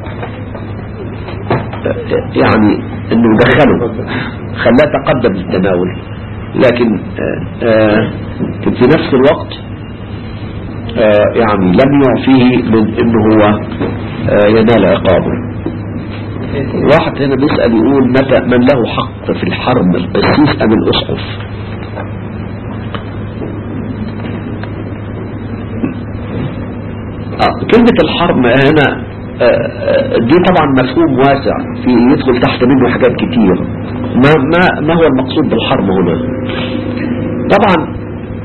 يعني انه دخله خلاه تقدم للتناول لكن في نفس الوقت آه، يعني لم يعفيه من انه هو آه، ينال عقابه واحد هنا بيسأل يقول متى من له حق في الحرم القسيس ام الاسقف آه، كلمة الحرم هنا آه، آه، دي طبعا مفهوم واسع في يدخل تحت منه حاجات كتير ما, ما, ما هو المقصود بالحرم هنا طبعا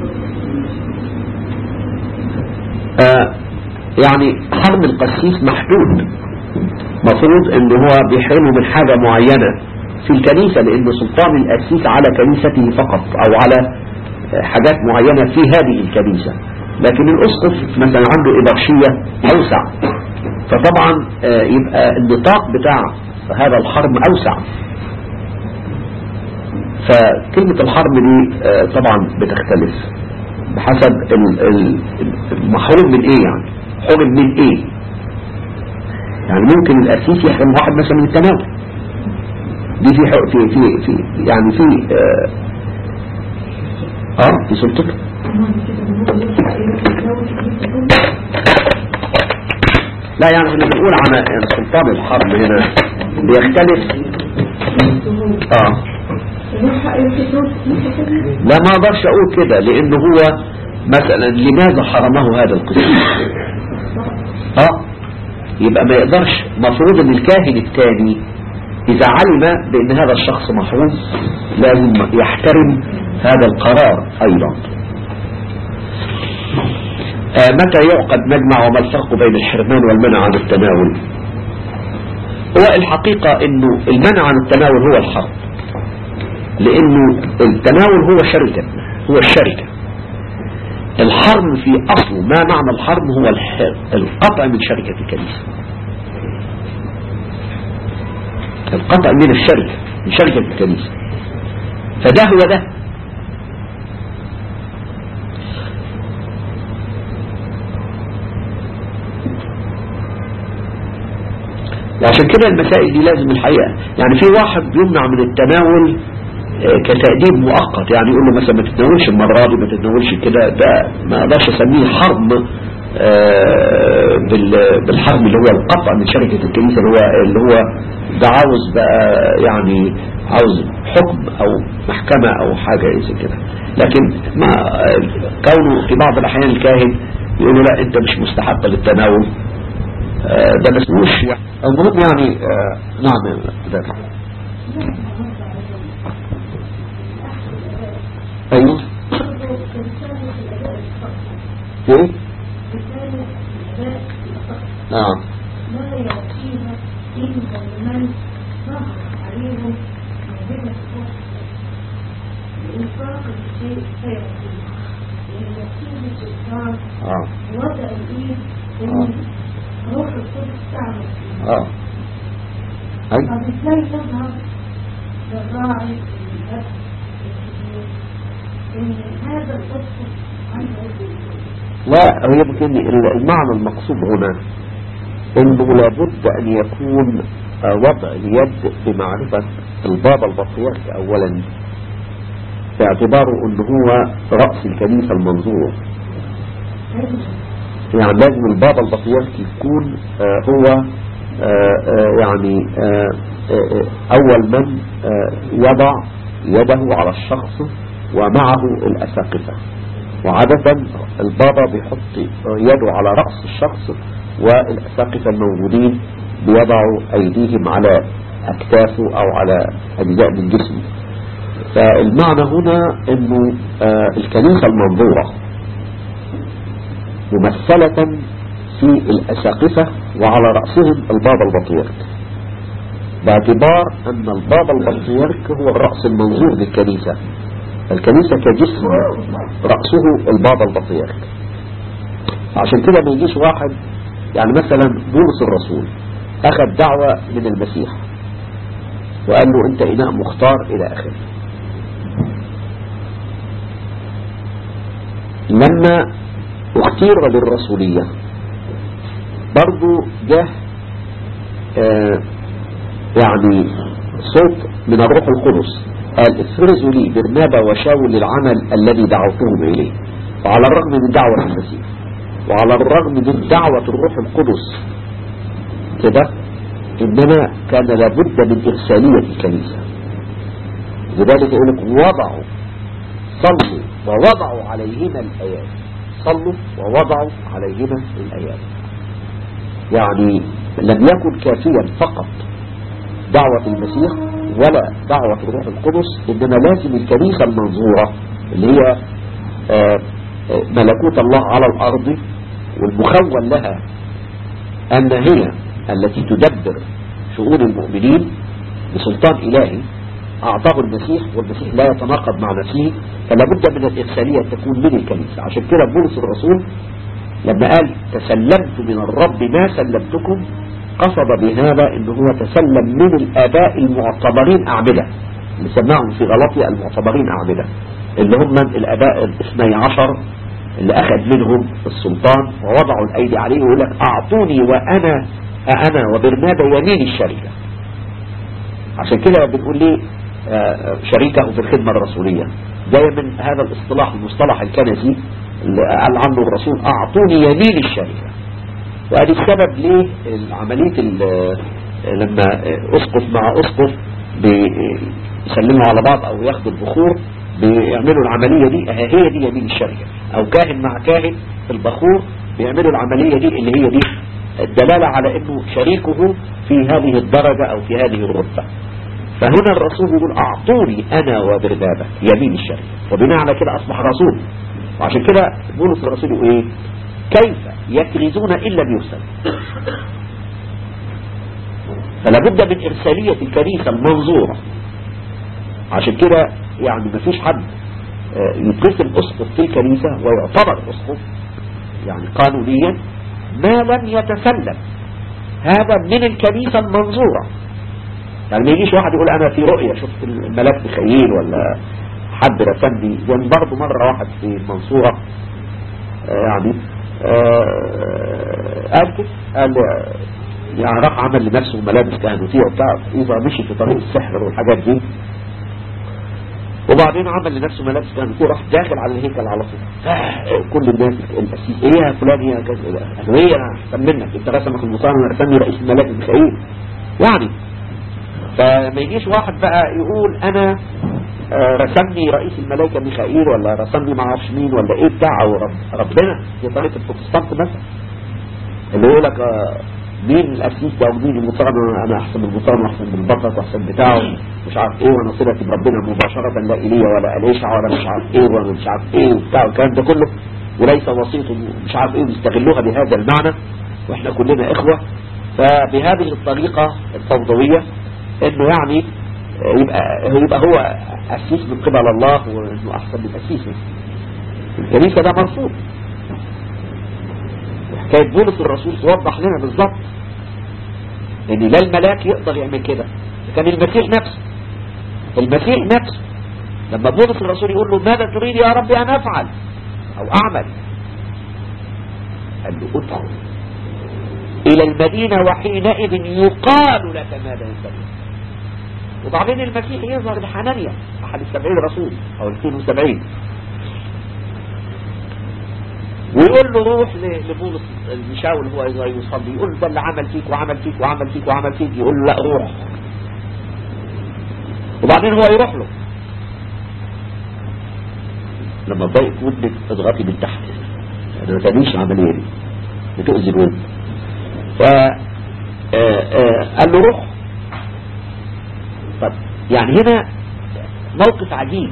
آه، يعني حرم القسيس محدود مفروض ان هو بيحرمه من حاجة معينة في الكنيسة لان سلطان القسيس على كنيسته فقط او على آه، حاجات معينة في هذه الكنيسة لكن الاسقف مثلا عنده ابرشية اوسع فطبعا آه، يبقى النطاق بتاع هذا الحرم اوسع فكلمة الحرم دي آه، طبعا بتختلف بحسب ال- ال- المحروم من ايه يعني حرم من ايه يعني ممكن الاسيس يحرم واحد مثلا من التناول دي في حق- في في في يعني في اه, آه في سلطته لا يعني احنا بنقول على سلطان الحرب هنا بيختلف اه لا ما اقدرش اقول كده لانه هو مثلا لماذا حرمه هذا القسيس اه يبقى ما يقدرش مفروض ان الكاهن الثاني اذا علم بان هذا الشخص محروم لازم يحترم هذا القرار ايضا آه متى يعقد مجمع وما الفرق بين الحرمان والمنع عن التناول هو الحقيقة انه المنع عن التناول هو الحرب لانه التناول هو شركة هو الشركة الحرم في اصله ما معنى الحرم هو الح- القطع من شركة الكنيسة القطع من الشركة من شركة الكنيسة فده هو ده عشان كده المسائل دي لازم الحقيقة يعني في واحد بيمنع من التناول آه، كتأديب مؤقت يعني يقول له مثلا ما تتناولش المرة دي ما تتناولش كده ده ما اقدرش اسميه حرب آه، بال- بالحرب اللي هو القطع من شركة الكنيسة اللي هو اللي هو ده عاوز بقى يعني عاوز حكم او محكمة او حاجة زي كده لكن ما كونه في بعض الاحيان الكاهن يقول له لا انت مش مستحق للتناول آه، ده ما اسموش يعني المهم يعني آه، نعم ده ايوه ايه نعم لا يعطيها إلا لمن ظهر عليهم موهبة الروح الإنفاق الشيء فيعطيه لأن يكون السلطان اه وضع الإيد إن روح القدس تعمل فيه اه اي فبالتالي تظهر للراعي الأب الكبير إن هذا القدس عنده لا هي يمكن المعنى المقصود هنا انه لابد ان يكون آه، وضع اليد بمعرفة البابا البطريرك اولا باعتباره انه هو رأس الكنيسة المنظور يعني لازم البابا البطريرك يكون آه، هو آه، آه، يعني آه، آه، آه، اول من آه، يضع يده على الشخص ومعه الاساقفه وعادة البابا بيحط يده على رأس الشخص والأساقفة الموجودين بيضعوا أيديهم على أكتافه أو على أجزاء من جسمه فالمعنى هنا أنه آه، الكنيسة المنظورة ممثلة في الأساقفة وعلى رأسهم البابا البطريرك باعتبار أن البابا البطريرك هو الرأس المنظور للكنيسة الكنيسة كجسم رأسه البابا البطريرك عشان كده ما يجيش واحد يعني مثلا بولس الرسول أخذ دعوة من المسيح وقال له أنت إناء مختار إلى آخره لما اختير للرسولية برضو جه آه يعني صوت من الروح القدس قال افرزوا لي برنابا وشاول للعمل الذي دعوتهم إليه وعلى الرغم من دعوة المسيح وعلى الرغم من دعوة الروح القدس كده إنما كان لابد من إرسالية الكنيسة لذلك يقول لك وضعوا صلوا ووضعوا عليهما الآيات صلوا ووضعوا عليهما الآيات يعني لم يكن كافيا فقط دعوة المسيح ولا دعوة الروح القدس إنما لازم الكنيسة المنظورة اللي هي آه، آه، ملكوت الله على الأرض والمخول لها أن هي التي تدبر شؤون المؤمنين بسلطان إلهي أعطاه المسيح والمسيح لا يتناقض مع نفسه فلا بد من الإرسالية أن تكون من الكنيسة عشان كده بولس الرسول لما قال تسلمت من الرب ما سلمتكم قصد بهذا ان هو تسلم من الآباء المعتبرين أعمدة اللي سماهم في غلطية المعتبرين أعمدة اللي هم الآباء الاثني عشر اللي أخذ منهم السلطان ووضعوا الأيدي عليه ويقول لك أعطوني وأنا أنا وبرنابا يمين الشركة عشان كده بنقول ليه آه، شريكه في الخدمة الرسولية جاي من هذا الاصطلاح المصطلح الكنسي اللي قال عنه الرسول أعطوني يمين الشركة وادي السبب ليه عملية ال- لما اسقف مع اسقف بيسلموا على بعض او ياخدوا البخور بيعملوا العملية دي اه هي دي يمين الشركة او كاهن مع كاهن في البخور بيعملوا العملية دي اللي هي دي الدلالة على انه شريكه في هذه الدرجة او في هذه الرتبة فهنا الرسول يقول اعطوني انا وبرنابا يمين الشركة وبناء على كده اصبح رسول وعشان كده بولس الرسول يقول ايه كيف يكرزون إن لم يرسل فلا بد من إرسالية الكنيسة المنظورة عشان كده يعني ما فيش حد آه، يتقسم أسقف في الكنيسة ويعتبر أسقف يعني قانونيا ما لم يتسلم هذا من الكنيسة المنظورة يعني ما يجيش واحد يقول أنا في رؤية شفت الملاك ميخائيل ولا حد رسمني يعني برضه مرة واحد في المنصورة آه، يعني آه، قال كده قال آه، يعني راح عمل لنفسه ملابس كهنوتية وبتاع إذا مشي في طريق السحر والحاجات دي وبعدين عمل لنفسه ملابس كهنوتية راح داخل على الهيكل على طول آه، كل الناس القسيس ايه يا فلان ايه يا كذا قال له ايه انا احسن منك انت رسمك المصاري وانا رسمني رئيس الملاك ميخائيل يعني فما يجيش واحد بقى يقول انا آه، رسمني رئيس الملائكة ميخائيل ولا رسمني ما اعرفش مين ولا ايه بتاعه رب ربنا دي طريقة البروتستانت مثلا اللي يقول لك آه، مين الاسيس ده ومين المطران انا احسن من المطران واحسن من البطرس واحسن بتاعه مش عارف ايه وانا صلتي بربنا مباشرة لا ايليا ولا اليشع ولا مش عارف ايه ولا مش عارف ايه وبتاع والكلام ده كله وليس وسيط مش عارف ايه بيستغلوها بهذا المعنى واحنا كلنا اخوة فبهذه الطريقة الفوضوية انه يعني يبقى يبقى هو أسيس من قبل الله وانه احسن من أسيسه الكنيسة ده مرفوض حكاية بولس الرسول توضح لنا بالظبط ان لا الملاك يقدر يعمل كده كان المسيح نفسه المسيح نفسه لما بولس الرسول يقول له ماذا تريد يا ربي ان افعل او اعمل قال له ادخل الى المدينة وحينئذ يقال لك ماذا ينبغي وبعدين المسيح يظهر لحنانيا احد السبعين رسول او الاثنين وسبعين ويقول له روح ل- لبولس المشاول هو يصلي يقول له ده اللي عمل فيك وعمل فيك وعمل فيك وعمل فيك يقول له لا روح وبعدين هو يروح له لما تضايق ودنك اضغطي من تحت يعني ما تعملش العمليه دي بتؤذي الودن ف آه، آه، قال له روح طب يعني هنا موقف عجيب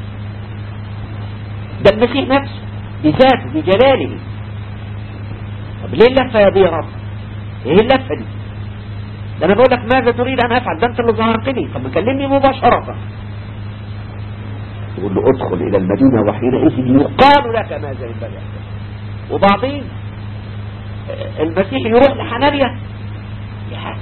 ده المسيح نفسه بذاته بجلاله طب ليه اللفة يا دي يا رب ايه اللفة دي ده انا بقول لك ماذا تريد ان افعل ده انت اللي ظهرتني طب ما كلمني مباشرة يقول له ادخل الى المدينة وحينئذ يقال لك ماذا ينبغي أن تفعل. وبعدين آه، المسيح يروح لحنانيا يا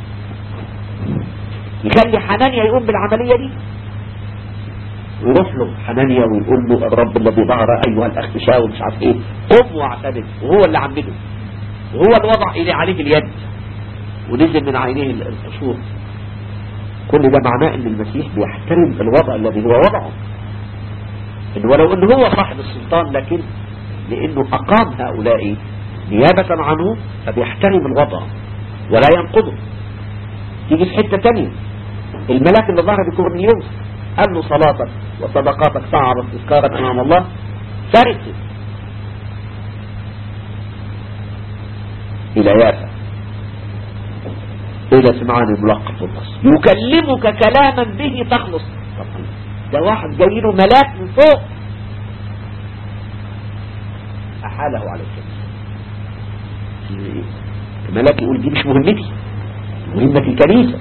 يخلي حنانيا يقوم بالعملية دي ويروح له حنانيا ويقول له الرب الذي ظهر أيها الأخ شاول مش عارف إيه قم واعتمد وهو اللي عمده وهو اللي وضع إليه عليه اليد ونزل من عينيه ال- القشور كل ده معناه ان المسيح بيحترم الوضع الذي هو وضعه إن ولو ان هو صاحب السلطان لكن لأنه أقام هؤلاء نيابة عنه فبيحترم الوضع ولا ينقضه تيجي في حتة تانية الملاك اللي ظهر بكورنيوس قال له صلاتك وصدقاتك تعرض تذكارا أمام الله ترث إلى يافا إلى سمعان الملقب بالقص يكلمك كلاما به تخلص ده واحد جاي له ملاك من فوق أحاله على الكنيسة الملاك يقول دي مش مهمتي مهمة الكنيسة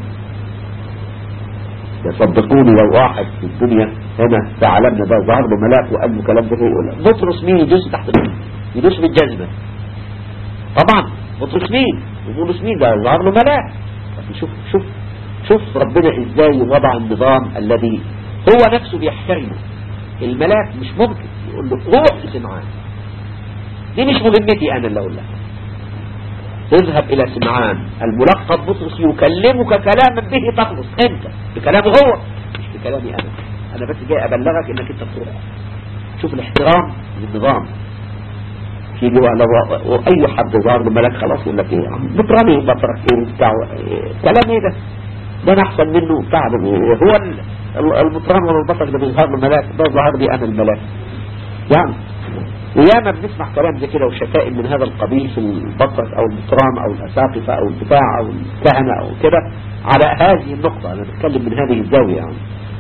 يصدقوني لو واحد في الدنيا هنا في عالمنا ده ظهر له ملاك وقال له كلام ده يقول بطرس مين يدوس تحت يدوس بالجزمة طبعا بطرس مين وبولس مين ده ظهر له ملاك شوف شوف شوف ربنا ازاي وضع النظام الذي هو نفسه بيحترمه الملاك مش ممكن يقول له روح لسمعان دي مش مهمتي انا اللي اقول لك اذهب الى سمعان الملقب بطرس يكلمك كلاما به تخلص انت بكلامه هو مش بكلامي انا انا بس جاي ابلغك انك انت تروح شوف الاحترام للنظام في لو لو اي حد ظهر له ملك خلاص يقول لك ايه يا عم بطراني بطرك ايه بتاع إيه كلام ايه ده ده انا احسن منه بتاع ده هو ال- ال- المطران ولا البطرك ده بيظهر له ملاك ده ظهر لي انا الملاك يعني وياما بنسمع كلام زي كده وشتائم من هذا القبيل في البطرك او المطران او الاساقفه او البتاع او الكهنه او كده على هذه النقطه انا بتكلم من هذه الزاويه يعني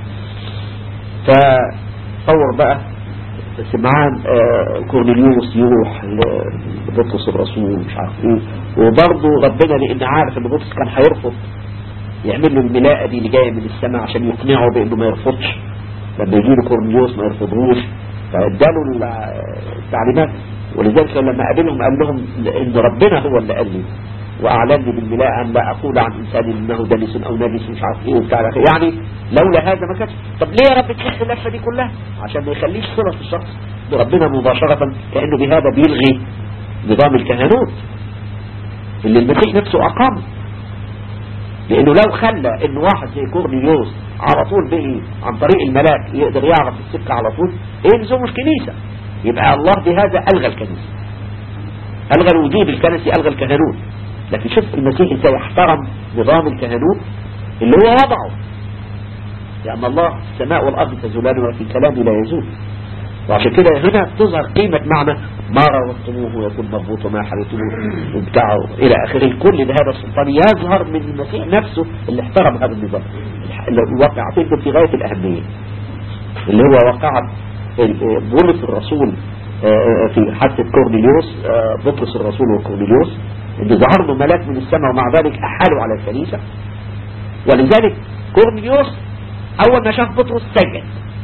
فتصور بقى سمعان آه، كورنيليوس يروح لبطرس الرسول مش عارف ايه وبرضه ربنا لان عارف ان بطرس كان هيرفض يعمل له الملاءة دي اللي جايه من السماء عشان يقنعه بانه ما يرفضش لما يجي له كورنيليوس ما يرفضوش فاداله ال- التعليمات ولذلك لما قابلهم قال لهم ان ربنا هو اللي قال لي واعلن لي بالملاء ان لا اقول عن انسان انه دنس او نجس مش عارف ايه وبتاع يعني لولا هذا ما كانش طب ليه يا رب تلف اللفه دي كلها عشان ما يخليش صله في الشخص بربنا مباشره كانه بهذا بيلغي نظام الكهنوت اللي المسيح نفسه اقامه لانه لو خلى ان واحد زي كورنيليوس على طول به عن طريق الملاك يقدر يعرف السكه على طول ايه لزوم الكنيسه يبقى الله بهذا الغى الكنيسه الغى الوجود الكنسي الغى الكهنوت لكن شوف المسيح ازاي احترم نظام الكهنوت اللي هو وضعه لأن الله السماء والأرض تزولان وفي كلامي لا يزول وعشان كده هنا تظهر قيمة معنى ما روضتموه يكون مضبوط وما حريتموه وبتاعه إلى آخره كل ده هذا السلطان يظهر من المسيح نفسه اللي احترم هذا النظام الواقعتين في غاية الأهمية اللي هو واقعة بولس الرسول آه، في حادثة كورنيليوس آه، بطرس الرسول وكورنيليوس اللي ظهر له ملاك من السماء ومع ذلك أحالوا على الكنيسة ولذلك كورنيليوس أول ما شاف بطرس سجد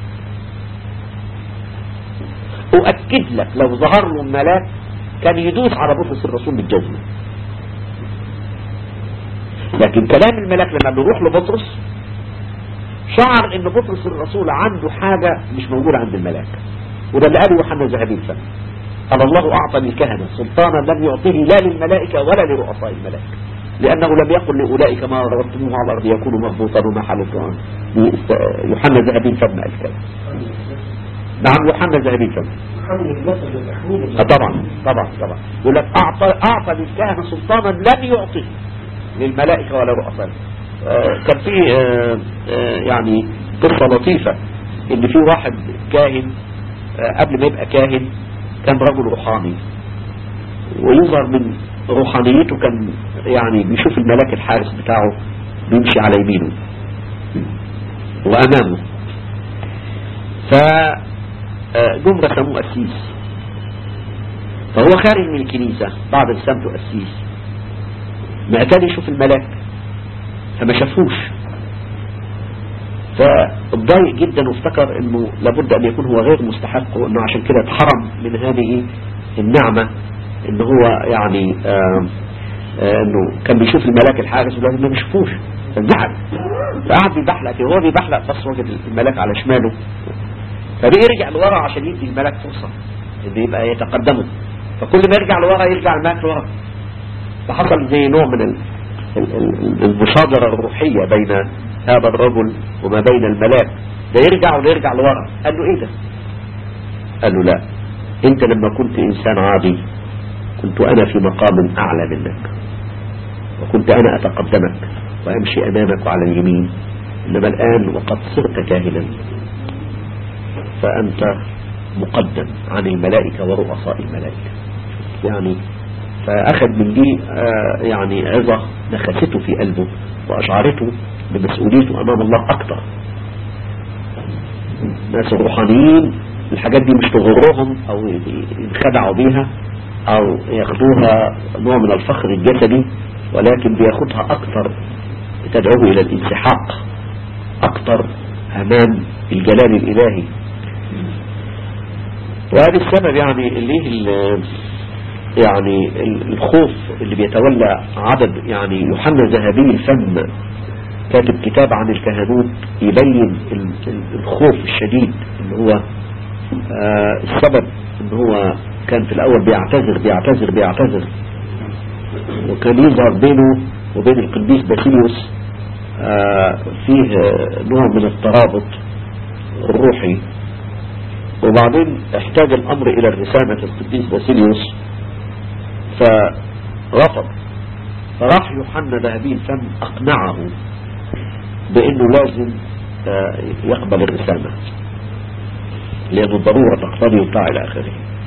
أؤكد لك لو ظهر له الملاك كان يدوس على بطرس الرسول بالجزمة لكن كلام الملاك لما بيروح لبطرس شعر ان بطرس الرسول عنده حاجة مش موجودة عند الملاك وده اللي قاله يوحنا ذهبي الفم قال الله أعطى للكهنة سلطانا لم يعطيه لا للملائكة ولا لرؤساء الملائكة لأنه لم يقل لأولئك ما ربطتموه على الأرض يكونوا مربوطا وما حلتوا عنه يوحنا ذهبي الفم قال كده نعم يوحنا ذهبي الفم آه طبعا طبعا طبعا يقول لك أعطى, أعطى للكهنة سلطانا لم يعطيه للملائكة ولا رؤساء آه كان في آه آه يعني قصة لطيفة ان في واحد كاهن قبل ما يبقى كاهن كان رجل روحاني ويظهر من روحانيته كان يعني بيشوف الملاك الحارس بتاعه بيمشي على يمينه وأمامه فجم رسموه قسيس فهو خارج من الكنيسة بعد رسمته قسيس معتاد يشوف الملاك فما شافوش فاتضايق جدا وافتكر انه لابد ان يكون هو غير مستحق وانه عشان كده اتحرم من هذه النعمة ان هو يعني آآ آآ انه كان بيشوف الملاك الحارس ولكن ما بيشوفوش فزعل فقعد بيبحلق هو بيبحلق بس وجد الملاك على شماله فبيرجع لورا عشان يدي الملاك فرصة ان يبقى يتقدمه فكل ما يرجع لورا يرجع الملاك لورا فحصل زي نوع من المشاجرة الروحية بين هذا الرجل وما بين الملاك ده يرجع ولا يرجع لورا قال له ايه ده قال له لا انت لما كنت انسان عادي كنت انا في مقام اعلى منك وكنت انا اتقدمك وامشي امامك على اليمين انما الان وقد صرت كاهنا فانت مقدم عن الملائكة ورؤساء الملائكة يعني فأخذ من دي آه، يعني عظة نخسته في قلبه وأشعرته بمسؤوليته أمام الله أكتر الناس الروحانيين الحاجات دي مش تغرهم أو ينخدعوا بيها أو ياخدوها نوع من الفخر الجسدي ولكن بياخدها أكتر تدعوه إلى الانسحاق أكتر أمام الجلال الإلهي وهذا السبب يعني ليه ال- يعني ال- الخوف اللي بيتولى عدد يعني يوحنا ذهبي الفم كاتب كتاب عن الكهنوت يبين ال- ال- الخوف الشديد اللي هو آه السبب ان هو كان في الاول بيعتذر بيعتذر بيعتذر وكان يظهر بينه وبين القديس باسيليوس آه فيه آه، نوع من الترابط الروحي وبعدين احتاج الأمر إلى الرسالة القديس باسيليوس فرفض فراح يوحنا ذهبي الفم أقنعه بأنه لازم آه، يقبل الرسالة لأنه الضرورة تقتضي وبتاع إلى آخره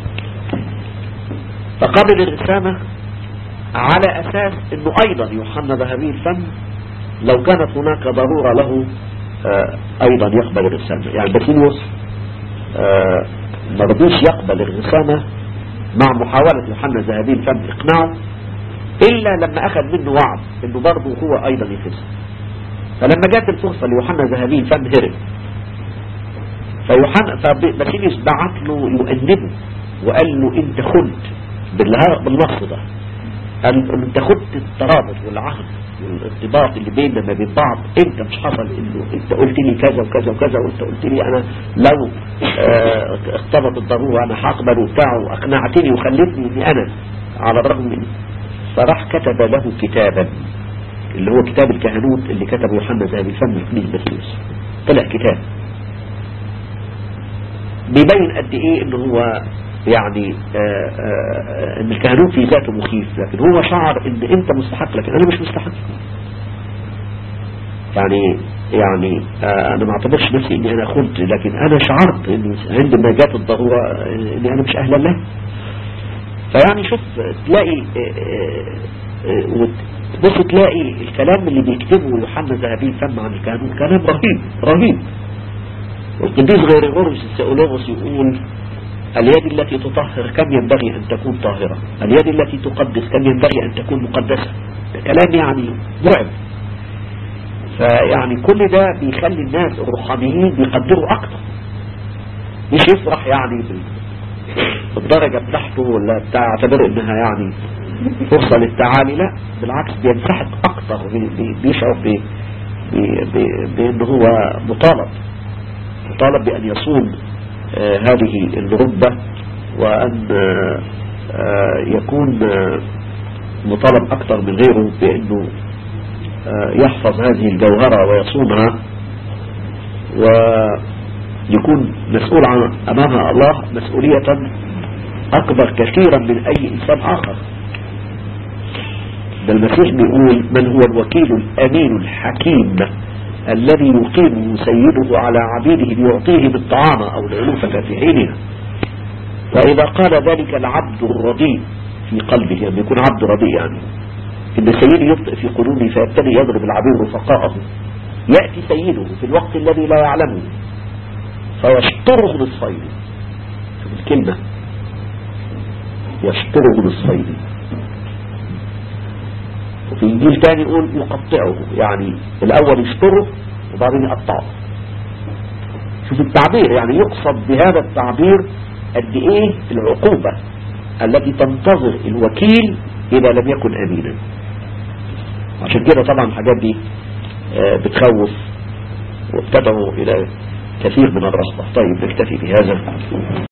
فقبل الرسالة على أساس أنه أيضا يوحنا ذهبي الفم لو كانت هناك ضرورة له آه، أيضا يقبل الرسالة يعني باسيليوس آه، ما رضيش يقبل الرسالة مع محاولة يوحنا ذهبي الفم إقناعه إلا لما أخذ منه وعد إنه برضه هو أيضا يفز فلما جات الفرصة ليوحنا ذهبي الفم هرب فيوحنا فباسيليوس بعت له يؤنبه وقال له أنت خنت بالها- بالنص ده قال له أنت خنت الترابط والعهد والارتباط اللي بيننا ما بين بعض انت مش حصل انه انت قلت لي كذا وكذا وكذا وانت قلت لي انا لو اه اختبط الضروره انا هقبل وبتاع واقنعتني وخلتني اني انا على الرغم من فراح كتب له كتابا اللي هو كتاب الكهنوت اللي كتبه يوحنا ذهبي الفم الكنيس باسيليوس طلع كتاب بيبين قد ايه ان هو يعني آه، آه، ان الكهنوت في ذاته مخيف لكن هو شعر ان انت مستحق لكن انا مش مستحق يعني يعني آه، انا ما اعتبرش نفسي اني انا خنت لكن انا شعرت ان عندما جات الضرورة آه، اني انا مش اهلا لها فيعني شوف تلاقي آه، آه، آه، وت- بص تلاقي الكلام اللي بيكتبه يوحنا ذهبي الفم عن الكهنوت كلام رهيب رهيب والقديس غيرغورس السؤولوغوس يقول اليد التي تطهر كم ينبغي أن تكون طاهرة اليد التي تقدس كم ينبغي أن تكون مقدسة ده كلام يعني مرعب فيعني كل ده بيخلي الناس الروحانيين بيقدروا أكتر مش يفرح يعني بال- بالدرجة بتاعته ولا بتاع يعتبر انها يعني فرصة للتعالي لا بالعكس بينسحق اكتر بي- بي- بيشعر ب- ب- ب- بان هو مطالب مطالب بأن يصون آه، هذه الربة وأن آه، آه، يكون آه، مطالب أكثر من غيره بأنه آه، يحفظ هذه الجوهرة ويصونها ويكون مسؤول عن أمام الله مسؤولية أكبر كثيرا من أي إنسان آخر ده المسيح بيقول من هو الوكيل الأمين الحكيم الذي يقيمه سيده على عبيده ليعطيهم الطعام أو العلوفة في حينها فإذا قال ذلك العبد الرديء في قلبه يعني يكون عبد رديء يعني إن سيدي يبطئ في قلوبه فيبتدي يضرب العبيد رفقاءه يأتي سيده في الوقت الذي لا يعلمه فيشطره نصفين شوف الكلمة يشطره نصفين وفي انجيل تاني يقول يقطعه يعني الاول يشطره وبعدين يقطعه شوف التعبير يعني يقصد بهذا التعبير قد ايه العقوبة التي تنتظر الوكيل اذا لم يكن امينا عشان كده طبعا الحاجات دي آه، بتخوف وبتدعو الى كثير من الرصدة طيب نكتفي بهذا